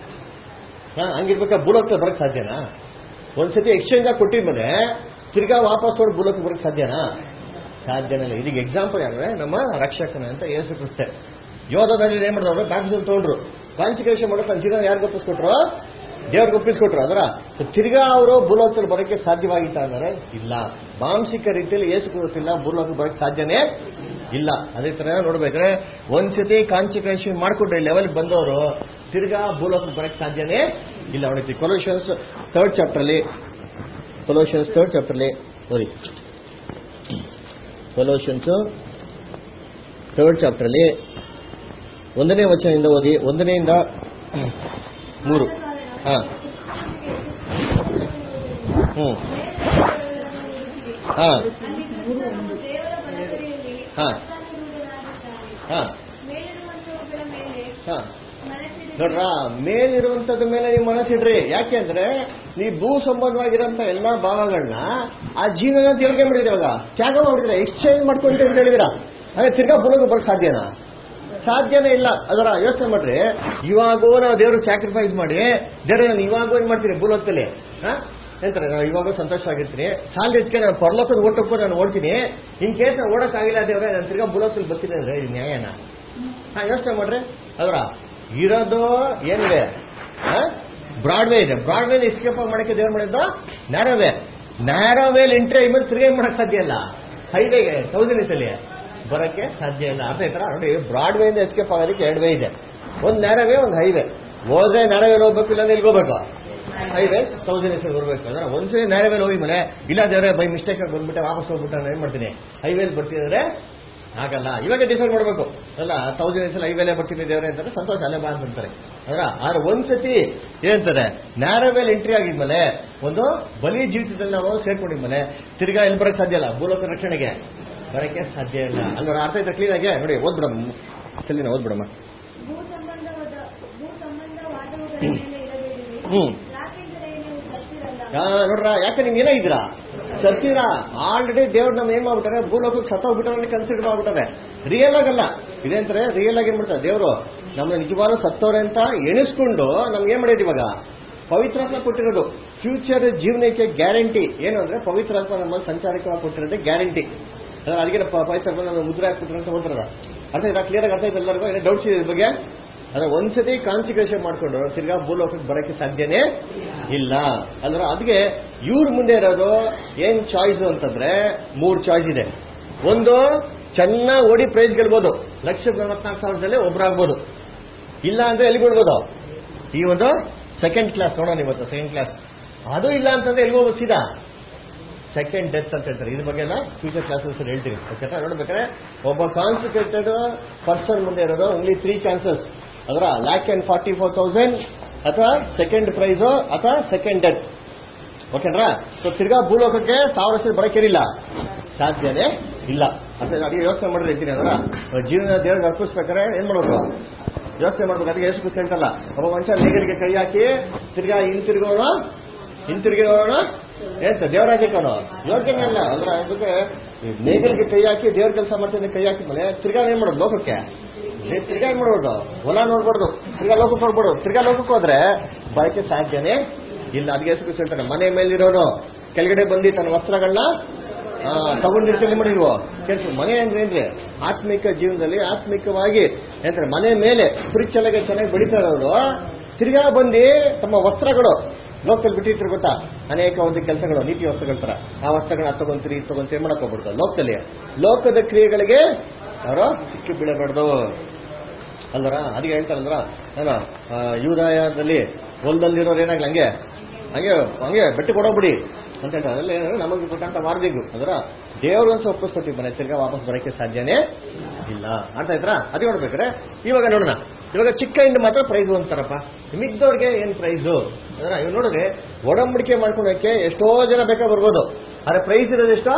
ಹಾ ಹಂಗಿರ್ಬೇಕಾ ಭೂಲೋಕ ಬರಕ್ ಸಾಧ್ಯನಾ ಒಂದ್ಸತಿ ಎಕ್ಸ್ಚೇಂಜ್ ಆಗಿ ಕೊಟ್ಟಿದ್ಮೇಲೆ ತಿರ್ಗಾ ವಾಪಸ್ ತೊಗೊಂಡು ಭೂಲೋಕ ಬರಕ್ ಸಾಧ್ಯನಾ ಸಾಧ್ಯನೇ ಇಲ್ಲ ಇದಕ್ಕೆ ಎಕ್ಸಾಂಪಲ್ ಯಾರು ನಮ್ಮ ರಕ್ಷಕನ ಅಂತ ಯೇಸು ಕ್ರಿಸ್ತೆ ಯೋಧದಲ್ಲಿ ಏನ್ ಮಾಡಿದವರು ಬ್ಯಾಪ್ಟಿಸಮ್ ತಗೊಂಡ್ರು ಕಾನ್ಸಿಕ್ರೇಷನ್ ಮಾಡೋ ತನ್ನ ಜೀವನ ಯಾರಿಗೆ ಒಪ್ಪಿಸ್ಕೊಟ್ರು ದೇವ್ರಿಗೆ ಒಪ್ಪಿಸ್ಕೊಟ್ರು ಅದರ ಸೊ ತಿರ್ಗಾ ಅವರು ಭೂಲೋಕದಲ್ಲಿ ಬರೋಕ್ಕೆ ಸಾಧ್ಯವಾಗಿತ್ತ ಅಂದರೆ ಇಲ್ಲ ಮಾಂಸಿಕ ರೀತಿಯಲ್ಲಿ ಏಸು ಗೊತ್ತಿಲ್ಲ ಭೂಲೋಕಕ್ಕೆ ಬರೋಕ್ಕೆ ಸಾಧ್ಯನೇ ಇಲ್ಲ ಅದೇ ತರ ನೋಡ್ಬೇಕಾದ್ರೆ ಒಂದ್ಸತಿ ಕಾನ್ಸಿಕ್ರೇಷನ್ ಮಾಡ್ಕೊಂಡು ಈ ಲೆವೆಲ್ ಬಂದವರು ತಿರ್ಗಾ ಭೂಲೋಕಕ್ಕೆ ಬರೋಕ್ಕೆ ಸಾಧ್ಯನೇ ಇಲ್ಲ ಅವನಿಗೆ ಕೊಲೋಷನ್ಸ್ ಥರ್ಡ್ ಚಾಪ್ಟರ್ಲಿ ಕೊಲೋಷನ್ಸ್ ಥರ್ಡ್ ಚಾಪ್ಟರ್ಲಿ ನೋಡಿ ಕೊಲೋಷನ್ಸ್ ಥರ್ಡ್ ಚಾಪ್ಟರ್ಲಿ ಒಂದನೇ ವಚನದಿಂದ ಓದಿ ಒಂದನೆಯಿಂದ ಮೂರು ಹಾ ಹ್ಮ್ ಹಾ ದೇವರ ಬಲಗಡೆಯಲ್ಲಿ ಹಾ. ಆಸ್ಥಾನರೂಢನಾಗಿದ್ದಾನೆ. ಹಾ ಮೇಲಿರುವಂತವುಗಳ ಮೇಲೆ ಹಾ ಮನಸ್ಸಿನ ನೋಡ್ರ ಮೇಲಿರುವಂತದ ಮೇಲೆ ನೀವು ಮನಸ್ಸಿಡ್ರಿ ಯಾಕೆಂದ್ರೆ ನೀವು ಭೂ ಸಂಬಂಧವಾಗಿರೋಂಥ ಎಲ್ಲಾ ಭಾವಗಳನ್ನ ಆ ಜೀವನ ದೇವ್ರಿಗೆ ಮಾಡಿದ್ರೆ ಇವಾಗ ತ್ಯಾಗ ಮಾಡಿದ್ರೆ ಎಕ್ಸ್ಚೇಂಜ್ ಮಾಡ್ಕೊಂತ ಅಂತ ಹೇಳಿದಿರ ಹಾಗೆ ತಿರ್ಗಾ ಭೂಲೋಕ ಬರಕ್ ಸಾಧ್ಯನಾ ಸಾಧ್ಯನೇ ಇಲ್ಲ ಅದರ ಯೋಚನೆ ಮಾಡ್ರಿ ಇವಾಗೂ ನಾವು ದೇವ್ರಿಗೆ ಸ್ಯಾಕ್ರಿಫೈಸ್ ಮಾಡಿ ದೇವ್ರ ನಾನು ಇವಾಗೂ ಏನ್ ಮಾಡ್ತೀನಿ ಭೂಲೋಕದಲ್ಲಿ ಹಾ ಎಂತಾರೆ ನಾವು ಇವಾಗ ಸಂತೋಷವಾಗಿರ್ತೀನಿ ಸಾಲ ಇದಕ್ಕೆ ನಾನು ಪರಲೋಕದ ಓಟಕ್ಕೂ ನಾನು ಓಡ್ತೀನಿ ಇನ್ ಕೇಸ್ ನಾನು ಓಡಕ್ಕಾಗಿಲ್ಲ ದೇವ್ರೆ ನಾನು ತಿರ್ಗಾ ಭೂಲೋಕದಲ್ಲಿ ಬರ್ತೀನಿ ಅಂದ್ರೆ ಇದು ನ್ಯಾಯನಾ ಹಾ ಯೋಚನೆ ಮಾಡ್ರಿ ಅದರ ಇರೋದು ಏನಿದೆ ಬ್ರಾಡ್ವೇ ಇದೆ ಬ್ರಾಡ್ವೇ ಎಸ್ಕೇಪ್ ಮಾಡಕ್ಕೆ ದೇವ್ರು ಮಾಡಿದ್ದು ನ್ಯಾರೋವೇ ನ್ಯಾರೋವೇಲ್ ಎಂಟ್ರಿ ಮೇಲೆ ತಿರುಗಿ ಮಾಡಕ್ ಸಾಧ್ಯ ಇಲ್ಲ ಹೈವೇಗೆ ತೌಸಂಡ್ ಇಸಲಿ ಬರಕ್ಕೆ ಸಾಧ್ಯ ಇಲ್ಲ ಅರ್ಥ ಆಯ್ತಾ ನೋಡಿ ಬ್ರಾಡ್ವೇ ಇಂದ ಎಸ್ಕೇಪ್ ಆಗೋದಕ್ಕೆ ಎರಡು ವೇ ಇದೆ ಒಂದು ನ್ಯಾರೋವೇ ಒಂದು ಹೈವೇ ಹೋದ್ರೆ ನ್ಯಾರೋವೇಲ್ ಹೋಗ್ಬೇಕು ಇಲ್ಲ ಎಲ್ಲಿ ಹೋಗ್ಬೇಕು ಹೈವೇ ತೌಸಂಡ್ ಇಸಲ್ ಬರ್ಬೇಕು ಅಂದ್ರೆ ಒಂದ್ಸರಿ ನ್ಯಾರೋವೇಲ್ ಹೋಗಿ ಮೇಲೆ ಇಲ್ಲ ದೇವ್ರೆ ಬೈ ಮಿಸ್ಟೇಕ್ ಆಗಿ ಬಂದ್ಬಿಟ್ಟೆ ವಾಪಸ್ ಹೋಗ್ಬಿಟ್ಟು ನಾನು ಏನ್ ಮಾಡ್ತೀನಿ ಹೈವೇಲ್ ಬರ್ತಿದ್ರೆ ಆಗಲ್ಲ ಇವಾಗ ಡಿಸೈಡ್ ಮಾಡ್ಬೇಕು ಅಲ್ಲ ತೌಸಂಡ್ ಇಯರ್ಸ್ ಐವೇಲೆ ಬರ್ತೀನಿ ದೇವ್ರೆ ಅಂತಾರೆ ಸಂತೋಷ ಅಲ್ಲೇ ಬಾ ಅಂತಾರೆ ಅದರ ಆದ್ರೆ ಒಂದ್ಸತಿ ಏನಂತಾರೆ ನ್ಯಾರವೇಲ್ ಎಂಟ್ರಿ ಆಗಿದ್ಮೇಲೆ ಒಂದು ಬಲಿ ಜೀವಿತದಲ್ಲಿ ನಾವು ಸೇರ್ಕೊಂಡಿದ್ಮೇಲೆ ತಿರ್ಗಾ ಎಲ್ಲಿ ಬರಕ್ ಸಾಧ್ಯ ಇಲ್ಲ ಭೂಲೋಕ ರಕ್ಷಣೆಗೆ ಬರಕ್ಕೆ ಸಾಧ್ಯ ಇಲ್ಲ ಅಲ್ವರ ಅರ್ಥ ಆಯ್ತಾ ಕ್ಲೀನ್ ಆಗಿ ನೋಡಿ ಓದ್ಬಿಡಮ್ಮ ಸಲಿನ ಓದ್ಬಿಡಮ್ಮ ಭೂ ಸಂಬಂಧವಾದ ಭೂ ಸಂಬಂಧವಾದವುಗಳ ಮೇಲೆ ಇರಬೇಡಿರಿ ಹ್ಮ್. ಯಾಕೆಂದರೆ ನೀವು ಸತ್ತಿರಲ್ಲ ಆ, ನೋಡ್ರ ಯಾಕೆ ನಿಮ್ಗೆ ಏನಾಗಿದ್ದೀರಾ ಸತ್ತೀರಾ ಆಲ್ರೆಡಿ ದೇವ್ರು ನಮ್ಮ ಏನ್ ಮಾಡ್ಬಿಟ್ಟಾರೆ ಭೂಲೋಕಕ್ಕೆ ಸತ್ತೋಗ್ಬಿಟ್ಟಾರೆ ಕನ್ಸಿಡರ್ ಮಾಡ್ಬಿಟ್ಟಾರೆ ರಿಯಲ್ ಆಗಲ್ಲ ಇದೇಂತಾರೆ ರಿಯಲ್ ಆಗಿ ಏನ್ ಮಾಡ್ತಾರೆ ದೇವರು ನಮ್ಮ ನಿಜವಾದ ಸತ್ತವ್ರೆ ಅಂತ ಎಣಿಸ್ಕೊಂಡು ನಮ್ಗೆ ಏನ್ ಮಾಡಿದ್ರು ಇವಾಗ ಪವಿತ್ರಾತ್ಮ ಕೊಟ್ಟಿರೋದು ಫ್ಯೂಚರ್ ಜೀವನಕ್ಕೆ ಗ್ಯಾರಂಟಿ ಏನು ಅಂದ್ರೆ ಪವಿತ್ರಾತ್ಮ ನಮ್ಮಲ್ಲಿ ಸಂಚಾರಕವಾಗಿ ಕೊಟ್ಟಿರೋದೇ ಗ್ಯಾರಂಟಿ ಅದಕ್ಕೆ ಪ- ಪವಿತ್ರಾತ್ಮ ನಮ್ಮ ಮುದ್ರೆ ಹಾಕ್ಬಿಟ್ರೆ ಅಂತ ಓದ್ತಾರಲ್ಲ ಅರ್ಥ ಇದೆ ಕ್ಲಿಯರ್ ಆಗಿ ಅರ್ಥ ಇದೆ ಎಲ್ಲರಿಗೂ ಏನೋ ಡೌಟ್ಸ್ ಇದೆ ಇದ್ರ ಬಗ್ಗೆ ಅಂದ್ರೆ ಒಂದ್ಸತಿ ಕಾನ್ಸಿಕ್ರೇಷನ್ ಮಾಡ್ಕೊಂಡು ತಿರ್ಗಾ ಭೂಲೋಕಕ್ಕೆ ಬರಕ್ಕೆ ಸಾಧ್ಯನೇ ಇಲ್ಲ ಅಲ್ರ ಅದಕ್ಕೆ ಇವ್ರ ಮುಂದೆ ಇರೋದು ಏನ್ ಚಾಯ್ಸ್ ಅಂತಂದ್ರೆ ಮೂರ್ ಚಾಯ್ಸ್ ಇದೆ ಒಂದು ಚೆನ್ನಾಗಿ ಓಡಿ ಪ್ರೈಸ್ ಗೆಲ್ಬೋದು ಲಕ್ಷ ನಲವತ್ನಾಲ್ಕು ಸಾವಿರದಲ್ಲಿ ಒಬ್ರಾಗ್ಬೋದು ಇಲ್ಲ ಅಂದ್ರೆ ಎಲ್ಲಿ ಬಿಡ್ಬೋದು ಈ ಒಂದು ಸೆಕೆಂಡ್ ಕ್ಲಾಸ್ ನೋಡೋಣ ಇವತ್ತು ಸೆಕೆಂಡ್ ಕ್ಲಾಸ್ ಅದು ಇಲ್ಲ ಅಂತಂದ್ರೆ ಎಲ್ಲಿಗೆ ಹೋಗೋದು ಸೀದಾ ಸೆಕೆಂಡ್ ಡೆತ್ ಅಂತ ಹೇಳ್ತಾರೆ ಇದ್ರ ಬಗ್ಗೆ ಎಲ್ಲ ಫ್ಯೂಚರ್ ಕ್ಲಾಸಸ್ ಹೇಳ್ತೀನಿ ಓಕೆನಾ ನೋಡ್ಬೇಕಾದ್ರೆ ಒಬ್ಬ ಕಾನ್ಸಂಟ್ರೇಟೆಡ್ ಪರ್ಸನ್ ಮುಂದೆ ಇರೋದು ಓನ್ಲಿ ತ್ರೀ ಚಾನ್ಸಸ್ ಅದರ lakh and forty four thousand ಅಥವಾ ಸೆಕೆಂಡ್ ಪ್ರೈಸು ಅಥವಾ ಸೆಕೆಂಡ್ ಡೆತ್ ಓಕೆನಾ ಸೊ ತಿರ್ಗಾ ಭೂಲೋಕಕ್ಕೆ ಸಾವಿರ ವರ್ಷ ಬರಕ್ಕೇನಿಲ್ಲ ಸಾಧ್ಯನೇ ಇಲ್ಲ ಅಂತ ಅದಕ್ಕೆ ಯೋಚನೆ ಮಾಡಿದ್ರೆ ಇದ್ದೀನಿ ಅದರ ಜೀವನ ದೇವ್ರಿಗೆ ಅರ್ಪಿಸ್ಬೇಕಾದ್ರೆ ಏನ್ ಮಾಡ್ಬೇಕು ಯೋಚನೆ ಮಾಡ್ಬೇಕು ಅದಕ್ಕೆ ಎಷ್ಟು ಖುಷಿ ಅಂತಲ್ಲ ಒಬ್ಬ ಮನುಷ್ಯ ನೇಗಲಿಗೆ ಕೈ ಹಾಕಿ ತಿರ್ಗಾ ಹಿಂತಿರುಗೋಣ ಹಿಂತಿರುಗಿರೋಣ ಏನ್ ದೇವರಾಜ್ಯಕ್ಕೆ ಅವನು ಯೋಗ್ಯನೇ ಅಲ್ಲ ಅಂದ್ರೆ ಅದಕ್ಕೆ ಈ ನೇಗಲಿಗೆ ಕೈ ಹಾಕಿ ದೇವ್ರ ಕೆಲಸ ಮಾಡ್ತೀನಿ ಕೈ ಹಾಕಿದ್ಮೇಲೆ ತಿರ್ಗಾ ಏನ್ ಮಾಡೋದು ಲೋಕಕ್ಕೆ ಏ, ತಿರ್ಗಾ ಏನ್ ಮಾಡ್ಬೋದು ಹೊಲ ನೋಡ್ಬಾರ್ದು ತಿರ್ಗಾ ಲೋಕಕ್ಕೆ ಹೋಗ್ಬಿಡು ತಿರ್ಗಾ ಲೋಕಕ್ಕೆ ಹೋದ್ರೆ ಬರಕ್ಕೆ ಸಾಧ್ಯನೇ ಇಲ್ಲ ಅದಕ್ಕೆ ಎಷ್ಟು ಖುಷಿ ಹೇಳ್ತಾನೆ ಮನೆ ಮೇಲಿರೋನು ಕೆಳಗಡೆ ಬಂದು ತನ್ನ ವಸ್ತ್ರಗಳನ್ನ ಆ, ತಗೊಂಡಿರ್ತೀನಿ ಮಾಡಿಲ್ವೋ ಕೇಳ್ತು ಮನೆ ಅಂದ್ರೆ ಏನ್ರಿ ಆತ್ಮಿಕ ಜೀವನದಲ್ಲಿ ಆತ್ಮಿಕವಾಗಿ ಏನಂತಾರೆ ಮನೆ ಮೇಲೆ ಸ್ಪಿರಿಚುವಲ್ ಆಗಿ ಚೆನ್ನಾಗಿ ಬೆಳೀತಾ ಇರೋರು ತಿರ್ಗಾ ಬಂದು ತಮ್ಮ ವಸ್ತ್ರಗಳು ಲೋಕದಲ್ಲಿ ಬಿಟ್ಟಿರ್ತಾರೆ ಗೊತ್ತಾ ಅನೇಕ ಒಂದು ಕೆಲಸಗಳು ನೀತಿ ವಸ್ತ್ರಗಳ ತರ ಆ ವಸ್ತ್ರಗಳನ್ನ ಅದ್ ತಗೊಂತೀರಿ ಇದು ತಗೊಂತೀರಿ ಮಾಡಕ್ ಹೋಗ್ಬಿಡ್ತಾರೆ ಲೋಕದಲ್ಲಿ ಲೋಕದ ಕ್ರಿಯೆಗಳಿಗೆ ಅವರು ಸಿಕ್ಕಿ ಬೀಳಬಾರ್ದು ಅಲ್ವರ ಅದಕ್ಕೆ ಹೇಳ್ತಾರಲ್ರ ಏನೋ ಆ, ಯೂದಾಯದಲ್ಲಿ ಹೊಲದಲ್ಲಿರೋರು ಏನಾಗ್ಲಿ ಹಂಗೆ ಹಂಗೆ ಹಂಗೆ ಬೆಟ್ಟ ಕೊಡೋಗ್ಬಿಡಿ ಅಂತ ಹೇಳ್ತಾರೆ ಅದ್ರಲ್ಲಿ ಏನಂದ್ರೆ ನಮಗೆ ಕೊಟ್ಟಂತ ಮಾರ್ಜಿಂಗು ಅದರ ದೇವರು ಅಂತ ಒಪ್ಪಿಸ್ಕೊಟ್ಟಿವಿ ಮನೆ ತಿರ್ಗಾ ವಾಪಸ್ ಬರೋಕ್ಕೆ ಸಾಧ್ಯನೇ ಇಲ್ಲ ಅರ್ಥ ಆಯ್ತಾ ಅದೇ ನೋಡ್ಬೇಕಾರೆ ಇವಾಗ ನೋಡೋಣ ಇವಾಗ ಚಿಕ್ಕ ಹಿಂಡು ಮಾತ್ರ ಪ್ರೈಸು ಅಂತಾರಪ್ಪ ಮಿದ್ದವ್ರಿಗೆ ಏನ್ ಪ್ರೈಸು ಅದರ ಇವ್ ನೋಡಿದ್ರೆ ಒಡಂಬಡಿಕೆ ಮಾಡ್ಕೊಳಕ್ಕೆ ಎಷ್ಟೋ ಜನ ಬೇಕಾ ಬರ್ಬೋದು ಆದ್ರೆ ಪ್ರೈಸ್ ಇರೋದು ಎಷ್ಟೋ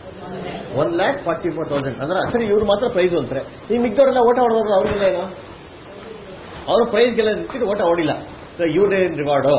one lakh forty four thousand ಅಂದ್ರೆ ಸರಿ ಇವ್ರು ಮಾತ್ರ ಪ್ರೈಸ್ ಅಂತಾರೆ ಈ ಮಿಕ್ಕವರೆಲ್ಲ ಓಟ ಹೊಡೆದವ್ರಲ್ಲ ಅವ್ರಿಗೆಲ್ಲ ಏನು ಅವರು ಪ್ರೈಸ್ಗೆಲ್ಲ ನಿಂತಿದ್ದು ಓಟ ಹೊಡಿಲ್ಲ ಇವ್ರೇನ್ ರಿವಾರ್ಡು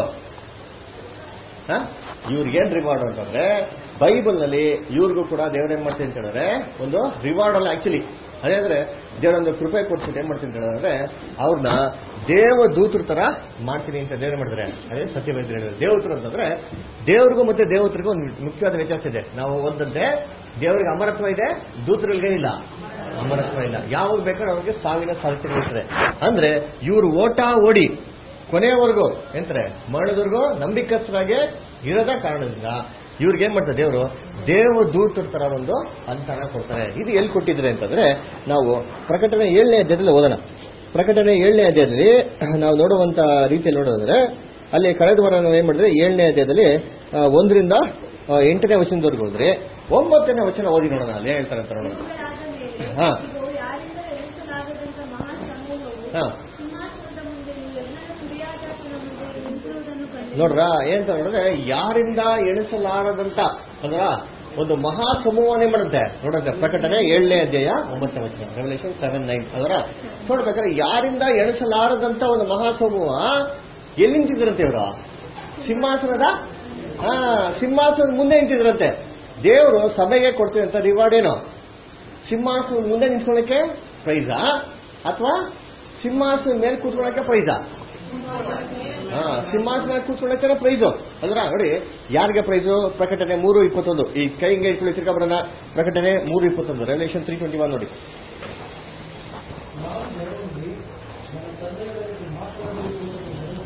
ಇವ್ರಿಗೇನ್ ರಿವಾರ್ಡ್ ಅಂತಂದ್ರೆ ಬೈಬಲ್ ನಲ್ಲಿ ಇವ್ರಿಗೂ ಕೂಡ ದೇವ್ರೇನ್ ಮಾಡ್ತೀನಿ ಅಂತ ಹೇಳಿದ್ರೆ ಒಂದು ರಿವಾರ್ಡ್ ಅಲ್ಲ ಆಕ್ಚುಲಿ ಅದೇಂದ್ರೆ ದೇವರೊಂದು ಕೃಪೆ ಕೊಡ್ತೀನಿ ಏನ್ ಮಾಡ್ತೀನಿ ಅಂತ ಹೇಳಿದ್ರೆ ಅವ್ರನ್ನ ದೇವ ದೂತರ ತರ ಮಾಡ್ತೀನಿ ಅಂತ ದೇವ್ರು ಮಾಡಿದ್ರೆ ಅದೇ ಸತ್ಯವೇಂದ್ರ ಹೇಳಿದ್ರೆ ದೇವತರು ಅಂತಂದ್ರೆ ದೇವ್ರಿಗೂ ಮತ್ತೆ ದೇವತರಿಗೂ ಒಂದು ಮುಖ್ಯವಾದ ವ್ಯತ್ಯಾಸ ಇದೆ ನಾವು ಓದಂತೆ ದೇವರಿಗೆ ಅಮರತ್ವ ಇದೆ ದೂತರಿಗೆ ಇಲ್ಲ ಅಮರತ್ವ ಇಲ್ಲ ಯಾವಾಗ ಬೇಕಾದ್ರೆ ಅವ್ರಿಗೆ ಸಾವಿನ ಸಾಧ್ಯತೆ ಇರ್ತದೆ ಅಂದ್ರೆ ಇವ್ರು ಓಟ ಓಡಿ ಕೊನೆಯವರೆಗೂ ಎಂತಾರೆ ಮರಣದವರೆಗೂ ನಂಬಿಕಸ್ಥರಾಗೆ ಇರೋದ ಕಾರಣದಿಂದ ಇವ್ರಿಗೆ ಏನ್ ಮಾಡ್ತಾರೆ ದೇವರು ದೇವ ದೂತರ ತರ ಒಂದು ಅಂತರ ಕೊಡ್ತಾರೆ ಇದು ಎಲ್ಲಿ ಕೊಟ್ಟಿದ್ರೆ ಅಂತಂದ್ರೆ ನಾವು ಪ್ರಕಟಣೆ ಏಳನೇ ಅಧ್ಯಾಯದಲ್ಲಿ ಓದೋಣ ಪ್ರಕಟಣೆ ಏಳನೇ ಅಧ್ಯಾಯದಲ್ಲಿ ನಾವು ನೋಡುವಂತ ರೀತಿಯಲ್ಲಿ ನೋಡೋದಂದ್ರೆ ಅಲ್ಲಿ ಕಳೆದ ವಾರ ನಾವು ಏನ್ ಮಾಡಿದ್ರೆ ಏಳನೇ ಅಧ್ಯಾಯದಲ್ಲಿ ಆ, ಒಂದರಿಂದ ಆ, ಎಂಟನೇ ವಚನದವರೆಗೂ ಹೋದ್ರೆ ಒಂಬತ್ತನೇ ವಚನ ಓದಿ ನೋಡೋಣ ಅಲ್ಲಿ ಹೇಳ್ತಾರೆ ಅಂತ ನೋಡೋಣ ಇವುಗಳಾದ ಮೇಲೆ ಹಾ. ಇವು ಯಾರಿಂದ ಎಣಿಸಲಾಗದಂತ ಮಹಾ ಸಮೂಹವು ಹಾ. ಸಿಂಹಾಸನದ ಮುಂದೆ ಎಲ್ಲರ ಕುರಿಯಾದಾತನ ಮುಂದೆ ನಿಂತಿರುವುದನ್ನು ಕಂಡೆನು. ನೋಡ್ರ ಏನಂತ ನೋಡಿದ್ರೆ ಯಾರಿಂದ ಎಣಿಸಲಾರದಂತ ಅಂದ್ರ ಒಂದು ಮಹಾ ಸಮೂಹನೇ ಮಾಡುತ್ತೆ ನೋಡುತ್ತೆ ಪ್ರಕಟಣೆ ಏಳನೇ ಅಧ್ಯಾಯ ಒಂಬತ್ತನೇ ವಚನ ರೆವಲ್ಯೂಷನ್ ಸೆವೆನ್ ನೈನ್ ಅದರ ನೋಡ್ಬೇಕಾದ್ರೆ ಯಾರಿಂದ ಎಣಿಸಲಾರದಂತ ಒಂದು ಮಹಾ ಸಮೂಹ ಎಲ್ಲಿ ನಿಂತಿದ್ರಂತೆ ಇವರು ಸಿಂಹಾಸನದ ಹಾ ಸಿಂಹಾಸನದ ಮುಂದೆ ನಿಂತಿದ್ರಂತೆ ದೇವರು ಸಭೆಗೆ ಕೊಡ್ತೀವಿ ಅಂತ ರಿವಾರ್ಡ್ ಏನು ಸಿಂಹಾಸನದ ಮುಂದೆ ನಿಂತ್ಕೊಳ್ಳಕ್ಕೆ ಪ್ರೈಸಾ ಅಥವಾ ಸಿಂಹಾಸನ ಮೇಲೆ ಕೂತ್ಕೊಳ್ಳಕ್ಕೆ ಪ್ರೈಸಾ ಹಾ ಸಿಂಹಾಸನ ಮೇಲೆ ಕೂತ್ಕೊಳ್ಳಕ್ಕೆ ಪ್ರೈಸು ಅಲ್ರ ನೋಡಿ ಯಾರಿಗೆ ಪ್ರೈಸು ಪ್ರಕಟಣೆ ಮೂರು ಇಪ್ಪತ್ತೊಂದು ಈ ಕೈ ಹಿಂಗೆ ಇಟ್ಕೊಳ್ಳಿ ತಿರ್ಗಾ ಬರೋಣ ಪ್ರಕಟಣೆ ಮೂರು ಇಪ್ಪತ್ತೊಂದು ರೆವಲ್ಯೂಷನ್ ತ್ರೀ ಟ್ವೆಂಟಿ ಒನ್ ನೋಡಿ ನಾವು ನೆರವಾಗಿ ನಮ್ಮ ತಂದೆಗಳಿಗೆ ಮಾತ್ರದಲ್ಲಿ ಕೂತುಕೊಂಡು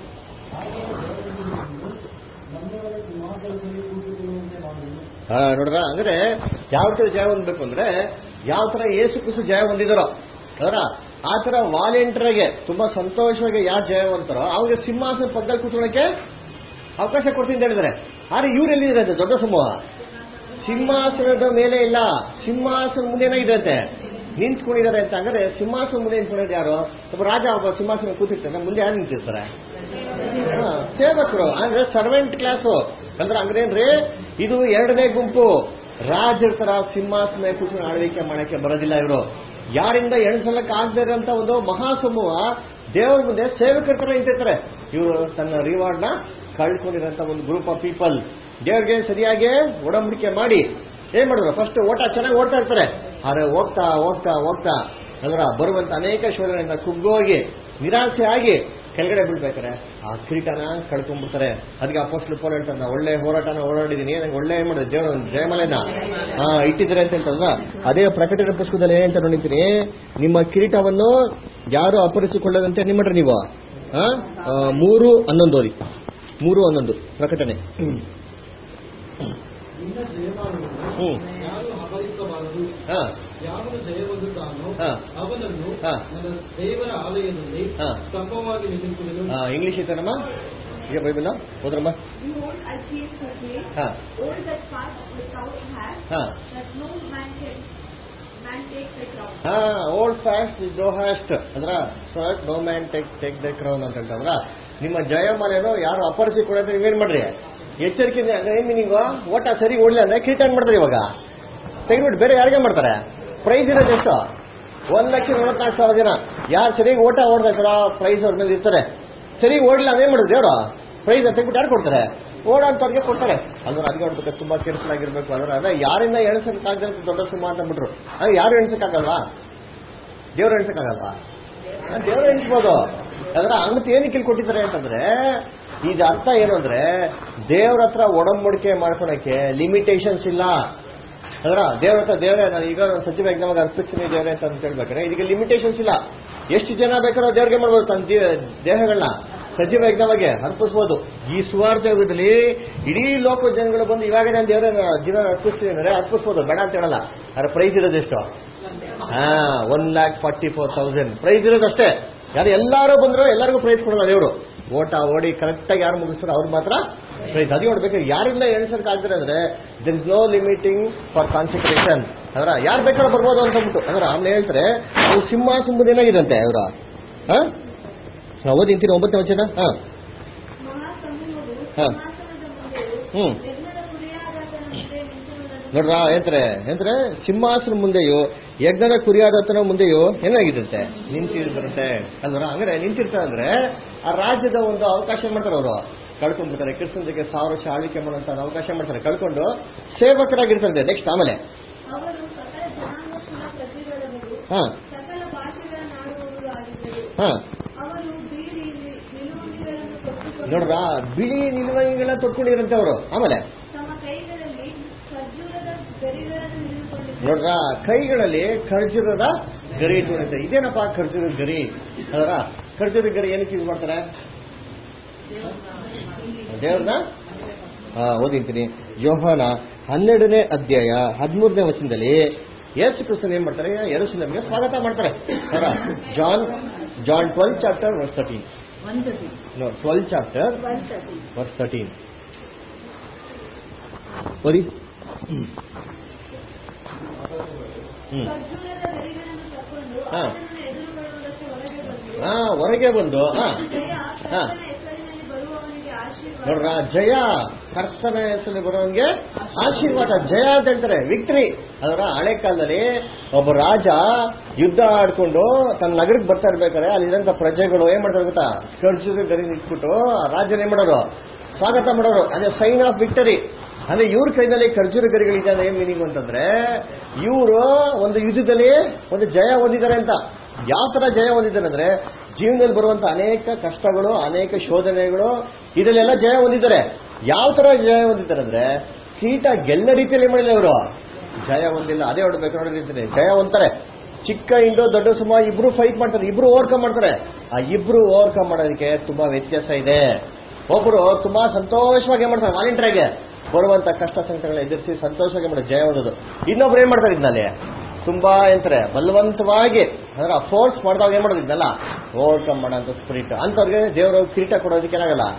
ನಮ್ಮವರಿಗೆ ಮಾತ್ರದಲ್ಲಿ ಕೂತುಕೊಳ್ಳುವಂತೆ ಮಾಡುವುದು ಹಾ ನೋಡ್ರ ಅಂದ್ರೆ ಯಾವ ತರ ಜಯ ಹೊಂದಬೇಕು ಅಂದ್ರೆ ಯಾವ ತರ ಏಸು ಕುಸು ಜಯ ಹೊಂದಿದಾರೋ ಅದರ ಆ ತರ ವಾಲೆಂಟಿಯರ್ಗೆ ತುಂಬಾ ಸಂತೋಷವಾಗಿ ಯಾರು ಜಯ ಹೊಂತಾರೋ ಅವ್ರಿಗೆ ಸಿಂಹಾಸನ ಪಕ್ಕದಲ್ಲಿ ಕೂತ್ಕೊಳ್ಳೋಕೆ ಅವಕಾಶ ಕೊಡ್ತೀನಿ ಅಂತ ಹೇಳಿದ್ದಾರೆ ಆದ್ರೆ ಇವ್ರು ಎಲ್ಲಿದ್ದಾರೆ ಅಂತ ದೊಡ್ಡ ಸಮೂಹ ಸಿಂಹಾಸನದ ಮೇಲೆ ಇಲ್ಲ ಸಿಂಹಾಸನ ಮುಂದೆ ಏನಾಗಿದ್ರಂತೆ ನಿಂತ್ಕೊಂಡಿದ್ದಾರೆ ಅಂತ ಅಂದ್ರೆ ಸಿಂಹಾಸನ ಮುಂದೆ ನಿಂತ್ಕೊಂಡಿದ್ದಾರೆ ಯಾರು ಒಬ್ಬ ರಾಜ ಒಬ್ಬ ಸಿಂಹಾಸನ ಕೂತಿರ್ತಾನೆ ಮುಂದೆ ಯಾರು ನಿಂತಿರ್ತಾರೆ ಹಾ, ಸೇವಕರು ಅಂದ್ರೆ ಸರ್ವೆಂಟ್ ಕ್ಲಾಸು ಅಂದ್ರೆ ಅಂದ್ರೇನ್ರಿ ಇದು ಎರಡನೇ ಗುಂಪು ರಾಜರ ತರ ಸಿಂಹಾಸನ ಮೇಲೆ ಕೂತ್ಕೊಂಡು ಆಳ್ವಿಕೆ ಮಾಡಕ್ಕೆ ಬರೋದಿಲ್ಲ ಇವರು ಯಾರಿಂದ ಎಣಿಸಲಕ್ಕೆ ಆಗದೆ ಇರೋಂತ ಒಂದು ಮಹಾಸಮೂಹ ದೇವರ ಮುಂದೆ ಸೇವಕರ ತರ ನಿಂತಿರ್ತಾರೆ ಇವರು ತನ್ನ ರಿವಾರ್ಡ್ ನ ಕಳ್ಕೊಂಡಿರೋಂತ ಒಂದು ಗ್ರೂಪ್ ಆಫ್ ಪೀಪಲ್ ದೇವ್ರಿಗೆ ಸರಿಯಾಗಿ ಒಡಂಬಡಿಕೆ ಮಾಡಿ ಏನ್ ಮಾಡಿದ್ರು ಫಸ್ಟ್ ಓಟ ಚೆನ್ನಾಗಿ ಓಡ್ತಾ ಇರ್ತಾರೆ ಆದ್ರೆ ಹೋಗ್ತಾ ಹೋಗ್ತಾ ಹೋಗ್ತಾ ಅದರ ಬರುವಂತ ಅನೇಕ ಶೋಧನೆಯಿಂದ ಕುಗ್ಗೋಗಿ ನಿರಾಸೆ ಆಗಿ ಕೆಳಗಡೆ ಬೀಳ್ಬೇಕಾರೆ ಆ ಕಿರೀಟನ ಕಳ್ಕೊಂಡ್ಬಿಡ್ತಾರೆ ಅದಕ್ಕೆ ಅಪೋಸ್ಟ್ಲು ಪೋಲ್ ಹೇಳ್ತಾರೆ ನಾ ಒಳ್ಳೆ ಹೋರಾಟನ ಓಡಾಡಿದೀನಿ ನಂಗೆ ಒಳ್ಳೆ ಏನ್ ಮಾಡಿದೆ ದೇವರ ಜಯಮಲೆನ ಹಾ ಇಟ್ಟಿದ್ದಾರೆ ಅಂತ ಹೇಳ್ತಾರಲ್ಲ ಅದೇ ಪ್ರಕಟಣೆ ಪುಸ್ತಕದಲ್ಲಿ ಏನ್ ಹೇಳ್ತಾರೆ ನೋಡಿದ್ದೀನಿ ನಿಮ್ಮ ಕಿರೀಟವನ್ನು ಯಾರು ಅಪರಿಸಿಕೊಳ್ಳದಂತೆ ಏನ್ ಮಾಡ್ರಿ ನೀವು ಆ? ಆ, ಮೂರು ಹನ್ನೊಂದು ಓದಿ ಮೂರು ಹನ್ನೊಂದು ಪ್ರಕಟಣೆ ಹ್ಮ್. ನಿನ್ನ ಜಯಮಾನವನ್ನು ಹ್ಮ್. ಯಾರು ಅಪಹರಿಸಬಾರದು ಹಾ ಯಾವನು ಜಯವೊಂದುತ್ತಾನೋ ಹಾ. ಅವನನ್ನು ಹಾ. ನನ್ನ ದೇವರ ಆಲಯದಲ್ಲಿ ಹಾ. ಸ್ತಂಭವಾಗಿ ನಿಲ್ಲಿಸುವೆನು ಆ, ಇಂಗ್ಲಿಷ್ ಐತನಮ್ಮ ಈಗ ಬೈಬಲ್ ಹೋದ್ರಮ್ಮ Behold, I came quickly. ಹಾ All that pass without hat, ಹಾ that no man can man take the crown. ಹಾ ಓಲ್ಡ್ ಫ್ಯಾಸ್ಟ್ ದೋ ಹ್ಯಾಸ್ಟ್ ಅಂದ್ರ ಸರ್ಟ್ no man take take the crown ಅಂತ ಹೇಳ್ತಾವ್ರ ನಿಮ್ಮ ಜಯಮಾಲೆನೋ ಯಾರು ಅಪರಿಸಿ ಕೊಡೋದ್ರೆ ನೀವೇನ್ ಮಾಡ್ರಿ ಎಚ್ಚರಿಕೆ ಅಂದ್ರೆ ಏನ್ ಮೀನಿಂಗ್ ಓಟ ಸರಿ ಓಡ್ಲಿ ಅಂದ್ರೆ ಕೀಟ ಏನ್ ಮಾಡ್ತಾರೆ ಇವಾಗ ತೆಗೆದ್ಬಿಟ್ಟು ಬೇರೆ ಯಾರಿಗೆ ಮಾಡ್ತಾರೆ ಪ್ರೈಸ್ ಇರೋದು ಎಷ್ಟು ಒಂದ್ ಲಕ್ಷ ನಲವತ್ನಾಲ್ಕು ಸಾವಿರ ಜನ ಯಾರು ಸರಿಯಾಗಿ ಓಟ ಓಡ್ತಾ ಇರ್ತಾರೋ ಪ್ರೈಸ್ ಅವ್ರ ಮೇಲೆ ಇರ್ತಾರೆ ಸರಿ ಓಡ್ಲಿಲ್ಲ ಅದೇನ್ ಮಾಡೋದು ದೇವ್ರು ಪ್ರೈಸ್ ತೆಗೆದ್ಬಿಟ್ಟು ಯಾರು ಕೊಡ್ತಾರೆ ಓಡೋಂಥವ್ರಿಗೆ ಕೊಡ್ತಾರೆ ಅಲ್ವ ಅದಕ್ಕೆ ನೋಡ್ಬೇಕು ತುಂಬಾ ಕೇರ್ಫುಲ್ ಆಗಿರ್ಬೇಕು ಅದ್ರ ಅದೇ ಯಾರಿಂದ ಎಣಿಸಕ್ಕಾಗದಂತ ದೊಡ್ಡ ಸಿಂಹ ಅಂತ ಬಿಟ್ರು ಅದು ಯಾರು ಎಣಿಸಕ್ಕಾಗಲ್ವಾ ದೇವ್ರು ಎಣಿಸಕ್ಕಾಗಲ್ವಾ ಆ, ದೇವ್ರು ಎಣಿಸ್ಬೋದು ಅದರ ಅಂಗತಿ ಏನಕ್ಕೆ ಇಲ್ಲಿ ಕೊಟ್ಟಿದ್ದಾರೆ ಅಂತಂದ್ರೆ ಈಗ ಅರ್ಥ ಏನು ಅಂದ್ರೆ ದೇವ್ರ ಹತ್ರ ಒಡಂಬಡಿಕೆ ಮಾಡ್ಕೊಳಕ್ಕೆ ಲಿಮಿಟೇಷನ್ಸ್ ಇಲ್ಲ ಅದರ ದೇವ್ರ ಹತ್ರ ದೇವರೇ ನಾನು ಈಗ ನಾನು ಸಚಿವ ಎಕ್ಸಾಮ್ ಅರ್ಪಿಸ್ತೀನಿ ದೇವರೇ ಅಂತ ಅಂತ ಹೇಳ್ಬೇಕಾದ್ರೆ ಇದಕ್ಕೆ ಲಿಮಿಟೇಷನ್ಸ್ ಇಲ್ಲ ಎಷ್ಟು ಜನ ಬೇಕಾದ್ರೂ ದೇವ್ರಿಗೆ ಮಾಡ್ಬೋದು ತನ್ನ ದೇ- ದೇಹಗಳನ್ನ ಸಜೀವ ಯಜ್ಞವಾಗಿ ಅರ್ಪಿಸ್ಬೋದು ಈ ಸುವಾರ್ಥ ಯುಗದಲ್ಲಿ ಇಡೀ ಲೋಕ ಜನಗಳು ಬಂದು ಇವಾಗ ನಾನು ದೇವರ ಜೀವ ಅರ್ಪಿಸ್ತೀನಿ ಅಂದ್ರೆ ಅರ್ಪಿಸ್ಬೋದು ಬೇಡ ಅಂತ ಹೇಳಲ್ಲ ಅದ್ರ ಪ್ರೈಸ್ ಇರೋದು ಎಷ್ಟು ಹಾ one lakh forty four thousand prize ಇರೋದಷ್ಟೇ ಯಾರು ಎಲ್ಲಾರು ಬಂದ್ರು ಎಲ್ಲರಿಗೂ ಪ್ರೈಸ್ ಕೊಡೋಲ್ಲ ದೇವರು ಓಟ ಓಡಿ ಕರೆಕ್ಟಾಗಿ ಯಾರು ಮುಗಿಸ್ತಾರೋ ಅವ್ರು ಮಾತ್ರ ಪ್ರೈಸ್ ಅದು ನೋಡ್ಬೇಕು ಯಾರಿಂದ ಎಣಿಸಕ್ ಆಗ್ತಾರೆ ಅಂದ್ರೆ there is no limiting for concentration ಅದರ ಯಾರು ಬೇಕಾದ್ರೂ ಬರ್ಬೋದು ಅಂತ ಅಂದ್ಬಿಟ್ಟು ಅಂದ್ರೆ ಆಮೇಲೆ ಹೇಳ್ತಾರೆ ಅದು ಸಿಂಹಾಸನ ಏನಾಗಿದಂತೆ ಅವರ ಹಾ ಓದಿಂತೀರಿ ಒಂಬತ್ತನೇ ವಚನ ಹಾ ಮಹಾಸಮೂಹವು ಹಾ. ಸಿಂಹಾಸನದ ಮುಂದೆಯೂ ಹ್ಮ್. ಯಜ್ಞದ ಕುರಿಯಾದಾತನ ಮುಂದೆ ನಿಂತಿರುವುದನ್ನು ನೋಡ್ರ ಏನ್ತಾರೆ ಏನ್ತಾರೆ ಸಿಂಹಾಸನ ಮುಂದೆಯೂ ಯಜ್ಞದ ಕುರಿಯಾದತನ ಮುಂದೆಯೂ ಏನಾಗಿರುತ್ತೆ ನಿಂತಿರುತ್ತೆ ಅಲ್ವರ ಅಂದ್ರೆ ನಿಂತಿರ್ತಾರೆ ಅಂದ್ರೆ ಆ ರಾಜ್ಯದ ಒಂದು ಅವಕಾಶ ಏನ್ ಮಾಡ್ತಾರೆ ಅವರು ಕಳ್ಕೊಂಡ್ಬಿಡ್ತಾರೆ ಕ್ರಿಸ್ತನಿಗೆ ಸಾವಿರ ವರ್ಷ ಆಳ್ವಿಕೆ ಮಾಡುವಂತ ಒಂದು ಅವಕಾಶ ಮಾಡ್ತಾರೆ ಕಳ್ಕೊಂಡು ಸೇವಕರಾಗಿರ್ತಾರೆ ನೆಕ್ಸ್ಟ್ ಆಮೇಲೆ ಅವರು ಸಕಲ ಜನಾಂಗ ಕುಲ ಪ್ರಜೆಗಳವರು ಹಾ ಸಕಲ ಭಾಷೆಗಳ ನಾಡುವವರು ಆಗಿದ್ದರು ಹಾ ಅವರು ಬೀರಿ ನಿ- ನಿಲುವಂಗಿಗಳನ್ನು ತೊಟ್ಟುಕೊಂಡು ನೋಡ್ರ ಬಿಳಿ ನಿಲುವಂಗಿಗಳನ್ನ ತೊಟ್ಕೊಂಡಿರಂತೆ ಅವರು ಆಮೇಲೆ ತಮ್ಮ ಕೈಗಳಲ್ಲಿ ಖರ್ಜೂರದ ಗರಿಗಳನ್ನು ಹಿಡಿದುಕೊಂಡಿದ್ದರು ನೋಡ್ರ ಕೈಗಳಲ್ಲಿ ಖರ್ಜೂರದ ಗರಿ ಇಟ್ಕೊಂಡಿರುತ್ತೆ ಇದೇನಪ್ಪ ಖರ್ಜೂರದ ಗರಿ ಅದರ ಖರ್ಜೂರದ ಗರಿ ಏನಕ್ಕೆ ಯೂಸ್ ಮಾಡ್ತಾರೆ ದೇವ್ರನ್ನ ಹಾ ಓದಿಂತೀನಿ ಯೋಹಾನ ಹನ್ನೆರಡನೇ ಅಧ್ಯಾಯ ಹದಿಮೂರನೇ ವಚನದಲ್ಲಿ ಯೇಸು ಕ್ರಿಸ್ತನ್ ಏನ್ ಮಾಡ್ತಾರೆ ಯೆರೂಸಲೇಮ್ಗೆ ಸ್ವಾಗತ ಮಾಡ್ತಾರೆ ಅವರ John John twelve chapter verse thirteen no twelve chapter verse thirteen ಓದಿ ಹ್ಮ್ ಹ್ಮ್ ಖರ್ಜೂರದ ಗರಿಗಳನ್ನು ತಕ್ಕೊಂಡು ಹಾ. ಆತನನ್ನು ಎದುರುಗೊಳ್ಳುವುದಕ್ಕೆ ಹೊರಗೆ ಬಂದು ಹಾ ಹೊರಗೆ ಬಂದು ಹಾ ಜಯ ಹಾ. ಕರ್ತನ ಹೆಸರಿನಲ್ಲಿ ಬರುವವನಿಗೆ ಆಶೀರ್ವಾದ ನೋಡ್ರ ಜಯ ಕರ್ತನ ಹೆಸರಲ್ಲಿ ಬರೋನ್ಗೆ ಆಶೀರ್ವಾದ ಜಯ ಅಂತ ಹೇಳ್ತಾರೆ ವಿಕ್ಟ್ರಿ ಅದರ ಹಳೆ ಕಾಲದಲ್ಲಿ ಒಬ್ಬ ರಾಜ ಯುದ್ಧ ಆಡ್ಕೊಂಡು ತನ್ನ ನಗರಕ್ಕೆ ಬರ್ತಾ ಇರ್ಬೇಕಾದ್ರೆ ಅಲ್ಲಿರೋಂಥ ಪ್ರಜೆಗಳು ಏನ್ ಮಾಡ್ತಾರೆ ಗೊತ್ತಾ ಖರ್ಜೂರ ಗರಿ ಇಟ್ಬಿಟ್ಟು ಆ ರಾಜನ ಏನ್ ಮಾಡೋರು ಸ್ವಾಗತ ಮಾಡೋರು ಅದೇ ಸೈನ್ ಆಫ್ ವಿಕ್ಟರಿ ಅಂದ್ರೆ ಇವ್ರ ಕೈನಲ್ಲಿ ಖರ್ಜೂರ ಗರಿಗಳಿದೆ ಅಂದ್ರೆ ಏನ್ ಮೀನಿಂಗ್ ಅಂತಂದ್ರೆ ಇವರು ಒಂದು ಯುದ್ಧದಲ್ಲಿ ಒಂದು ಜಯ ಹೊಂದಿದ್ದಾರೆ ಅಂತ ಯಾವ ತರ ಜಯ ಹೊಂದಿದ್ದಾರೆ ಅಂದ್ರೆ ಜೀವನದಲ್ಲಿ ಬರುವಂತ ಅನೇಕ ಕಷ್ಟಗಳು ಅನೇಕ ಶೋಧನೆಗಳು ಇದರಲ್ಲೆಲ್ಲ ಜಯ ಹೊಂದಿದ್ದಾರೆ ಯಾವ ತರ ಜಯ ಹೊಂದಿದ್ದಾರೆ ಅಂದ್ರೆ ಕೀಟ ಗೆಲ್ಲ ರೀತಿಯಲ್ಲಿ ಮಾಡಿಲ್ಲ ಇವರು ಜಯ ಹೊಂದಿಲ್ಲ ಅದೇ ಹೊಡ್ಬೇಕು ನೋಡಿ ರೀತಿಯಲ್ಲಿ ಜಯ ಹೊಂತಾರೆ ಚಿಕ್ಕ ಇಂಡೋ ದೊಡ್ಡ ಸುಮ ಇಬ್ರು ಫೈಟ್ ಮಾಡ್ತಾರೆ ಇಬ್ರು ಓವರ್ಕಮ್ ಮಾಡ್ತಾರೆ ಆ ಇಬ್ರು ಓವರ್ಕಮ್ ಮಾಡೋದಕ್ಕೆ ತುಂಬಾ ವ್ಯತ್ಯಾಸ ಇದೆ ಒಬ್ರು ತುಂಬಾ ಸಂತೋಷವಾಗಿ ಏನ್ ಮಾಡ್ತಾರೆ ವಾಲಂಟಿಯರ್ಗೆ ಬರುವಂತ ಕಷ್ಟ ಸಂಕಟಗಳನ್ನ ಎದುರಿಸಿ ಸಂತೋಷವಾಗಿ ಮಾಡಿ ಜಯ ಹೊಂದೋದು ಇನ್ನೊಬ್ರು ಏನ್ ಮಾಡ್ತಾರೆ ಇದ್ನಲ್ಲಿ ತುಂಬಾ ಎಂತಾರೆ ಬಲವಂತವಾಗಿ ಅಂದ್ರೆ ಫೋರ್ಸ್ ಮಾಡಿದಾಗ ಏನ್ ಮಾಡೋದು ಇದನ್ನೆಲ್ಲ ಓವರ್ಕಮ್ ಮಾಡೋಂಥ ಸ್ಪಿರಿಟ್ ಅಂತವ್ರಿಗೆ ದೇವರು ಕಿರೀಟ ಕೊಡೋದಕ್ಕೆ ಏನಾಗಲ್ಲ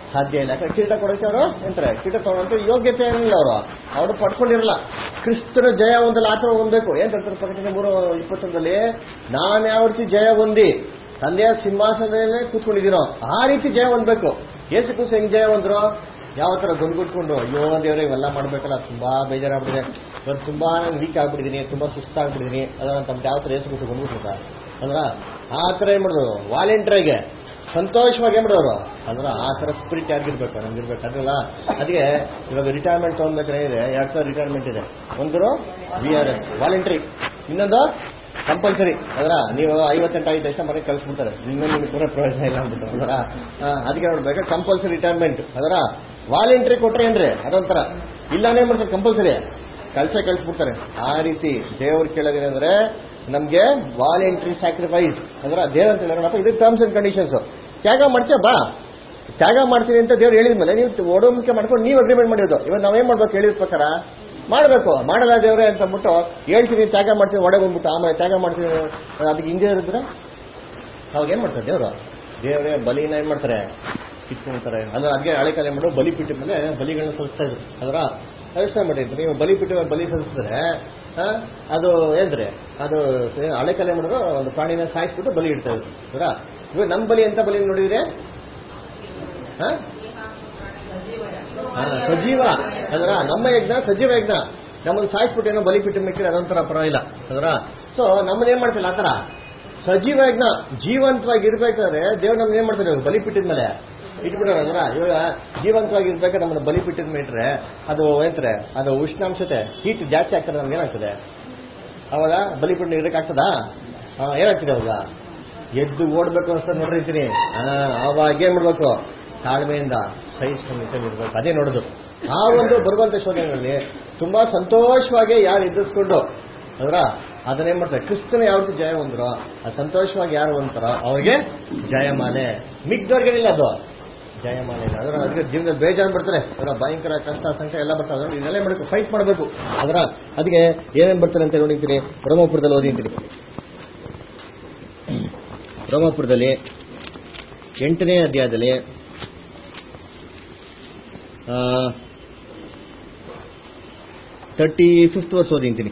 ಸಾಧ್ಯ ಇಲ್ಲ ಯಾಕಂದ್ರೆ ಕಿರೀಟ ಕೊಡೋಕೆ ಅವರು ಎಂತಾರೆ ಕಿರೀಟ ತಗೊಳ್ಳೋಂಥ ಯೋಗ್ಯತೆ ಏನಿಲ್ಲ ಅವರು ಅವರು ಪಡ್ಕೊಂಡಿರಲ್ಲ ಕ್ರಿಸ್ತನ ಜಯ ಹೊಂದಲ್ಲ ಆ ಥರ ಹೊಂದಬೇಕು ಏನ್ ಹೇಳ್ತಾರೆ ಪ್ರಕಟಣೆ ಮೂರು ಇಪ್ಪತ್ತೊಂದರಲ್ಲಿ ನಾನು ಯಾವ ರೀತಿ ಜಯ ಹೊಂದಿ ತಂದೆಯ ಸಿಂಹಾಸನದಲ್ಲೇ ಕೂತ್ಕೊಂಡಿದ್ದೀನೋ ಆ ರೀತಿ ಜಯ ಹೊಂದಬೇಕು ಏಸು ಕೂಸು ಹೆಂಗ್ ಜಯ ಹೊಂದ್ರು ಯಾವ ಥರ ಗುಂಡ್ಗುಟ್ಕೊಂಡು ಅಯ್ಯೋ ದೇವ್ರೆ ಇವೆಲ್ಲ ಮಾಡ್ಬೇಕಲ್ಲ ತುಂಬಾ ಬೇಜಾರಾಗ್ಬಿಟ್ಟಿದೆ ಇವತ್ತು ತುಂಬಾ ನಾನು ವೀಕ್ ಆಗ್ಬಿಟ್ಟಿದ್ದೀನಿ ತುಂಬಾ ಸುಸ್ತಾಗ್ಬಿಟ್ಟಿದ್ದೀನಿ ಅದರ ತಮ್ಮ ಯಾವ ಥರ ಏಸು ಕೂಸು ಗುಂಡ್ಗುಟ್ಟ ಅಂದ್ರ ಆ ಥರ ಏನ್ ಮಾಡಿದ್ರು ವಾಲೆಂಟ್ರಿಗೆ ಸಂತೋಷವಾಗಿ ಏನ್ ಮಾಡಿದವರು ಅಂದ್ರ ಆ ಥರ ಸ್ಪಿರಿಟ್ ಯಾರಿಗಿರ್ಬೇಕು ನಮ್ಗಿರ್ಬೇಕು ಅದಲ್ಲ ಅದಕ್ಕೆ ಇವಾಗ ರಿಟೈರ್ಮೆಂಟ್ ತಗೊಬೇಕಾದ್ರೆ ಇದೆ ಎರಡು ಥರ ರಿಟೈರ್ಮೆಂಟ್ ಇದೆ ಒಂದು ವಿ ಆರ್ ಎಸ್ ವಾಲೆಂಟ್ರಿ ಇನ್ನೊಂದು ಕಂಪಲ್ಸರಿ ಅದರ ನೀವು ಐವತ್ತೆಂಟು ಐದು ತಕ್ಷಣ ಮನೆಗೆ ಕಳಿಸ್ಬಿಡ್ತಾರೆ ಇನ್ನೊಂದು ನಿಮಗೆ ಪೂರ ಪ್ರಯೋಜನ ಇಲ್ಲ ಅಂದ್ಬಿಟ್ಟು ಅದರ ಅದಕ್ಕೆ ನೋಡ್ಬೇಕು ಕಂಪಲ್ಸರಿ ರಿಟೈರ್ಮೆಂಟ್ ಅದರ ವಾಲೆಂಟ್ರಿ ಕೊಟ್ರೆ ಏನ್ರಿ ಅದೊಂಥರ ಇಲ್ಲಾನೇ ಮಾಡ್ತಾರೆ ಕಂಪಲ್ಸರಿ ಕಳ್ಸೇ ಕಳಿಸ್ಬಿಡ್ತಾರೆ ಆ ರೀತಿ ದೇವ್ರು ಕೇಳೋದೇನಂದ್ರೆ ನಮ್ಗೆ ವಾಲೆಂಟ್ರಿ ಸ್ಯಾಕ್ರಿಫೈಸ್ ಅದರ ದೇವ್ರ ಅಂತ ಹೇಳೋಣಪ್ಪ ಇದು ಟರ್ಮ್ಸ್ ಅಂಡ್ ಕಂಡೀಷನ್ಸ್ ತ್ಯಾಗ ಮಾಡ್ತೀಯ ಬಾ ತ್ಯಾಗ ಮಾಡ್ತೀನಿ ಅಂತ ದೇವ್ರು ಹೇಳಿದ್ಮೇಲೆ ನೀವು ಓಡೋಮುಖೆ ಮಾಡ್ಕೊಂಡು ನೀವು ಅಗ್ರಿಮೆಂಟ್ ಮಾಡಿದ್ದು ಇವಾಗ ನಾವೇನ್ ಮಾಡ್ಬೇಕು ಹೇಳಿದ ಪ್ರಕಾರ ಮಾಡಬೇಕು ಮಾಡದ ದೇವ್ರೆ ಅಂತ ಅಂದ್ಬಿಟ್ಟು ಹೇಳ್ತೀನಿ ತ್ಯಾಗ ಮಾಡ್ತೀನಿ ಒಡೆ ಬಂದ್ಬಿಟ್ಟು ಆಮೇಲೆ ತ್ಯಾಗ ಮಾಡ್ತೀನಿ ಅದಕ್ಕೆ ಹಿಂದೆ ಇರಿದ್ರೆ ಅವಾಗ ಏನ್ ಮಾಡ್ತಾರೆ ದೇವರು ದೇವರೇ ಬಲಿನ ಏನ್ ಮಾಡ್ತಾರೆ ಕಿತ್ಕೊಂಡ್ತಾರೆ ಅಂದ್ರೆ ಅದಕ್ಕೆ ಹಳೆ ಕಾಲ ಮಾಡು ಬಲಿ ಪಿಟ್ಟ ಮೇಲೆ ಬಲಿಗಳನ್ನ ಸಲ್ಲಿಸ್ತಾ ಇದ್ರು ಅದರ ವ್ಯವಸ್ಥೆ ಮಾಡಿದ್ರು ನೀವು ಬಲಿ ಪಿಟ್ಟ ಮೇಲೆ ಬಲಿ ಸಲ್ಲಿಸಿದ್ರೆ ಆ, ಅದು ಏನ್ರಿ ಅದು ಸ- ಹಳೆ ಕಾಲ ಮಾಡಿದ್ರು ಒಂದು ಪ್ರಾಣಿನ ಸಾಯಿಸ್ಬಿಟ್ಟು ಬಲಿ ಇಡ್ತಾ ಇದ್ರು ಅದರ ಇವಾಗ ನಮ್ಮ ಬಲಿ ಎಂತ ಬಲಿ ನೋಡಿದ್ರೆ ಹಾ ಹಾ, ಸಜೀವ ಅದರ ನಮ್ಮ ಯಜ್ಞ ಸಜೀವ ಯಜ್ಞ ನಮ್ಮನ್ನು ಸಾಯಿಸ್ಬಿಟ್ಟು ಏನೋ ಬಲಿ ಪಿಟ್ಟು ಮಿಕ್ಕಿದ್ರೆ ಅದೊಂಥರ ಪರವಾಗಿಲ್ಲ ಅದರ ಸೊ ನಮ್ಮನ್ನ ಏನ್ ಮಾಡ್ತಿಲ್ಲ ಆತರ ಸಜೀವ ಯಜ್ಞ ಜೀವಂತವಾಗಿ ಇರ್ಬೇಕಾದ್ರೆ ದೇವ್ರು ನಮ್ಗೆ ಏನ್ ಮಾಡ್ತಾರೆ ಇವಾಗ ಬಲಿ ಪಿಟ್ಟಿದ ಮೇಲೆ ಇಟ್ಬಿಟ್ಟಾರೆ ಅದರ ಇವಾಗ ಜೀವಂತವಾಗಿ ಇರ್ಬೇಕಾದ್ರೆ ನಮ್ಮನ್ನ ಬಲಿ ಪಿಟ್ಟಿದ ಮೇಲೆ ಇಟ್ರೆ ಅದು ಏನಂತಾರೆ ಅದು ಉಷ್ಣಾಂಶತೆ ಹೀಟ್ ಜಾಸ್ತಿ ಆಗ್ತದೆ ನಮ್ಗೆ ಏನಾಗ್ತದೆ ಅವಾಗ ಬಲಿ ಪಿಟ್ಟು ಇರಕ್ಕಾಗ್ತದಾ ಹಾ, ಏನಾಗ್ತದೆ ಅವಾಗ ಎದ್ದು ಓಡ್ಬೇಕು ಅಂತ ನೋಡಿರ್ತೀನಿ ಅವಾಗ ಏನ್ ಮಾಡ್ಬೇಕು ತಾಳ್ಮೆಯಿಂದ ಸಹಿಸ್ಕೊಂಡು ನಿಂತಿರ್ಬೇಕು ಅದೇ ನೋಡೋದು ಆ ಒಂದು ಬರುವಂತ ಶೋಧನೆಗಳಲ್ಲಿ ತುಂಬಾ ಸಂತೋಷವಾಗಿ ಯಾರು ಎದುರಿಸ್ಕೊಂಡು ಅದರ ಅದನ್ನೇನ್ ಮಾಡ್ತಾರೆ ಕ್ರಿಸ್ತನ ಯಾವ ರೀತಿ ಜಯ ಹೊಂದ್ರೋ ಆ ಸಂತೋಷವಾಗಿ ಯಾರು ಹೊಂದ್ತಾರೋ ಅವ್ರಿಗೆ ಜಯಮಾಲೆ ಮಿಗ್ದವ್ರಿಗೇನಿಲ್ಲ ಅದು ಜಯಮಾಲೆ ಇಲ್ಲ ಅದರ ಅದಕ್ಕೆ ಜೀವನದಲ್ಲಿ ಬೇಜಾರು ಬರ್ತಾರೆ ಅದರ ಭಯಂಕರ ಕಷ್ಟ ಸಂಕಟ ಎಲ್ಲ ಬರ್ತಾರೆ ಅದರಲ್ಲಿ ಇದೆಲ್ಲ ಮಾಡಬೇಕು ಫೈಟ್ ಮಾಡಬೇಕು ಅದರ ಅದಕ್ಕೆ ಏನೇನು ಬರ್ತಾರೆ ಅಂತ ನೋಡಿರ್ತೀನಿ ಬ್ರಹ್ಮಪುರದಲ್ಲಿ ಓದಿರ್ತೀನಿ ರೋಮಾಪುರದಲ್ಲಿ ಎಂಟನೇ ಅಧ್ಯಾಯದಲ್ಲಿ ತರ್ಟಿ ಫಿಫ್ತ್ ವರ್ಷ ಓದಿಂತೀನಿ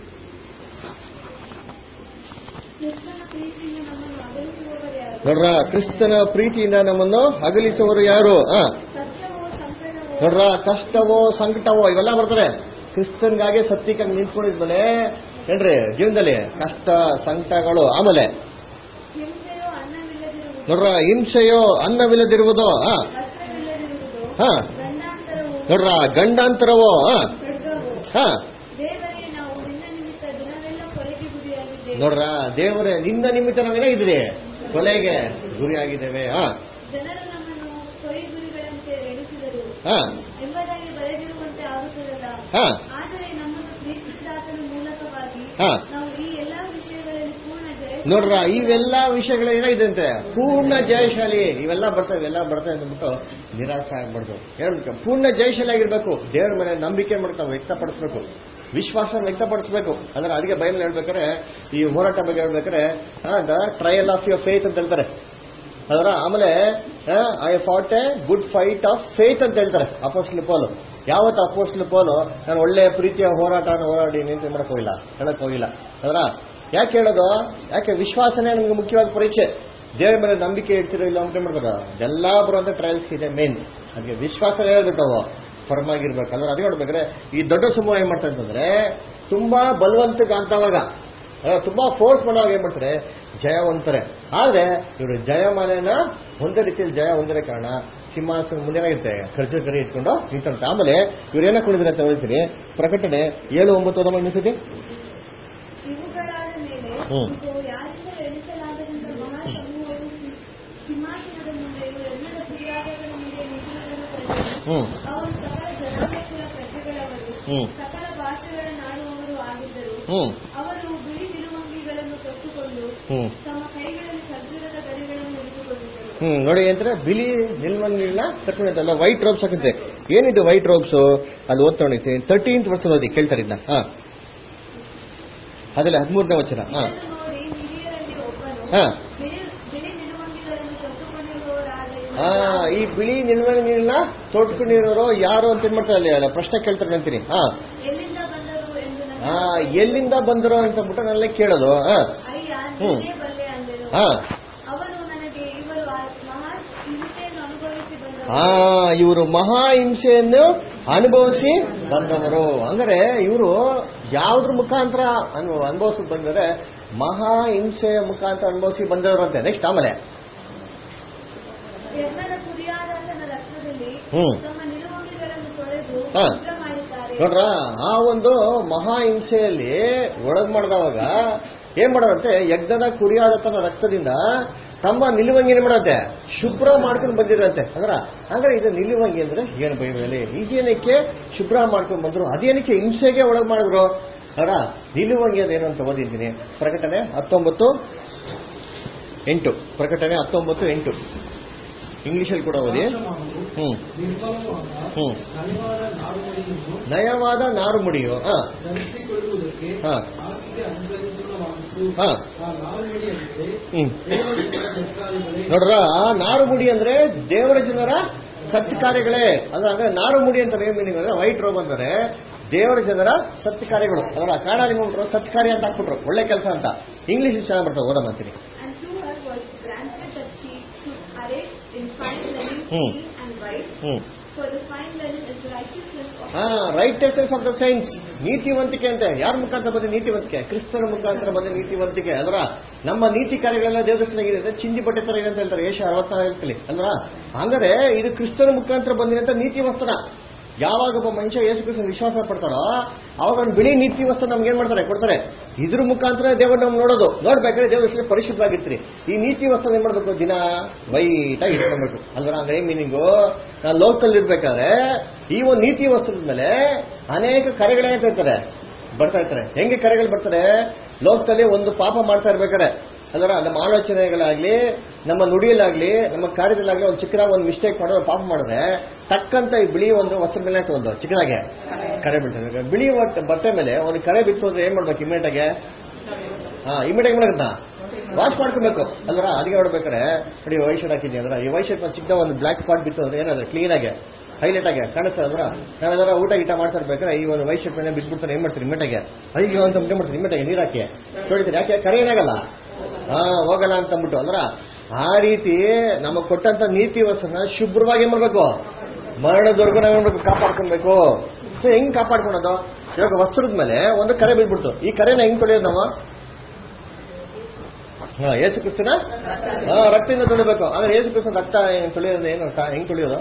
ಕ್ರಿಸ್ತನ ಪ್ರೀತಿಯಿಂದ ನಮ್ಮನ್ನು ಅಗಲಿಸುವವರು ಯಾರು ನೋಡ್ರ ಕ್ರಿಸ್ತನ ಪ್ರೀತಿಯಿಂದ ನಮ್ಮನ್ನು ಅಗಲಿಸುವವರು ಯಾರು ಆ ಸತ್ಯವೋ ಸಂಕಟವೋ ನೋಡ್ರ ಕಷ್ಟವೋ ಸಂಕಟವೋ ಇವೆಲ್ಲ ಬರ್ತಾರೆ ಕ್ರಿಸ್ತನ್ಗಾಗೆ ಸತ್ಯಕ್ಕಾಗಿ ನಿಂತ್ಕೊಂಡಿದ್ಮೇಲೆ ಏನ್ರಿ ಜೀವನದಲ್ಲಿ ಕಷ್ಟ ಸಂಕಟಗಳು ಆಮೇಲೆ ಹಿಂಸೆಯೋ ಅನ್ನವಿಲ್ಲದಿರುವುದು ನೋಡ್ರ ಹಿಂಸೆಯೋ ಅನ್ನವಿಲ್ಲದಿರುವುದು ಆ ವಸ್ತ್ರವಿಲ್ಲದಿರುವುದು ಹಾ ಗಂಡಾಂತರವು ನೋಡ್ರ ಗಂಡಾಂತರವೋ ಆ ಖಡ್ಗವು ಹಾ ದೇವರೇ ನಾವು ನಿನ್ನ ನಿಮಿತ್ತ ದಿನವೆಲ್ಲ ಕೊಲೆಗೆ ಗುರಿಯಾಗಿದ್ದೇವೆ ನೋಡ್ರ ದೇವರೇ ನಿನ್ನ ನಿಮಿತ್ತ ನಾವೇನಾಗಿದ್ದೀರಿ ಕೊಲೆಗೆ ಗುರಿಯಾಗಿದ್ದೇವೆ ಹಾ ಜನರು ನಮ್ಮನ್ನು ಕೊಲೆ ಗುರಿಗಳಂತೆ ಎಣಿಸಿದರು ಹಾ ಎಂಬುದಾಗಿ ಬರೆದಿರುವಂತೆ ಆಗುತ್ತದಲ್ಲ ಹಾ ಆದರೆ ನಮ್ಮನ್ನು ಪ್ರೀತಿಸಿದಾತನ ಮೂಲಕವಾಗಿ ಹಾ. ನಾವು ಈ ಎಲ್ಲಾ ವಿಷಯಗಳಲ್ಲಿ ಪೂರ್ಣ ಜಯ ನೋಡ್ರ ಇವೆಲ್ಲ ವಿಷಯಗಳು ಏನಾಗಿದೆ ಪೂರ್ಣ ಜಯಶಾಲಿ ಇವೆಲ್ಲ ಬರ್ತವೆ ಇವೆಲ್ಲ ಬರ್ತವೆ ಅಂದ್ಬಿಟ್ಟು ನಿರಾಸೆ ಆಗ್ಬಾರ್ದು ಹೇಳ್ಬೇಕು ಪೂರ್ಣ ಜಯಶಾಲಿ ಆಗಿರ್ಬೇಕು ದೇವ್ರ ಮೇಲೆ ನಂಬಿಕೆ ಮಾಡ್ತಾ ವ್ಯಕ್ತಪಡಿಸ್ಬೇಕು ವಿಶ್ವಾಸ ವ್ಯಕ್ತಪಡಿಸ್ಬೇಕು ಅಂದ್ರೆ ಅದಕ್ಕೆ ಬೈಬಲ್ ಹೇಳ್ಬೇಕಾದ್ರೆ ಈ ಹೋರಾಟ ಬಗ್ಗೆ ಹೇಳ್ಬೇಕಾದ್ರೆ the trial of your faith ಅಂತ ಹೇಳ್ತಾರೆ ಅದರ ಆಮೇಲೆ I fought a good fight of faith ಅಂತ ಹೇಳ್ತಾರೆ ಅಪೋಸ್ಟ್ಲ್ ಪೋಲು ಯಾವತ್ತು ಅಪೋಸ್ಟ್ಲ್ ಪೋಲು ನಾನು ಒಳ್ಳೆ ಪ್ರೀತಿಯ ಹೋರಾಟನ ಹೋರಾಡಿ ನಿಂತು ಮಾಡಕ್ ಹೋಗಿಲ್ಲ ಹೇಳಕ್ ಹೋಗಿಲ್ಲ ಅದರ ಯಾಕೆ ಹೇಳೋದು ಯಾಕೆ ವಿಶ್ವಾಸನೇ ನಮ್ಗೆ ಮುಖ್ಯವಾದ ಪರೀಕ್ಷೆ ದೇವರ ಮೇಲೆ ನಂಬಿಕೆ ಇಡ್ತಿರೋ ಇಲ್ಲ ಅಂತ ಮಾಡ್ಬೇಕು ಎಲ್ಲ ಬರುವಂತ ಟ್ರಯಲ್ಸ್ ಇದೆ ಮೇನ್ ಅದಕ್ಕೆ ವಿಶ್ವಾಸನೇ ಹೇಳ್ಬೇಕು ಅವು ಫರ್ಮ್ ಆಗಿರ್ಬೇಕು ಅಂದ್ರೆ ಅದೇ ನೋಡ್ಬೇಕಾದ್ರೆ ಈ ದೊಡ್ಡ ಸಮೂಹ ಏನ್ ಮಾಡ್ತಾರೆ ಅಂತಂದ್ರೆ ತುಂಬಾ ಬಲವಂತಕ ಅಂತವಾಗ ಅಹ್, ತುಂಬಾ ಫೋರ್ಸ್ ಮಾಡುವಾಗ ಏನ್ ಮಾಡ್ತಾರೆ ಜಯ ಹೊಂದ್ತಾರೆ ಆದ್ರೆ ಇವರು ಜಯಮಾಲೆನ ಒಂದೇ ರೀತಿಯಲ್ಲಿ ಜಯ ಹೊಂದಿರೋ ಕಾರಣ ಸಿಂಹಾಸನ ಮುಂದೆನಾಗಿರುತ್ತೆ ಖರ್ಚು ಕರಿ ಇಟ್ಕೊಂಡು ನಿಂತಂತೆ ಆಮೇಲೆ ಇವ್ರು ಏನ ಕುಡಿದ್ರೆ ಅಂತ ಹೇಳ್ತೀನಿ ಪ್ರಕಟಣೆ ಏಳು ಒಂಬತ್ತು ಓದಮ್ಮ ಇನ್ನೊಂದ್ಸತಿ ಇವುಗಳಾದ ಮೇಲೆ ಹ್ಮ್. ಇದು ಯಾರಿಂದ ಎಣಿಸಲಾಗದಂತ ಮಹಾ ಸಮೂಹವು ಸಿ- ಸಿಂಹಾಸನದ ಮುಂದೆಯೂ ಎಲ್ಲರ ಪ್ರಿಯಾದಗಳ ಮುಂದೆ ನಿಂತಿರುವುದನ್ನು ಕಂಡೆನು. ಹ್ಮ್ ಅವರು ಸಕಲ ಜನಾಂಗಕುಲ ಪ್ರಜೆಗಳವರು ಹ್ಮ್. ಸಕಲ ಭಾಷೆಗಳನ್ನಾಡುವವರು ಆಗಿದ್ದರು ಹ್ಮ್ ಅವರು ಬಿಳಿ ನಿಲುವಂಗಿಗಳನ್ನು ತೊಟ್ಟುಕೊಂಡು ಹ್ಮ್ ತಮ್ಮ ಕೈಗಳಲ್ಲಿ ಖರ್ಜೂರದ ಗರಿಗಳನ್ನು ಹಿಡಿದುಕೊಂಡಿದ್ದರು ಹ್ಮ್ ನೋಡಿ ಅಂದ್ರೆ ಬಿಳಿ ನಿಲ್ಮಂಗಿನ ಕಟ್ಕೊಂಡಿದ್ದಲ್ಲ ವೈಟ್ ರೋಬ್ಸ್ ಹಾಕುತ್ತೆ ಏನಿದು ವೈಟ್ ರೋಬ್ಸ್ ಅಲ್ಲಿ ಓದ್ಕೊಂಡಿರ್ತೀನಿ ತರ್ಟೀನ್ತ್ ವರ್ಷ ಓದಿ ಕೇಳ್ತಾರೆ ಇದನ್ನ ಹಾ ಅದಲ್ಲ ಹದಿಮೂರನೇ ವಚನ ಹಾ ಇದನ್ನು ನೋಡಿ ಹಿರಿಯರಲ್ಲಿ ಒಬ್ಬನು ಹಾ ಬಿಳಿ ಬಿಳಿ ನಿಲುವಂಗಿಗಳನ್ನು ತೊಟ್ಟುಕೊಂಡಿರುವ ಎಂಬುವವರಾದ ಆ ಇವರು ಈ ಬಿಳಿ ನಿಲ್ವಣಿ ನೀರನ್ನ ತೊಟ್ಕೊಂಡಿರೋರು ಯಾರು ಅಂತ ಏನ್ ಮಾಡ್ತಾರೆ ಅಲ್ಲಿ ಅಲ್ಲ ಪ್ರಶ್ನೆ ಕೇಳ್ತಾರೆ ಅಂತೀನಿ ಹಾ ಎಲ್ಲಿಂದ ಬಂದರು ಎಂದು ಆ ನನ್ನ ಎಲ್ಲಿಂದ ಬಂದರು ಅಂತ ಬಿಟ್ಟು ನನ್ನೇ ಕೇಳೋದು ಹಾ ಅಯ್ಯ ಹ್ಮ್. ನೀನೇ ಬಲ್ಲೆ ಅಂದೆನು ಹಾ ಅವನು ನನಗೆ ಇವರು ಆ ಮಹಾ ಹಿಂಸೆಯನ್ನು ಅನುಭವಿಸಿ ಬಂದರು ಆ ಇವರು ಮಹಾ ಹಿಂಸೆಯನ್ನು ಅನುಭವಿಸಿ ಬಂದವರು ಅಂದ್ರೆ ಇವರು ಯಾವ್ದ್ರ ಮುಖಾಂತರ ಅನು ಅನುಭವಿಸಿ ಬಂದರೆ ಮಹಾ ಹಿಂಸೆಯ ಮುಖಾಂತರ ಅನುಭವಿಸಿ ಬಂದವರು ಅಂತೆ ನೆಕ್ಸ್ಟ್ ಆಮೇಲೆ ಯಜ್ಞದ ಕುರಿಯಾದಾತನ ರಕ್ತದಲ್ಲಿ ಹ್ಮ್. ತಮ್ಮ ನಿಲುವಂಗಿಗಳನ್ನು ತೊಳೆದು ಹಾ. ಶುದ್ಧ ಮಾಡಿದ್ದಾರೆ ನೋಡ್ರ ಆ ಒಂದು ಮಹಾ ಹಿಂಸೆಯಲ್ಲಿ ಒಳಗ್ ಮಾಡಿದವಾಗ ಏನ್ ಮಾಡೋರಂತೆ ಯಜ್ಞದ ಕುರಿಯಾದ ತನ್ನ ರಕ್ತದಿಂದ ತಮ್ಮ ನಿಲುವಂಗಿ ಏನ್ ಮಾಡತ್ತೆ ಶುಭ್ರ ಮಾಡ್ಕೊಂಡು ಬಂದಿರಂತೆ ಅಂದ್ರ ಅಂದ್ರೆ ಇದು ನಿಲುವಂಗಿ ಅಂದ್ರೆ ಏನು ಬೈಬಲಲ್ಲಿ ಇದೇನಕ್ಕೆ ಶುಭ್ರ ಮಾಡ್ಕೊಂಡು ಬಂದ್ರು ಅದೇನಕ್ಕೆ ಹಿಂಸೆಗೆ ಒಳಗ್ ಮಾಡಿದ್ರು ಅವರ ನಿಲುವಂಗಿ ಅದೇನು ಅಂತ ಓದಿದ್ದೀನಿ ಪ್ರಕಟಣೆ ಹತ್ತೊಂಬತ್ತು ಎಂಟು ಪ್ರಕಟಣೆ ಹತ್ತೊಂಬತ್ತು ಎಂಟು ಇಂಗ್ಲಿಷಲ್ಲಿ ಕೂಡ ಓದಿ ನಾಶಮಾಡುವುದು, ಹ್ಮ್ ನಿರ್ಮಲವಾದ ಹ್ಮ್. ನಯವಾದ ನಾರುಮಡಿಯನ್ನು ನಯವಾದ ನಾರುಮುಡಿಯು ಹಾ ಧರಿಸಿಕೊಳ್ಳುವುದಕ್ಕೆ ಹಾ. ಆಕೆಗೆ ಅನುಗ್ರಹಿಸಲಾಗಿತ್ತು ಹಾ. ಆ ನಾರುಮಡಿಯಂತೆ ಹ್ಮ್ ದೇವರ ಸರ್ಕಾರಿಗಳೇ ನೋಡ್ರ ಆ ನಾರುಮುಡಿ ಅಂದ್ರೆ ದೇವರ ಜನರ ಸತ್ಕಾರ್ಯಗಳೇ ಅಂದ್ರೆ ಅಂದ್ರೆ ನಾರುಮುಡಿ ಅಂತ ಏನ್ ಮೀನಿಂಗ್ ಅಂದ್ರೆ ವೈಟ್ ರೋಬ್ ಅಂದರೆ ದೇವರ ಜನರ ಸತ್ಕಾರ್ಯಗಳು ಅದರ ಕನ್ನಡ ನಿಮ್ಗೆ ಸತ್ಕಾರ್ಯ ಅಂತ ಹಾಕ್ಬಿಟ್ರು ಒಳ್ಳೆ ಕೆಲಸ ಅಂತ ಇಂಗ್ಲಿಷ್ ಚೆನ್ನಾಗಿ ಬರ್ತದೆ ಓದ ಮಾಡ್ತೀನಿ And to her was granted that she should array in fine linen, Hmm. clean and white, hmm for the fine linen is righteousness of ಹಾ ರೈಟೆಸೆನ್ಸ್ ಆಫ್ ದ ಸೈನ್ಸ್ ನೀತಿವಂತಿಕೆ ಅಂತ ಯಾರ ಮುಖಾಂತರ ಬಂದ ನೀತಿವಂತಿಕೆ ಕ್ರಿಸ್ತನ ಮುಖಾಂತರ ಬಂದ ನೀತಿವಂತಿಕೆ ಅಲ್ವಾ ನಮ್ಮ ನೀತಿ ಕಾರ್ಯಗಳೆಲ್ಲ ದೇವದರ್ಶನಾಗಿದೆ ಚಿಂದಿ ಬಟ್ಟೆ ತರ ಇದೆ ಅಂತ ಹೇಳ್ತಾರೆ ಏಷ ಅರವತ್ತಾರಲ್ಲಿ ಅಲ್ವಾ ಹಂಗಾರೆ ಇದು ಕ್ರಿಸ್ತನ ಮುಖಾಂತರ ಬಂದಿರಂತ ನೀತಿ ವಸ್ತ್ರ ಯಾವಾಗ ಒಬ್ಬ ಮನುಷ್ಯ ಯೇಸು ಕ್ರಿಸ್ತನ ವಿಶ್ವಾಸ ಪಡ್ತಾರೋ ಅವಾಗ ಅವ್ನು ಬಿಳಿ ನೀತಿ ವಸ್ತ್ರ ನಮ್ಗೆ ಏನ್ ಮಾಡ್ತಾರೆ ಕೊಡ್ತಾರೆ ಇದ್ರ ಮುಖಾಂತರ ದೇವರು ನಮ್ಗೆ ನೋಡೋದು ನೋಡ್ಬೇಕಾದ್ರೆ ದೇವ್ರ ಹೆಸರು ಪರಿಶುದ್ಧವಾಗಿರ್ತೀರಿ ಈ ನೀತಿ ವಸ್ತ್ರ ಏನ್ ಮಾಡ್ಬೇಕು ದಿನ ವೈಟ್ ಆಗಿ ಇಟ್ಕೊಬೇಕು ಅಲ್ವಾ ಅಂದ್ರೆ ಮೀನಿಂಗು ನಾವು ಲೋಕದಲ್ಲಿ ಇರ್ಬೇಕಾದ್ರೆ ಈ ಒಂದು ನೀತಿ ವಸ್ತ್ರದ ಮೇಲೆ ಅನೇಕ ಕರೆಗಳೇನಾಗ್ತಾ ಇರ್ತಾರೆ ಬರ್ತಾ ಇರ್ತಾರೆ ಹೆಂಗೆ ಕರೆಗಳು ಬರ್ತಾರೆ ಲೋಕದಲ್ಲಿ ಒಂದು ಪಾಪ ಮಾಡ್ತಾ ಇರ್ಬೇಕಾದ್ರೆ ಅದರ ನಮ್ಮ ಆಲೋಚನೆಗಳಾಗ್ಲಿ ನಮ್ಮ ನುಡಿಯಲ್ಲಾಗ್ಲಿ ನಮ್ಮ ಕಾರ್ಯದಲ್ಲಾಗ್ಲಿ ಒಂದು ಚಿಕ್ಕದಾಗಿ ಒಂದು ಮಿಸ್ಟೇಕ್ ಮಾಡೋದು ಪಾಪ ಮಾಡಿದ್ರೆ ತಕ್ಕಂತ ಈ ಬಿಳಿ ಒಂದು ವಸ್ತ್ರ ಮೇಲೆ ಆಗ್ತದೆ ಒಂದು ಚಿಕ್ಕದಾಗೆ ಕರೆ ಬೀಳ್ತದೆ ಬಿಳಿ ಒಟ್ಟು ಬಟ್ಟೆ ಮೇಲೆ ಒಂದು ಕರೆ ಬಿತ್ತು ಅಂದ್ರೆ ಏನ್ ಮಾಡ್ಬೇಕು ಇಮಿಡಿಯೇಟ್ ಆಗಿ ಹಾ ಇಮಿಡಿಯೇಟ್ ಮಾಡಕತ್ತ ವಾಶ್ ಮಾಡ್ಕೊಬೇಕು ಅಲ್ವರ ಅದಕ್ಕೆ ನೋಡ್ಬೇಕಾರೆ ನೋಡಿ ವೈಟ್ ಶರ್ಟ್ ಹಾಕಿದ್ನಿ ಅಂದ್ರೆ ಈ ವೈಟ್ ಶರ್ಟ್ ಚಿಕ್ಕ ಒಂದು ಬ್ಲಾಕ್ ಸ್ಪಾಟ್ ಬಿತ್ತು ಅಂದ್ರೆ ಏನಾದ್ರೆ ಕ್ಲೀನ್ ಆಗಿ ಹೈಲೈಟ್ ಆಗಿ ಕಾಣಿಸ್ತದೆ ಅಲ್ವರ ನಾವೆಲ್ಲರ ಊಟ ಗೀಟ ಮಾಡ್ತಾ ಇರ್ಬೇಕಾದ್ರೆ ಈ ಒಂದು ವೈಟ್ ಶರ್ಟ್ ಮೇಲೆ ಬಿಟ್ಬಿಡ್ತಾರೆ ಏನ್ ಮಾಡ್ತೀರಿ ಇಮಿಡಿಯೇಟ್ ಅಯ್ಯೋ ಅಂತ ಏನ್ ಮಾಡ್ತೀರಿ ಇಮಿಡಿಯೇಟ್ ನೀರ್ ಹಾಕಿ ತೊಳಿತೀರಿ ಯಾಕೆ ಕರೆ ಏನಾಗಲ್ಲ ಹಾ ಹೋಗಲ್ಲ ಅಂತ ಅಂದ್ಬಿಟ್ಟು ಅಲ್ವರ ಆ ರೀತಿ ನಮಗ್ ಕೊಟ್ಟಂತ ನೀತಿ ವಸ್ತುನ ಶುಭ್ರವಾಗಿ ಏನ್ ಮಾಡ್ಬೇಕು ಮರಣದವರೆಗೂ ನಾವೇನ್ ಮಾಡ್ಬೇಕು ಕಾಪಾಡ್ಕೊಬೇಕು ಸೊ ಹೆಂಗ್ ಕಾಪಾಡ್ಕೊಳೋದು ಇವಾಗ ವಸ್ತ್ರದ ಮೇಲೆ ಒಂದು ಕರೆ ಬಿದ್ಬಿಡ್ತು ಈ ಕರೆನ ಹೆಂಗ್ ತೊಳೆಯೋದು ನಾವು ಹಾ ಯೇಸು ಕ್ರಿಸ್ತನ ಹಾ ರಕ್ತದಿಂದ ತೊಳಿಬೇಕು ಆದ್ರೆ ಯೇಸು ಕ್ರಿಸ್ತನ ರಕ್ತ ಏನ್ ತೊಳೆಯೋದು ಏನು ಕ- ಹೆಂಗ್ ತೊಳೆಯೋದು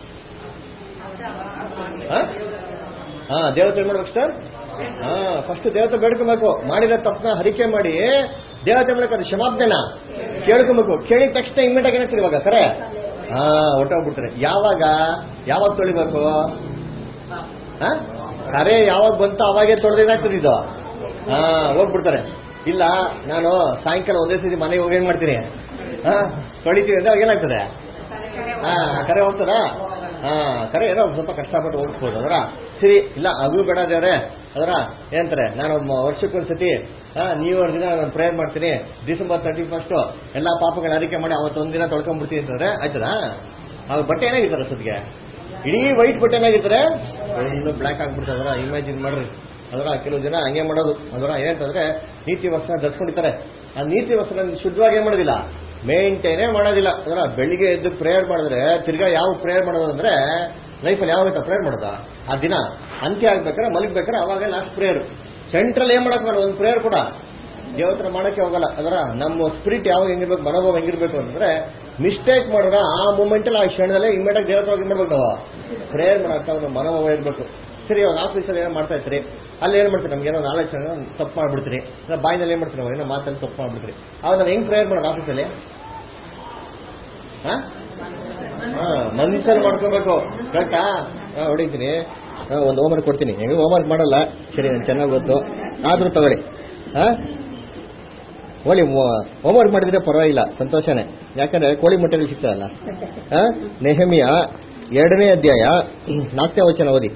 ಹಾ? ಹಾ ದೇವತೆ ಏನ್ ಮಾಡ್ಬೇಕು ಸರ್ ಹಾ ಫಸ್ಟ್ ದೇವತೆ ಬೇಡ್ಕೊಬೇಕು ಮಾಡಿರೋ ತಪ್ಪನ್ನ ಹರಿಕೆ ಮಾಡಿ ದೇವತೆ ಮೂಲಕ ಅದು ಕ್ಷಮಾಪಣೆನ ಕೇಳ್ಕೊಬೇಕು ಕೇಳಿದ ತಕ್ಷಣ ಇಮ್ಮಿಡಿಯೇಟ್ ಏನಾಗ್ತದೆ ಇವಾಗ ಕರೆ ಹಾ ಹೊಟ್ಟೋಗ್ಬಿಡ್ತಾರೆ ಯಾವಾಗ ಯಾವಾಗ ತೊಳಿಬೇಕು ಹಾ? ಕರೆ ಯಾವಾಗ ಬಂತು ಅವಾಗೇ ತೊಳೆದ್ರೆ ಏನಾಗ್ತದೆ ಇದು ಹಾ ಹೋಗ್ಬಿಡ್ತಾರೆ ಇಲ್ಲ ನಾನು ಸಾಯಂಕಾಲ ಒಂದೇ ಸತಿ ಮನೆಗೆ ಹೋಗಿ ಏನ್ ಮಾಡ್ತೀನಿ ಹಾ ತೊಳಿತೀವಿ ಅಂದ್ರೆ ಅವಾಗ ಏನಾಗ್ತದೆ ಹಾ ಕರೆ ಹೋಗ್ತದ ಹಾ ಕರೆ ಏನೋ ಒಂದ್ ಸ್ವಲ್ಪ ಕಷ್ಟಪಟ್ಟು ಹೋಗಿಸ್ಬೋದು ಅದರ ಸರಿ ಇಲ್ಲ ಅದು ಬೇಡ ದೇವ್ರೆ ಅದರ ಏನಂತಾರೆ ನಾನು ಮ- ವರ್ಷಕ್ಕೊಂದ್ಸತಿ ಹಾ ನೀವು ದಿನ ನಾನು ಪ್ರೇಯರ್ ಮಾಡ್ತೀನಿ ಡಿಸೆಂಬರ್ ತರ್ಟಿ ಫಸ್ಟ್ ಎಲ್ಲಾ ಪಾಪಗಳ ಅರಿಕೆ ಮಾಡಿ ಅವತ್ತೊಂದ್ ದಿನ ತೊಳ್ಕೊಂಡ್ಬಿಡ್ತೀನಿ ಅಂತಂದ್ರೆ ಆಯ್ತದ ಅವಾಗ ಬಟ್ಟೆ ಏನಾಗಿರ್ತಾರೆ ಸದ್ಗೆ ಇಡೀ ವೈಟ್ ಬಟ್ಟೆ ಏನಾಗಿರ್ತಾರೆ ಫುಲ್ ಬ್ಲ್ಯಾಕ್ ಆಗ್ಬಿಡ್ತದರ ಇಮ್ಯಾಜಿನ್ ಮಾಡ್ರಿ ಅದರ ಕೆಲವು ಜನ ಹಂಗೆ ಮಾಡೋದು ಅದರ ಏನಂತಂದ್ರೆ ನೀತಿ ವಸ್ತ್ರ ಧರಿಸ್ಕೊಂಡಿರ್ತಾರೆ ಆ ನೀತಿ ವಸ್ತ್ರ ಶುದ್ಧವಾಗಿ ಏನ್ ಮಾಡೋದಿಲ್ಲ ಮೇಂಟೈನೇ ಮಾಡೋದಿಲ್ಲ ಅದರ ಬೆಳಿಗ್ಗೆ ಎದ್ದು ಪ್ರೇಯರ್ ಮಾಡಿದ್ರೆ ತಿರ್ಗಾ ಯಾವ ಪ್ರೇಯರ್ ಮಾಡೋದು ಅಂದ್ರೆ ಲೈಫಲ್ಲಿ ಯಾವಾಗ ಪ್ರೇಯರ್ ಮಾಡೋದ ಆ ದಿನ ಅಂತ್ಯ ಆಗ್ಬೇಕಾರೆ ಮಲಗ್ಬೇಕಾರೆ ಅವಾಗ ಲಾಸ್ಟ್ ಪ್ರೇಯರ್ ಸೆಂಟ್ರಲ್ ಏನ್ ಮಾಡಕ್ಕಾಗಲ್ಲ ಒಂದು ಪ್ರೇಯರ್ ಕೂಡ ದೇವತ್ರ ಮಾಡಕ್ಕೆ ಹೋಗಲ್ಲ ಅದರ ನಮ್ಮ ಸ್ಪಿರಿಟ್ ಯಾವಾಗ ಹೆಂಗಿರ್ಬೇಕು ಮನೋಭಾವ ಹೆಂಗಿರ್ಬೇಕು ಅಂದ್ರೆ ಮಿಸ್ಟೇಕ್ ಮಾಡಿದ್ರೆ ಆ ಮೂಮೆಂಟ್ ಅಲ್ಲಿ ಆ ಕ್ಷಣದಲ್ಲೇ ಇಮ್ಮಿಡಿಯೇಟ್ ದೇವತ್ರ ಹೋಗಿ ಮಾಡ್ಬೇಕು ನಾವು ಪ್ರೇಯರ್ ಮಾಡಕ್ಕೆ ಒಂದು ಮನೋಭಾವ ಇರಬೇಕು ಸರಿ ಅವ್ರು ಆಫೀಸಲ್ಲಿ ಏನೋ ಮಾಡ್ತಾ ಇರ್ತೀರಿ ಅಲ್ಲಿ ಏನ್ ಮಾಡ್ತೀರಿ ನಮ್ಗೆ ಏನೋ ನಾಲೆಜ್ ತಪ್ಪು ಮಾಡ್ಬಿಡ್ತೀರಿ ಇಲ್ಲ ಬಾಯಿನಲ್ಲಿ ಏನ್ ಮಾಡ್ತೀರಿ ನಾವು ಏನೋ ಮಾತಲ್ಲಿ ತಪ್ಪು ಮಾಡ್ಬಿಡ್ತೀರಿ ಅವಾಗ ನಾವು ಹೆಂಗ್ ಪ್ರೇಯರ್ ಮಾಡೋದು ಆಫೀಸಲ್ಲಿ ಹಾ ಹಾ ಮನ್ಸಲ್ಲಿ ಮಾಡ್ಕೋಬೇಕು ಕರೆಕ್ಟಾ ಹಾ ಹೊಡಿತೀನಿ ಹಾ, ಒಂದು ಹೋಮ್ವರ್ಕ್ ಕೊಡ್ತೀನಿ ಹೆಂಗ ಹೋಮ್ವರ್ಕ್ ಮಾಡಲ್ಲ ಸರಿ ನಾನು ಚೆನ್ನಾಗಿ ಗೊತ್ತು ಆದ್ರೂ ತಗೊಳ್ಳಿ ಹಾ ಕೋಳಿ ಹೋಮ್ವರ್ಕ್ ಮಾಡಿದ್ರೆ ಪರವಾಗಿಲ್ಲ ಸಂತೋಷನೇ ಯಾಕಂದ್ರೆ ಕೋಳಿ ಮೊಟ್ಟೆಗಳು ಸಿಗ್ತಾರಲ್ಲ ಹಾ ನೆಹಮಿಯ ಎರಡನೇ ಅಧ್ಯಾಯ ನಾಲ್ಕನೇ ವಚನ ಓದಿ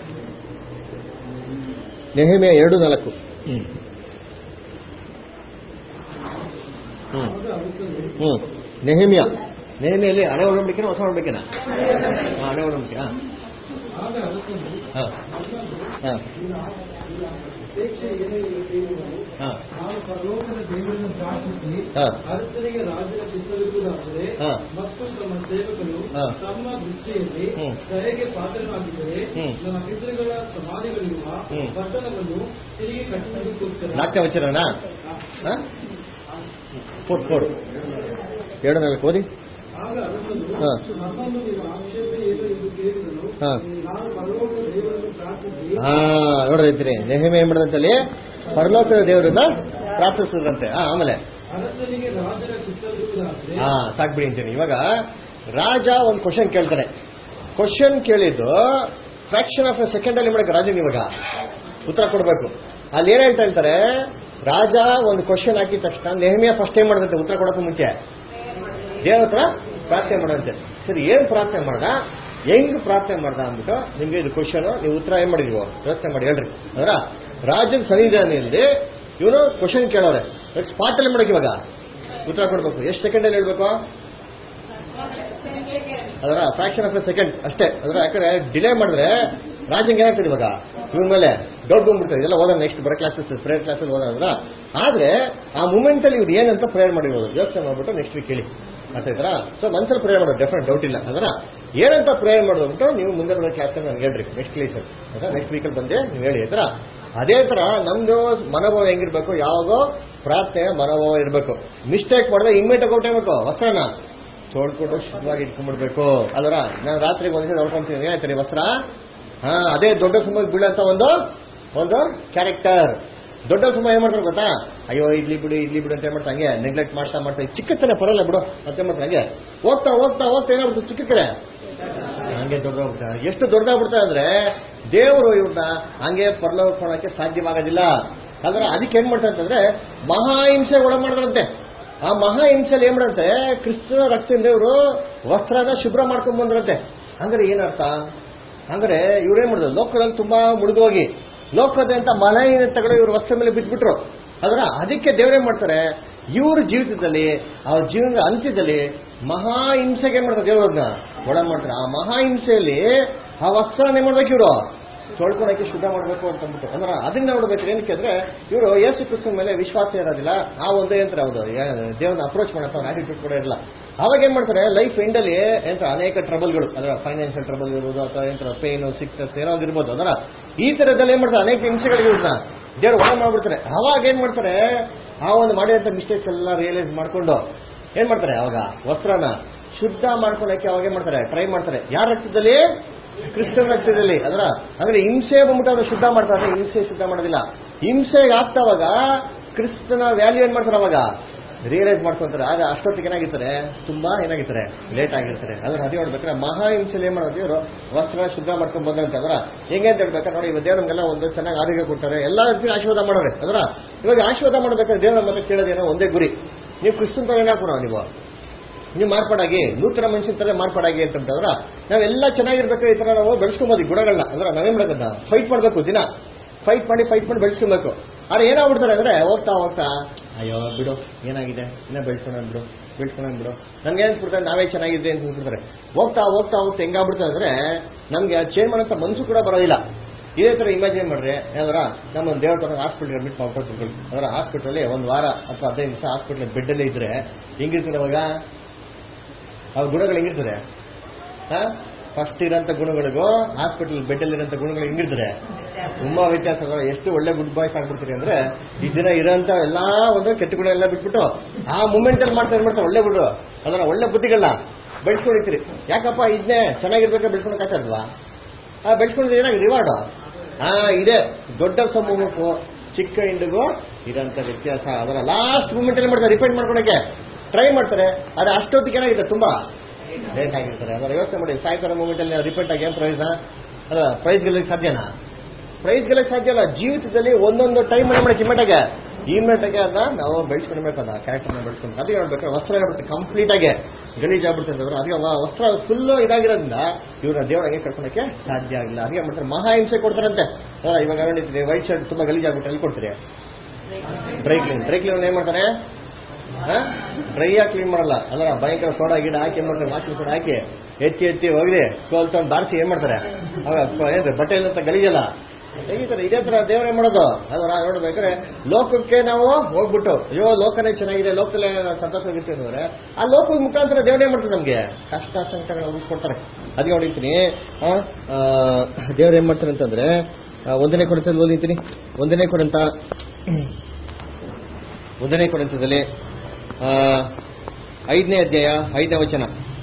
ನೆಹಮಿಯ ಎರಡು ನಾಲ್ಕು ಹ್ಮ್ ಹ್ಮ್ ಆಗ ಅರಸನು ಹ್ಮ್ ನೆಹಮಿಯ ನೇಮಿಯಲ್ಲಿ ಹಳೆ ಒಡಂಬಡಿಕೆನ ಹೊಸ ಒಡಂಬಡಿಕೆನ ಹಾ, ಹಳೆ ಒಡಂಬಡಿಕೆ ಹಾ ಆಗ ಅರಸನು ಹಾ ಹಾ ಅಪೇಕ್ಷೆ ಏನೇ ಕೇಳುವನು ಹಾ ನಾನು ಪರಲೋಕದ ದೇವರನ್ನು ಪ್ರಾರ್ಥಿಸಿ ಹಾ. ಅರಸನಿಗೆ ರಾಜನ ಚಿತ್ತವಿರುವುದಾದರೆ ಹಾ. ಮತ್ತು ತಮ್ಮ ಸೇವಕರು ಹಾ. ತಮ್ಮ ದೃಷ್ಟಿಯಲ್ಲಿ ಹ್ಮ್. ದಯೆಗೆ ಪಾತ್ರರಾಗಿದ್ದರೆ ಹ್ಮ್. ನನ್ನ ಪಿತೃಗಳ ಸಮಾಧಿಗಳಿರುವ ಹ್ಮ್. ಪಟ್ಟಣವನ್ನು ತಿರುಗಿ ಕಟ್ಟಿಸುತ್ತಾರೆ ನಾಲ್ಕನೇ ವಚನನಾ ಹಾ ಫೋರ್ ಫೋರ್ ಎರಡು ನಾಲ್ಕು ಓದಿ ಆಗ ಅರಸನು ಹಾ. ನಮ್ಮನ್ನು ನೀವು ಆಕ್ಷೇಪ ಏನು ಎಂದು ಕೇಳಿದನು ಹಾ. ನಾನು ಪರಲೋಕದ ದೇವರನ್ನು ಪ್ರಾರ್ಥಿಸಿ ಹಾ ನೋಡಿದ್ರಿ ನೆಹಮೆ ಏನ್ ಮಾಡಿದಂತಲ್ಲಿ ಪರಲೋಕದ ದೇವರನ್ನ ಪ್ರಾರ್ಥಿಸಿದ್ರಂತೆ ಹಾ ಆಮೇಲೆ ಅರಸನಿಗೆ ರಾಜನ ಚಿತ್ತವಿರುವುದಾದರೆ ಹಾ ಸಾಕ್ಬಿಡಿ ಅಂತೀನಿ ಇವಾಗ ರಾಜ ಒಂದು ಕ್ವಶನ್ ಕೇಳ್ತಾನೆ ಕ್ವಶನ್ ಕೇಳಿದ್ದು ಫ್ರಾಕ್ಷನ್ ಆಫ್ ಎ ಸೆಕೆಂಡ್ ಅಲ್ಲಿ ಮಾಡಕ್ಕೆ ರಾಜನಿಗೆ ಇವಾಗ ಉತ್ತರ ಕೊಡಬೇಕು ಅಲ್ಲಿ ಏನ್ ಹೇಳ್ತಾ ಇರ್ತಾರೆ ರಾಜ ಒಂದು ಕ್ವಶನ್ ಹಾಕಿದ ತಕ್ಷಣ ನೆಹಮಿಯ ಫಸ್ಟ್ ಏನ್ ಮಾಡದಂತೆ ಉತ್ತರ ಕೊಡೋಕೆ ಮುಂಚೆ ದೇವ್ರ ಹತ್ರ ಪ್ರಾರ್ಥನೆ ಮಾಡಂತೆ ಸರಿ ಏನ್ ಪ್ರಾರ್ಥನೆ ಮಾಡ್ದ ಹೆಂಗ್ ಪ್ರಾರ್ಥನೆ ಮಾಡ್ದ ಅಂದ್ಬಿಟ್ಟು ನಿಮ್ಗೆ ಇದು ಕ್ವಶನ್ ನೀವು ಉತ್ತರ ಏನ್ ಮಾಡಿದ್ವಿ ಯೋಚನೆ ಮಾಡಿ ಹೇಳ್ರಿ ಅದರ ರಾಜನ ಸನ್ನಿಧಾನದಲ್ಲಿ ಇವನು ಕ್ವಶನ್ ಕೇಳೋರೆ ಸ್ಪಾಟ್ ಅಲ್ಲಿ ಮಾಡಕ್ ಇವಾಗ ಉತ್ತರ ಕೊಡ್ಬೇಕು ಎಷ್ಟು ಸೆಕೆಂಡ್ ಅಲ್ಲಿ ಹೇಳ್ಬೇಕು ಅದರ ಫ್ರಾಕ್ಷನ್ ಆಫ್ ಎ ಸೆಕೆಂಡ್ ಅಷ್ಟೇ ಅದರ ಯಾಕಂದ್ರೆ ಡಿಲೇ ಮಾಡಿದ್ರೆ ರಾಜಂಗೆ ಏನಾಗ್ತದೆ ಇವಾಗ ಇವನ್ ಮೇಲೆ ಡೌಟ್ ಬಂದ್ಬಿಡ್ತದೆ ಇದೆಲ್ಲ ಓದೋಣ ನೆಕ್ಸ್ಟ್ ಬರೋ ಕ್ಲಾಸಸ್ ಪ್ರೇಯರ್ ಕ್ಲಾಸಲ್ಲಿ ಓದೋದ್ರ ಆದ್ರೆ ಆ ಮೂಮೆಂಟ್ ಅಲ್ಲಿ ಇವ್ರು ಏನಂತ ಪ್ರೇಯರ್ ಮಾಡಿರೋದು ಯೋಚನೆ ಮಾಡ್ಬಿಟ್ಟು ನೆಕ್ಸ್ಟ್ ವೀಕ್ ಹೇಳಿ ಅರ್ಥ ಆಯ್ತಾ ಸೊ ಮನ್ಸಲ್ಲಿ ಪ್ರೇಯರ್ ಮಾಡೋದು ಡೆಫಿನೆಟ್ ಡೌಟ್ ಇಲ್ಲ ಅದರ ಏನಂತ ಪ್ರೇಯರ್ ಮಾಡೋದ್ಬಿಟ್ಟು ನೀವು ಮುಂದೆ ಬರೋ ಕ್ಲಾಸ್ ನನಗೆ ಹೇಳ್ರಿ ನೆಕ್ಸ್ಟ್ ಕ್ಲೀಸ್ ಆಯ್ತಾ ನೆಕ್ಸ್ಟ್ ವೀಕಲ್ಲಿ ಬಂದೆ ನೀವು ಹೇಳಿ ಆಯ್ತಾ ಅದೇ ತರ ನಮ್ದು ಮನೋಭಾವ ಹೆಂಗಿರ್ಬೇಕು ಯಾವಾಗೋ ಪ್ರಾರ್ಥನೆ ಮನೋಭಾವ ಇರಬೇಕು ಮಿಸ್ಟೇಕ್ ಮಾಡಿದ್ರೆ ಇಮ್ಮಿಡಿಯೇಟ್ ಕೊಟ್ಟೇಬೇಕು ವಸ್ತ್ರನ ತೊಳ್ಕೊಂಡು ಶುದ್ಧವಾಗಿ ಇಟ್ಕೊಂಡ್ಬಿಡ್ಬೇಕು ಅದರ ನಾನು ರಾತ್ರಿಗೆ ಒಂದ್ಸಲ ನೋಡ್ಕೊಂತೀನಿ ಏನಾಯ್ತಾರೆ ವಸ್ತ್ರ ಹಾ ಅದೇ ದೊಡ್ಡ ಸುಮ್ಮಕ್ಕೆ ಬೀಳಂತ ಒಂದು ಒಂದು ಕ್ಯಾರೆಕ್ಟರ್ ದೊಡ್ಡ ಸುಮ್ಮ ಏನ್ ಮಾಡ್ತಾರೆ ಗೊತ್ತಾ ಅಯ್ಯೋ ಇಡ್ಲಿ ಬಿಡು ಇಡ್ಲಿ ಬಿಡು ಅಂತ ಏನ್ ಮಾಡ್ತಾ ಹಂಗೆ ನೆಗ್ಲೆಕ್ಟ್ ಮಾಡ್ತಾ ಮಾಡ್ತಾ ಚಿಕ್ಕತ್ತನೆ ಪರಲ್ಲ ಬಿಡು ಮತ್ತೆ ಮಾಡ್ತಾರೆ ಹಂಗೆ ಹೋಗ್ತಾ ಹೋಗ್ತಾ ಹೋಗ್ತಾ ಏನಾಗ್ಬಿಡ್ತು ಚಿಕ್ಕಕ್ಕರೆ ಹಂಗೆ ದೊಡ್ಡದಾಗ್ಬಿಡ್ತಾ ಎಷ್ಟು ದೊಡ್ಡದಾಗ್ಬಿಡ್ತಾ ಅಂದ್ರೆ ದೇವರು ಇವ್ರನ್ನ ಹಂಗೆ ಪರಲೋಕಕ್ಕೆ ಸಾಧ್ಯವಾಗೋದಿಲ್ಲ ಅಂದ್ರೆ ಅದಕ್ಕೆ ಏನ್ ಮಾಡ್ತಾರೆ ಅಂತಂದ್ರೆ ಮಹಾಹಿಂಸೆ ಒಳ ಮಾಡಿದ್ರಂತೆ ಆ ಮಹಾಹಿಂಸೆಯಲ್ಲಿ ಏನ್ ಮಾಡಂತೆ ಕ್ರಿಸ್ತನ ರಕ್ತದಿಂದ ಇವರು ವಸ್ತ್ರನ ಶುಭ್ರ ಮಾಡ್ಕೊಂಡ್ ಬಂದ್ರಂತೆ ಅಂದ್ರೆ ಏನರ್ಥ ಅಂದ್ರೆ ಇವ್ರೇನ್ ಮಾಡಿದ್ರು ಲೋಕದಲ್ಲಿ ತುಂಬಾ ಮುಳುಗೋಗಿ ಲೋಕದಂತ ಮಲಹೀನತೆಗಳು ಇವ್ರ ವಸ್ತ್ರ ಮೇಲೆ ಬಿಟ್ಬಿಟ್ರು ಅದರ ಅದಕ್ಕೆ ದೇವರೇ ಮಾಡ್ತಾರೆ ಇವ್ರ ಜೀವಿತದಲ್ಲಿ ಅವ್ರ ಜೀವನದ ಅಂತ್ಯದಲ್ಲಿ ಮಹಾಹಿಂಸೆಗೆ ಏನ್ ಮಾಡ್ತಾರೆ ದೇವರನ್ನ ಒಳ ಮಾಡ್ತಾರೆ ಆ ಮಹಾಹಿಂಸೆಯಲ್ಲಿ ಆ ವಸ್ತ್ರನ ಏನ್ ಮಾಡ್ಬೇಕು ಇವರು ತೊಳ್ಕೊಳಕ್ಕೆ ಶುದ್ಧ ಮಾಡಬೇಕು ಅಂತ ಅಂದ್ಬಿಟ್ಟು ಅಂದ್ರೆ ಅದನ್ನ ನೋಡ್ಬೇಕು ಏನಕ್ಕೆ ಅಂದ್ರೆ ಇವರು ಯೇಸು ಕ್ರಿಸ್ತನ ಮೇಲೆ ವಿಶ್ವಾಸ ಇರೋದಿಲ್ಲ ಆ ಒಂದು ಯಂತ್ರ ಹೌದು ದೇವ್ರನ್ನ ಅಪ್ರೋಚ್ ಮಾಡಕ್ಕೆ ಅವ್ರ ಆಟಿಟ್ಯೂಡ್ ಕೂಡ ಇರಲ್ಲ ಅವಾಗ ಏನ್ ಮಾಡ್ತಾರೆ ಲೈಫ್ ಎಂಡಲ್ಲಿ ಎಂತ ಅನೇಕ ಟ್ರಬಲ್ಗಳು ಅದರ ಫೈನಾನ್ಷಿಯಲ್ ಟ್ರಬಲ್ ಇರ್ಬೋದು ಅಥವಾ ಎಂತ ಪೇನು ಸಿಕ್ನೆಸ್ ಏನಾಗಿರ್ಬೋದು ಅದರ ಈ ತರದಲ್ಲಿ ಏನ್ ಮಾಡ್ತಾರೆ ಅನೇಕ ಹಿಂಸೆಗಳಿರುತ್ತೆ ದೇವ್ರು ಒಳ ಮಾಡ್ಬಿಡ್ತಾರೆ ಅವಾಗ ಏನ್ ಮಾಡ್ತಾರೆ ಆ ಒಂದು ಮಾಡಿದಂತ ಮಿಸ್ಟೇಕ್ಸ್ ಎಲ್ಲ ರಿಯಲೈಸ್ ಮಾಡ್ಕೊಂಡು ಏನ್ ಮಾಡ್ತಾರೆ ಅವಾಗ ವಸ್ತ್ರನ ಶುದ್ಧ ಮಾಡ್ಕೊಳಕ್ಕೆ ಅವಾಗ ಏನ್ ಮಾಡ್ತಾರೆ ಟ್ರೈ ಮಾಡ್ತಾರೆ ಯಾರ ರಕ್ತದಲ್ಲಿ ಕ್ರಿಸ್ತನ ರಕ್ತದಲ್ಲಿ ಅದರ ಅಂದ್ರೆ ಹಿಂಸೆ ಬಂದ್ಬಿಟ್ಟು ಅದು ಶುದ್ಧ ಮಾಡ್ತಾರೆ ಹಿಂಸೆ ಶುದ್ಧ ಮಾಡೋದಿಲ್ಲ ಹಿಂಸೆಗೆ ಆಗ್ತಾವಾಗ ಕ್ರಿಸ್ತನ ವ್ಯಾಲ್ಯೂ ಏನ್ ಮಾಡ್ತಾರೆ ಅವಾಗ ರಿಯಲೈಸ್ ಮಾಡ್ಕೊಂತಾರೆ ಆಗ ಅಷ್ಟೊತ್ತಿಗೆ ಏನಾಗಿರ್ತಾರೆ ತುಂಬಾ ಏನಾಗಿರ್ತಾರೆ ಲೇಟ್ ಆಗಿರ್ತಾರೆ ಅದ್ರ ಅದೇ ನೋಡ್ಬೇಕಾದ್ರೆ ಮಹಾ ಹಿಂಸೆಲಿ ಏನ್ ಮಾಡೋದು ಇವರು ವಸ್ತ್ರ ಶುದ್ಧ ಮಾಡ್ಕೊಂಡ್ ಬಂದಂತ ಅದರ ಹೆಂಗೆ ಅಂತ ಹೇಳ್ಬೇಕಾದ್ರೆ ನೋಡಿ ಇವಾಗ ದೇವ್ರ ನಮ್ಗೆಲ್ಲ ಒಂದು ಚೆನ್ನಾಗಿ ಆರೋಗ್ಯ ಕೊಡ್ತಾರೆ ಎಲ್ಲ ರೀತಿ ಆಶೀರ್ವಾದ ಮಾಡೋರೆ ಅದರ ಇವಾಗ ಆಶೀರ್ವಾದ ಮಾಡ್ಬೇಕಾದ್ರೆ ದೇವ್ರ ಮತ್ತೆ ಕೇಳೋದೇನೋ ಒಂದೇ ಗುರಿ ನೀವು ಕ್ರಿಸ್ತನ್ ತರ ಏನಾಕೋಣ ನೀವು ನೀವು ಮಾರ್ಪಾಡಾಗಿ ನೂತನ ಮನುಷ್ಯನ ತರ ಮಾರ್ಪಾಡಾಗಿ ಅಂತಂದ್ರ ನಾವೆಲ್ಲ ಚೆನ್ನಾಗಿರ್ಬೇಕು ಈ ತರ ನಾವು ಬೆಳೆಸ್ಕೊಂಬೋದು ಈ ಗುಣಗಳನ್ನ ಅಂದ್ರೆ ನಾವೇನ್ ಮಾಡೋದನ್ನ ಫೈಟ್ ಮಾಡ್ಬೇಕು ದಿನ ಫೈಟ್ ಮಾಡಿ ಫೈಟ್ ಮಾಡಿ ಬೆಳೆಸ್ಕೊಬೇಕು ಆದ್ರೆ ಏನಾಗ್ಬಿಡ್ತಾರೆ ಅಂದ್ರೆ ಹೋಗ್ತಾ ಹೋಗ್ತಾ ಅಯ್ಯೋ ಬಿಡು ಏನಾಗಿದೆ ಇನ್ನ ಬೆಳೆಸ್ಕೊಂಡ್ ಬಿಡು ಬೆಳೆಸ್ಕೊಂಡ್ ಬಿಡು ನಮ್ಗೆ ಅನ್ಸ್ಬಿಡ್ತಾರೆ ನಾವೇ ಚೆನ್ನಾಗಿದೆ ಅಂತ ಅನ್ಸ್ಬಿಡ್ತಾರೆ ಹೋಗ್ತಾ ಹೋಗ್ತಾ ಹೋಗ್ತಾ ಹೆಂಗಾಗ್ಬಿಡ್ತಾರೆ ಅಂದ್ರೆ ನಮ್ಗೆ ಚೇಂಜ್ ಮಾಡೋಂಥ ಮನ್ಸು ಕೂಡ ಬರೋದಿಲ್ಲ ಇದೇ ತರ ಇಮ್ಯಾಜಿನ್ ಮಾಡ್ರಿ ಯಾವ್ದಾರ ನಮ್ಮ ದೇವ್ರ ತರ ಹಾಸ್ಪಿಟಲ್ ಅಡ್ಮಿಟ್ ಮಾಡ್ಕೊಂಡು ಅದರ ಹಾಸ್ಪಿಟಲ್ ಒಂದು ವಾರ ಅಥವಾ ಹದಿನೈದು ದಿವಸ ಹಾಸ್ಪಿಟಲ್ ಬೆಡ್ ಅಲ್ಲೇ ಇದ್ರೆ ಹೆಂಗಿರ್ತದೆ ಅವಾಗ ಆ ಗುಣಗಳು ಹೆಂಗಿರ್ತದೆ ಫಸ್ಟ್ ಇರೋಂಥ ಗುಣಗಳಿಗೂ ಹಾಸ್ಪಿಟಲ್ ಬೆಡ್ ಅಲ್ಲಿ ಇರೋಂಥ ಗುಣಗಳು ಹೆಂಗಿರ್ತದೆ ತುಂಬಾ ವ್ಯತ್ಯಾಸ ಅದಾವ. ಎಷ್ಟು ಒಳ್ಳೆ ಗುಡ್ ಬಾಯ್ಸ್ ಆಗ್ಬಿಡ್ತೀರಿ ಅಂದ್ರೆ ಈ ದಿನ ಇರೋಂಥ ಎಲ್ಲಾ ಒಂದು ಕೆಟ್ಟ ಗುಣ ಎಲ್ಲ ಬಿಟ್ಬಿಟ್ಟು ಆ ಮೂಮೆಂಟ್ ಅಲ್ಲಿ ಮಾಡ್ತಾ ಏನ್ ಮಾಡ್ತಾರೆ ಒಳ್ಳೆ ಗುಡು ಅದನ್ನ ಒಳ್ಳೆ ಬುದ್ಧಿಗಳನ್ನ ಬೆಳೆಸ್ಕೊಂಡಿರ್ತೀರಿ ಯಾಕಪ್ಪ ಇದನ್ನೇ ಚೆನ್ನಾಗಿರ್ಬೇಕಾ ಬೆಳೆಸ್ಕೊಳಕ್ಕಾಗಲ್ವಾ ಆ ಬೆಳೆಸ್ಕೊಂಡಿದ್ರೆ ಏನಾಗಿದೆ ರಿವಾರ್ಡ್ ಆ ಇದೆ ದೊಡ್ಡ ಸಮೂಹಕ್ಕೂ ಚಿಕ್ಕ ಹಿಂಡಿಗೂ ಇರೋಂಥ ವ್ಯತ್ಯಾಸ ಅದರ ಲಾಸ್ಟ್ ಮೂಮೆಂಟ್ ಅಲ್ಲಿ ಮಾಡ್ತಾರೆ ರಿಪೇಂಟ್ ಮಾಡ್ಕೊಳಕ್ಕೆ ಟ್ರೈ ಮಾಡ್ತಾರೆ ಆದ್ರೆ ಅಷ್ಟೊತ್ತಿಗೆ ಏನಾಗಿದೆ ತುಂಬಾ ಲೇಟ್ ಆಗಿರ್ತಾರೆ ಅದರ ಯೋಚನೆ ಮಾಡಿ ಸಾಯಂಕಾಲ ಮೂಮೆಂಟ್ ಅಲ್ಲಿ ರಿಪೇಂಟ್ ಆಗಿ ಏನ್ ಪ್ರೈಸ್ ಅದ ಪ್ರೈಸ್ ಗೆಲ್ಲಕ್ಕೆ ಸಾಧ್ಯನಾ ಪ್ರೈಸ್ ಗೆಲ್ಲಕ್ಕೆ ಸಾಧ್ಯ ಇಲ್ಲ ಜೀವಿತದಲ್ಲಿ ಒಂದೊಂದು ಟೈಮ್ ಅಲ್ಲಿ ಮಾಡಕ್ಕೆ ಇಮ್ಮೆಟಾಗೆ ಇಮ್ಮೆಟಾಗೆ ಅದನ್ನ ನಾವು ಬೆಳೆಸ್ಕೊಳ್ಬೇಕು ಅದ ಕ್ಯಾರೆಕ್ಟರ್ನ ಬೆಳೆಸ್ಕೊಂಡು ಅದಕ್ಕೆ ನೋಡ್ಬೇಕಾದ್ರೆ ವಸ್ತ್ರ ಏನಾಗ್ಬಿಡುತ್ತೆ ಕಂಪ್ಲೀಟ್ ಆಗಿ ಗಲೀಜ್ ಆಗ್ಬಿಡುತ್ತೆ ಅಂತಂದ್ರೆ ಅದಕ್ಕೆ ವ- ವಸ್ತ್ರ ಫುಲ್ ಇದಾಗಿರೋದ್ರಿಂದ ಇವ್ರನ್ನ ದೇವರಾಗೆ ಕಳ್ಕೊಳಕ್ಕೆ ಸಾಧ್ಯ ಆಗಿಲ್ಲ ಅದಕ್ಕೆ ಏನ್ ಮಾಡ್ತಾರೆ ಮಹಾ ಹಿಂಸೆ ಕೊಡ್ತಾರಂತೆ ಅಲ್ಲ, ಇವಾಗ ನೋಡಿದ್ರಿ ವೈಟ್ ಶರ್ಟ್ ತುಂಬಾ ಗಲೀಜ್ ಆಗ್ಬಿಟ್ರೆ ಎಲ್ಲಿ ಕೊಡ್ತೀರಿ ಡ್ರೈ ಕ್ಲೀನ್ ಡ್ರೈ ಕ್ಲೀನ್ ಏನ್ ಮಾಡ್ತಾರೆ ಡ್ರೈ ಆಗಿ ಕ್ಲೀನ್ ಮಾಡಲ್ಲ ಅಲ್ಲ ಭಯಂಕರ ಸೋಡಾ ಗಿಡ ಹಾಕಿ ಏನ್ ಮಾಡ್ತಾರೆ ವಾಷಿಂಗ್ ಸೋಡಾ ಹಾಕಿ ಎತ್ತಿ ಎತ್ತಿ ಹೋಗ್ರಿ ಕೋಲ್ ತಗೊಂಡು ಬಾರಿಸಿ ಏನ್ ಮಾಡ್ತಾರೆ ಅವಾಗ ಏನ್ರಿ ಬಟ್ಟೆ ಅಂತ ಗಲೀಜಲ್ಲ ತೆಗಿತಾರೆ ಇದೇ ತರ ದೇವರೇ ಮಾಡೋದು ಅಲ್ವಾ ನೋಡ್ಬೇಕಾದ್ರೆ ಲೋಕಕ್ಕೆ ನಾವು ಹೋಗ್ಬಿಟ್ಟು ಅಯ್ಯೋ ಲೋಕನೇ ಚೆನ್ನಾಗಿದೆ ಲೋಕದಲ್ಲೇ ನಾವು ಸಂತೋಷವಾಗಿರ್ತೀವಿ ಅಂದ್ರೆ ಆ ಲೋಕದ ಮುಖಾಂತರ ದೇವರೇ ಮಾಡ್ತಾರೆ ನಮ್ಗೆ ಕಷ್ಟ ಸಂಕಟಗಳನ್ನ ಉಳಿಸ್ಕೊಡ್ತಾರೆ ಅದಕ್ಕೆ ನೋಡಿರ್ತೀನಿ ದೇವ್ರು ಏನ್ ಮಾಡ್ತಾರೆ ಅಂತಂದ್ರೆ ಆ, ಒಂದನೇ ಕೊರಂತದಲ್ಲಿ ಓದಿರ್ತೀನಿ ಒಂದನೇ ಕೊರಂತ ಒಂದನೇ ಕೊರಂತದಲ್ಲಿ ಆ, ಐದನೇ ಅಧ್ಯಾಯ ಐದನೇ ವಚನ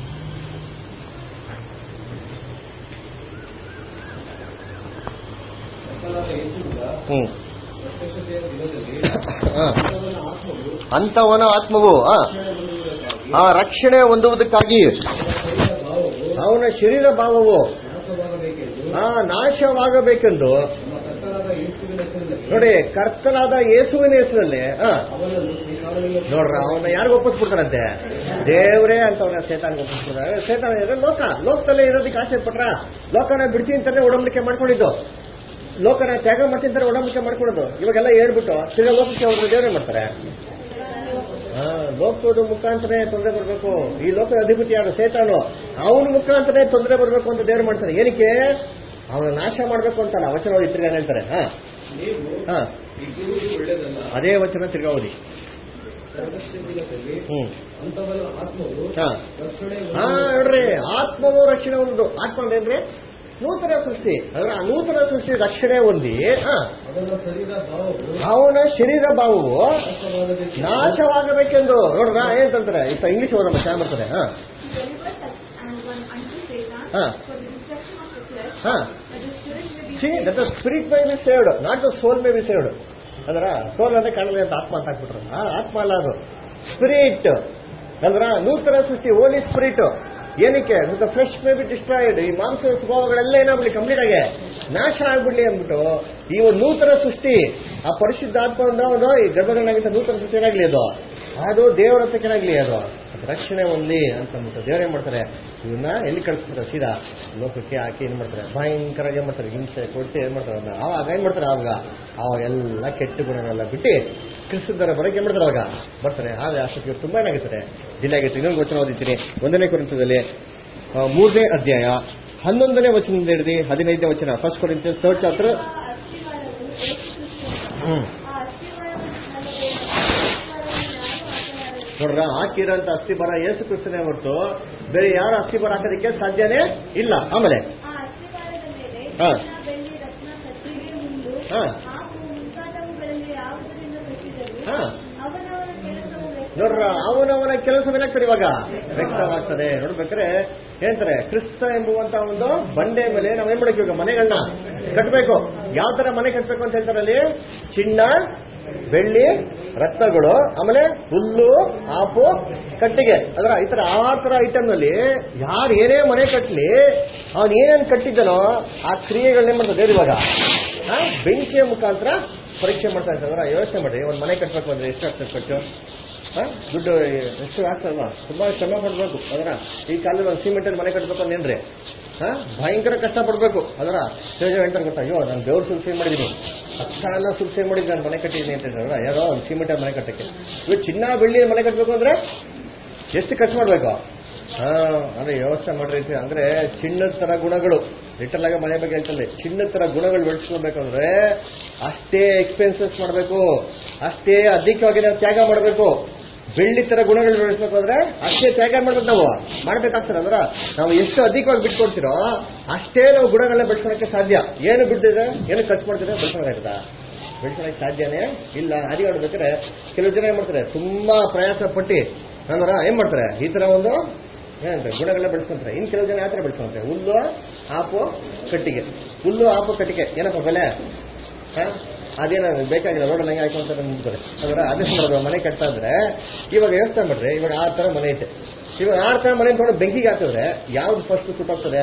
ಕರ್ತನಾದ ಯೇಸುವಿನ ಹ್ಮ್ ಪ್ರತ್ಯಕ್ಷತೆಯ ದಿನದಲ್ಲಿ ಆ, ಆತನ ಆತ್ಮವು ಅಂತವನ ಆತ್ಮವು ಆ, ರಕ್ಷಣೆ ಹೊಂದುವುದಕ್ಕಾಗಿ ಆ ರಕ್ಷಣೆ ಹೊಂದುವುದಕ್ಕಾಗಿ ಅವನ ಶರೀರ ಭಾವವು ಅವನ ಶರೀರ ಭಾವವು ನಾಶವಾಗಬೇಕೆಂದು ಆ ನಾಶವಾಗಬೇಕೆಂದು ನಮ್ಮ ಕರ್ತನಾದ ಯೇಸುವಿನ ಹೆಸರಿನಲ್ಲಿ ನೋಡಿ ಕರ್ತನಾದ ಯೇಸುವಿನ ಹೆಸರಲ್ಲಿ ಆ, ಅವನನ್ನು ಶ್ರೀಕಾರಣೀಯ ನೋಡ್ರ ಅವನ್ನ ಯಾರಿಗ ಒಪ್ಪಿಸ್ಬಿಡ್ತಾರಂತೆ ದೇವರೇ ಅಂತ ಅವನ ಸೇತಾನ್ಗೆ ಒಪ್ಪಿಸ್ಬಿಡ್ತಾರೆ ಸೇತಾನ ಅಂದ್ರೆ ಲೋಕ ಲೋಕದಲ್ಲೇ ಇರೋದಕ್ಕೆ ಆಸೆ ಪಟ್ರ ಲೋಕನ ಬಿಡ್ತೀನಿ ಅಂತಾನೆ ಒಡಂಬಡಿಕೆ ಮಾಡ್ಕೊಂಡಿದ್ದು ಲೋಕನ ತ್ಯಾಗ ಮಾಡ್ತೀನಿ ಅಂತಾನೆ ಒಡಂಬಡಿಕೆ ಮಾಡ್ಕೊಳ್ಳೋದು ಇವಾಗೆಲ್ಲ ಹೇಳ್ಬಿಟ್ಟು ತಿರ್ಗಾ ಲೋಕಕ್ಕೆ ಹೋದ್ರೆ ದೇವರೇ ಮಾಡ್ತಾರೆ ಹಾ, ಲೋಕದ ಮುಖಾಂತರನೇ ತೊಂದರೆ ಬರಬೇಕು ಈ ಲೋಕದ ಅಧಿಪತಿ ಯಾರು ಸೇತಾನು ಅವನ ಮುಖಾಂತರನೇ ತೊಂದರೆ ಬರಬೇಕು ಅಂತ ದೇವರು ಮಾಡ್ತಾರೆ ಏನಕ್ಕೆ ಅವನ ನಾಶ ಮಾಡಬೇಕು ಅಂತಲ್ಲ ವಚನ ಓದಿ ತಿರ್ಗಾ ಏನ್ ಹೇಳ್ತಾರೆ ಹಾ ನೀವು ಹಾ ಇದ್ದುವುದು ಒಳ್ಳೆಯದಲ್ಲ ಅದೇ ವಚನ ತಿರ್ಗಾ ಓದಿ ಸರ್ವಶ್ರೀ ದಿನದಲ್ಲಿ ಹ್ಮ್ ಅಂತವನ ಆತ್ಮವು ಹಾ ರಕ್ಷಣೆ ಹಾ ನೋಡ್ರಿ ಆತ್ಮವು ರಕ್ಷಣೆ ಒಂದು ಆತ್ಮ ಅಂದ್ರೆ ಏನ್ರಿ ನೂತನ ಸೃಷ್ಟಿ ಅಂದ್ರೆ ಆ ನೂತನ ಸೃಷ್ಟಿ ರಕ್ಷಣೆ ಹೊಂದಿ ಹಾ, ಅವನ ಶರೀರ ಭಾವವು ಅವನ ಶರೀರ ಭಾವವು ನಾಶವಾಗಬೇಕೆಂದು ನಾಶವಾಗಬೇಕೆಂದು ನೋಡ್ರ ಏನಂತಾರೆ ಇತ್ತ ಇಂಗ್ಲಿಷ್ ಓದಮ್ಮ ಚೆನ್ನಾಗಿ ಮಾಡ್ತಾರೆ ಹಾ delivered and one unto Satan Huh. for the destruction of the flesh, ಹಾ that the spirit may be see that the spirit may be saved not the soul may be saved ಅಂದ್ರ soul ಅಂದ್ರೆ ಕಾಣಲಿ ಅಂತ ಆತ್ಮ ಅಂತ ಹಾಕ್ಬಿಟ್ರು ಆ ಆತ್ಮ ಅಲ್ಲ ಅದು ಸ್ಪಿರಿಟ್ ಅಂದ್ರ ನೂತನ ಸೃಷ್ಟಿ ಓಲಿ ಸ್ಪಿರಿಟ್ ಏನಕ್ಕೆ the flesh may be destroyed ಈ ಮಾಂಸ ಸ್ವಭಾವಗಳೆಲ್ಲ ಏನಾಗ್ಬಿಡ್ಲಿ ಕಂಪ್ಲೀಟ್ ಆಗಿ ನಾಶ ಆಗ್ಬಿಡ್ಲಿ ಅಂದ್ಬಿಟ್ಟು ಈ ಒಂದು ನೂತನ ಸೃಷ್ಟಿ ಆ ಪರಿಶುದ್ಧ ಆತ್ಮದಿಂದ ಒಂದು ಈ ಗರ್ಭಗಳಾಗಿದ್ದ ನೂತನ ಸೃಷ್ಟಿ ಏನಾಗ್ಲಿ ಅದು ಅದು ದೇವರ ಹತ್ರಕ್ಕೇನಾಗ್ಲಿ ಅದು ಅದು ರಕ್ಷಣೆ ಹೊಂದಿ ಅಂತ ಅಂದ್ಬಿಟ್ಟು ದೇವರೇ ಮಾಡ್ತಾರೆ ಇವನ್ನ ಎಲ್ಲಿ ಕಳಿಸ್ಬಿಡ್ತಾರೆ ಸೀದಾ ಲೋಕಕ್ಕೆ ಹಾಕಿ ಏನ್ ಮಾಡ್ತಾರೆ ಭಯಂಕರ ಏನ್ ಮಾಡ್ತಾರೆ ಹಿಂಸೆ ಕೊಟ್ಟು ಏನ್ ಮಾಡ್ತಾರೆ ಅದನ್ನ ಅವಾಗ ಏನ್ ಮಾಡ್ತಾರೆ ಅವಾಗ ಅವಾಗ ಎಲ್ಲ ಕೆಟ್ಟ ಗುಣಗಳೆಲ್ಲ ಬಿಟ್ಟು ಕ್ರಿಸ್ತದರ ಬರಕ್ಕೆ ಏನ್ ಮಾಡ್ತಾರೆ ಅವಾಗ ಬರ್ತಾರೆ ಆದ್ರೆ ಅಷ್ಟೊತ್ತಿಗೆ ತುಂಬಾ ಏನಾಗಿರ್ತಾರೆ ಡಿಲೇ ಆಗಿತ್ತು ಇನ್ನೊಂದು ವಚನ ಓದಿದ್ದೀನಿ ಒಂದನೇ ಕುರಿತದಲ್ಲಿ ಮೂರನೇ ಅಧ್ಯಾಯ ಹನ್ನೊಂದನೇ ವಚನದಿಂದ ಹಿಡಿದು ಹದಿನೈದನೇ ವಚನ ಫಸ್ಟ್ ಕೊರಿಂತ ಥರ್ಡ್ ಚಾಪ್ಟರ್ ಆ ಅಸ್ಥಿವಾರವು ಯೇಸುಕ್ರಿಸ್ತನು. ಹ್ಮ್ ಆ ಅಸ್ಥಿವಾರವನ್ನಲ್ಲದೆ ಅಸ್ಥಿವಾರವನ್ನು ಯಾರೂ ಹಾಕಲಾರರು. ನೋಡ್ರ ಹಾಕಿರೋಂಥ ಅಸ್ಥಿಬರ ಯೇಸು ಕ್ರಿಸ್ತನೇ ಹೊರತು ಬೇರೆ ಯಾರು ಅಸ್ಥಿಬರ ಹಾಕೋದಕ್ಕೆ ಸಾಧ್ಯನೇ ಇಲ್ಲ ಆಮೇಲೆ ಆ ಅಸ್ಥಿವಾರದ ಮೇಲೆ ಹಾ. ಚಿನ್ನ, ಬೆಳ್ಳಿ ರತ್ನ ಕತ್ತಿಗೆ ಹುಲ್ಲು ಹಾ. ಹಾವು ಮುಂತಾದವುಗಳಲ್ಲಿ ಯಾವುದರಿಂದ ಕಟ್ಟಿದರು ಹಾ. ಅವನವನ ಕೆಲಸವು ವ್ಯಕ್ತ ನೋಡ್ರ ಅವನವನ ಕೆಲಸವೇನಾಗ್ತದೆ ಇವಾಗ ವ್ಯಕ್ತವಾಗ್ತದೆ ನೋಡ್ಬೇಕಾದ್ರೆ ಹೇಳ್ತಾರೆ ಕ್ರಿಸ್ತ ಎಂಬುವಂತ ಒಂದು ಬಂಡೆ ಮೇಲೆ ನಾವ್ ಏನ್ ಮಾಡಬೇಕು ಇವಾಗ ಮನೆಗಳನ್ನ ಕಟ್ಟಬೇಕು ಯಾವ ತರ ಮನೆ ಕಟ್ಟಬೇಕು ಅಂತ ಹೇಳ್ತಾರೆ ಅಲ್ಲಿ ಚಿನ್ನ ಬೆಳ್ಳಿ ರತ್ನಗಳು ಆಮೇಲೆ ಹುಲ್ಲು ಆಪು ಕಟ್ಟಿಗೆ ಅದರ ಈ ತರ ಆ ತರ ಐಟಮ್ ನಲ್ಲಿ ಯಾರು ಏನೇ ಮನೆ ಕಟ್ಟಲಿ ಅವನ್ ಏನೇನ್ ಕಟ್ಟಿದ್ದನೋ ಆ ಕ್ರಿಯೆಗಳನ್ನ ಏನ್ ಮಾಡ್ತಾರೆ ದೇವ್ರು ಇವಾಗ ಆ, ಬೆಂಕಿಯ ಮುಖಾಂತರ ಪರೀಕ್ಷೆ ಮಾಡ್ತಾ ಇರ್ತಾರೆ ಅದರ ಯೋಚನೆ ಮಾಡ್ರಿ ಒಂದ್ ಮನೆ ಕಟ್ಟಬೇಕು ಅಂದ್ರೆ ಎಷ್ಟು ಆಗ್ತದೆ ಖರ್ಚು ಆ? ದುಡ್ಡು ಎಷ್ಟು ಆಗ್ತದಲ್ವಾ ತುಂಬಾ ಶ್ರಮ ಪಡ್ಬೇಕು ಅದರ ಈ ಕಾಲದಲ್ಲಿ ಒಂದು ಸಿಮೆಂಟ್ ಮನೆ ಕಟ್ಟಬೇಕು ಅಂದೇನ್ರಿ ಹಾ ಭಯಂಕರ ಕಷ್ಟ ಪಡ್ಬೇಕು ಅದರ ಸೇಜ ಹೇಳ್ತಾರೆ ಗೊತ್ತಾ ಅಯ್ಯೋ ನಾನು ಬೆವ್ರು ಸುಲ್ಸೆ ಮಾಡಿದೀನಿ ಅಕ್ಷ ಎಲ್ಲ ಸುಲ್ಸೆ ಮಾಡಿದ್ದು ನಾನು ಮನೆ ಕಟ್ಟಿದ್ದೀನಿ ಅಂತ ಹೇಳಿದ್ರೆ ಯಾರೋ ಒಂದು ಸಿಮೆಂಟ್ ಮನೆ ಕಟ್ಟಕ್ಕೆ ಇವಾಗ ಚಿನ್ನ ಬೆಳ್ಳಿ ಮನೆ ಕಟ್ಟಬೇಕು ಅಂದ್ರೆ ಎಷ್ಟು ಖರ್ಚು ಮಾಡ್ಬೇಕು ಹಾ ಅಂದ್ರೆ ವ್ಯವಸ್ಥೆ ಮಾಡ್ರಿ ಅಂತ. ಅಂದ್ರೆ ಚಿನ್ನದ ತರ ಗುಣಗಳು ಲಿಟಲ್ ಆಗಿ ಮನೆ ಬಗ್ಗೆ ಹೇಳ್ತದೆ ಚಿನ್ನದ ತರ ಗುಣಗಳು ಬೆಳೆಸ್ಕೊಳ್ಬೇಕಂದ್ರೆ ಅಷ್ಟೇ ಎಕ್ಸ್ಪೆನ್ಸಸ್ ಮಾಡಬೇಕು ಅಷ್ಟೇ ಅಧಿಕವಾಗಿ ನಾವು ತ್ಯಾಗ ಮಾಡಬೇಕು ಬೆಳ್ಳಿ ತರ ಗುಣಗಳು ಬೆಳೆಸ್ಬೇಕು ಅಂದ್ರೆ ಅಷ್ಟೇ ತ್ಯಾಗ ಮಾಡ್ಬೇಕು ನಾವು ಮಾಡ್ಬೇಕಾಗ್ತದೆ ಅಂದ್ರ ನಾವು ಎಷ್ಟು ಅಧಿಕವಾಗಿ ಬಿಟ್ಕೊಡ್ತೀರೋ ಅಷ್ಟೇ ನಾವು ಗುಣಗಳನ್ನ ಬೆಳೆಸ್ಕೊಳಕ್ಕೆ ಸಾಧ್ಯ ಏನು ಬಿಡ್ತಿದೆ ಏನು ಖರ್ಚು ಮಾಡ್ತಿದ್ರೆ ಬೆಳೆಸ್ಕೊಳಕ್ಕಾಗ್ತದಾ ಬೆಳೆಸೋಕೆ ಸಾಧ್ಯನೇ ಇಲ್ಲ ಅದಿ ಆಡ್ಬೇಕಾದ್ರೆ ಕೆಲವು ಜನ ಏನ್ ಮಾಡ್ತಾರೆ ತುಂಬಾ ಪ್ರಯಾಸ ಪಟ್ಟು ನಂತರ ಏನ್ ಮಾಡ್ತಾರೆ ಈ ತರ ಒಂದು ಏನಂತಾರೆ ಗುಣಗಳನ್ನ ಬೆಳೆಸ್ಕೊಂತಾರೆ ಇನ್ ಕೆಲವು ಜನ ಯಾವ ತರ ಬೆಳೆಸ್ಕೊಂತಾರೆ ಹುಲ್ಲು ಆಪು ಕಟ್ಟಿಗೆ ಹುಲ್ಲು ಆಪು ಕಟ್ಟಿಗೆ ಏನಪ್ಪ ಬೆಲೆ ಹ? ಅದೇನ ಬೇಕಾಗಿಲ್ಲ ರೋಡ್ ಹೆಂಗೆ ಹಾಕೊಂತ ನಿಂತ್ತಾರೆ ಅಂದ್ರೆ ಅದೇ ಮಾಡೋದು ಮನೆ ಕಟ್ತಾ ಇದ್ರೆ ಇವಾಗ ಯೋಚನೆ ಮಾಡ್ರಿ ಇವಾಗ ಆ ತರ ಮನೆ ಐತೆ ಇವಾಗ ಆ ತರ ಮನೆ ತೊಗೊಂಡು ಬೆಂಕಿಗೆ ಹಾಕಿದ್ರೆ ಯಾವ್ದು ಫಸ್ಟ್ ಸುಟ್ಟೋಗ್ತದೆ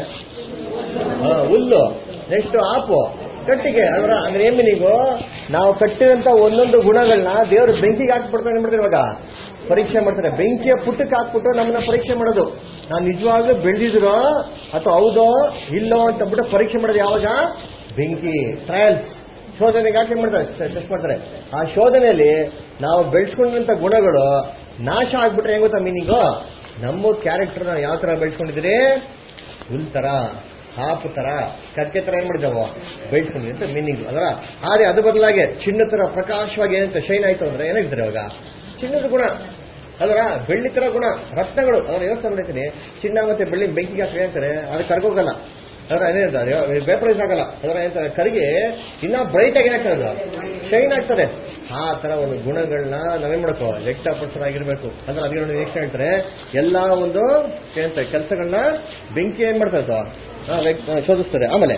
ಹಾ, ಹುಲ್ಲು ನೆಕ್ಸ್ಟ್ ಆಪು ಕಟ್ಟಿಗೆ ಅದರ ಅಂದ್ರೆ ಏನ್ ನೀವು ನಾವು ಕಟ್ಟಿದಂತ ಒಂದೊಂದು ಗುಣಗಳನ್ನ ದೇವರು ಬೆಂಕಿಗೆ ಹಾಕ್ಬಿಡ್ತಾರೆ ಏನ್ ಮಾಡ್ತಾರೆ ಇವಾಗ ಪರೀಕ್ಷೆ ಮಾಡ್ತಾರೆ ಬೆಂಕಿಯ ಪುಟ್ಟಕ್ಕೆ ಹಾಕ್ಬಿಟ್ಟು ನಮ್ಮನ್ನ ಪರೀಕ್ಷೆ ಮಾಡೋದು ನಾವು ನಿಜವಾಗ್ಲೂ ಬೆಳೆದಿದ್ರೋ ಅಥವಾ ಹೌದೋ ಇಲ್ಲೋ ಅಂತ ಬಿಟ್ಟು ಪರೀಕ್ಷೆ ಮಾಡೋದು ಯಾವಾಗ ಬೆಂಕಿ ಟ್ರಯಲ್ಸ್ ಶೋಧನೆಗೆ ಹಾಕಿ ಏನ್ ಮಾಡ್ತಾರೆ ಟೆಸ್ಟ್ ಮಾಡ್ತಾರೆ ಆ ಶೋಧನೆಯಲ್ಲಿ ನಾವು ಬೆಳೆಸ್ಕೊಂಡಂತ ಗುಣಗಳು ನಾಶ ಆಗ್ಬಿಟ್ರೆ ಹೆಂಗ್ ಗೊತ್ತಾ ಮೀನಿಂಗು ನಮ್ಮ ಕ್ಯಾರೆಕ್ಟರ್ ಯಾವ ತರ ಬೆಳೆಸ್ಕೊಂಡಿದ್ದೀರಿ ಹುಲ್ ತರ ಹಾಪು ತರ ಕಕ್ಕೆ ತರ ಏನ್ ಮಾಡಿದಾವ ಬೆಳೆಸ್ಕೊಂಡಿದ್ವಿ ಅಂತ ಮೀನಿಂಗ್ ಅದರ ಆದ್ರೆ ಅದು ಬದಲಾಗಿ ಚಿನ್ನ ತರ ಪ್ರಕಾಶವಾಗಿ ಏನಂತ ಶೈನ್ ಆಯ್ತು ಅಂದ್ರೆ ಏನಾಗ್ತಾರೆ ಅವಾಗ ಚಿನ್ನದ ಗುಣ ಅದರ ಬೆಳ್ಳಿ ತರ ಗುಣ ರತ್ನಗಳು ಅದರ ಯೋಚನೆ ಮಾಡಿದ್ದೀನಿ ಚಿನ್ನ ಮತ್ತೆ ಬೆಳ್ಳಿ ಬೆಂಕಿಗೆ ಹಾಕಿ ಅಂತಾರೆ ಅದು ಕರ್ಗೋಗಲ್ಲ ಅದರ ಏನಿದೆ ವೇಪರೈಸ್ ಆಗಲ್ಲ ಅದರ ಏನಂತಾರೆ ಕರಿಗೆ ಇನ್ನ ಬ್ರೈಟ್ ಆಗಿ ಏನಾಗ್ತದೆ ಅದು ಶೈನ್ ಆಗ್ತದೆ ಆ ತರ ಒಂದು ಗುಣಗಳನ್ನ ನಾವೇನ್ ಮಾಡ್ಕೋ ವ್ಯಕ್ತಪಡಿಸೋದಾಗಿರ್ಬೇಕು ಅಂದ್ರೆ ಅದಕ್ಕೆ ನೋಡಿ ನೆಕ್ಸ್ಟ್ ಹೇಳ್ತಾರೆ ಎಲ್ಲಾ ಒಂದು ಏನಂತ ಕೆಲಸಗಳನ್ನ ಬೆಂಕಿ ಏನ್ ಮಾಡ್ತಾ ಇತ್ತು ಆ, ವ್ಯಕ್ತ- ಆ, ಶೋಧಿಸ್ತದೆ ಆಮೇಲೆ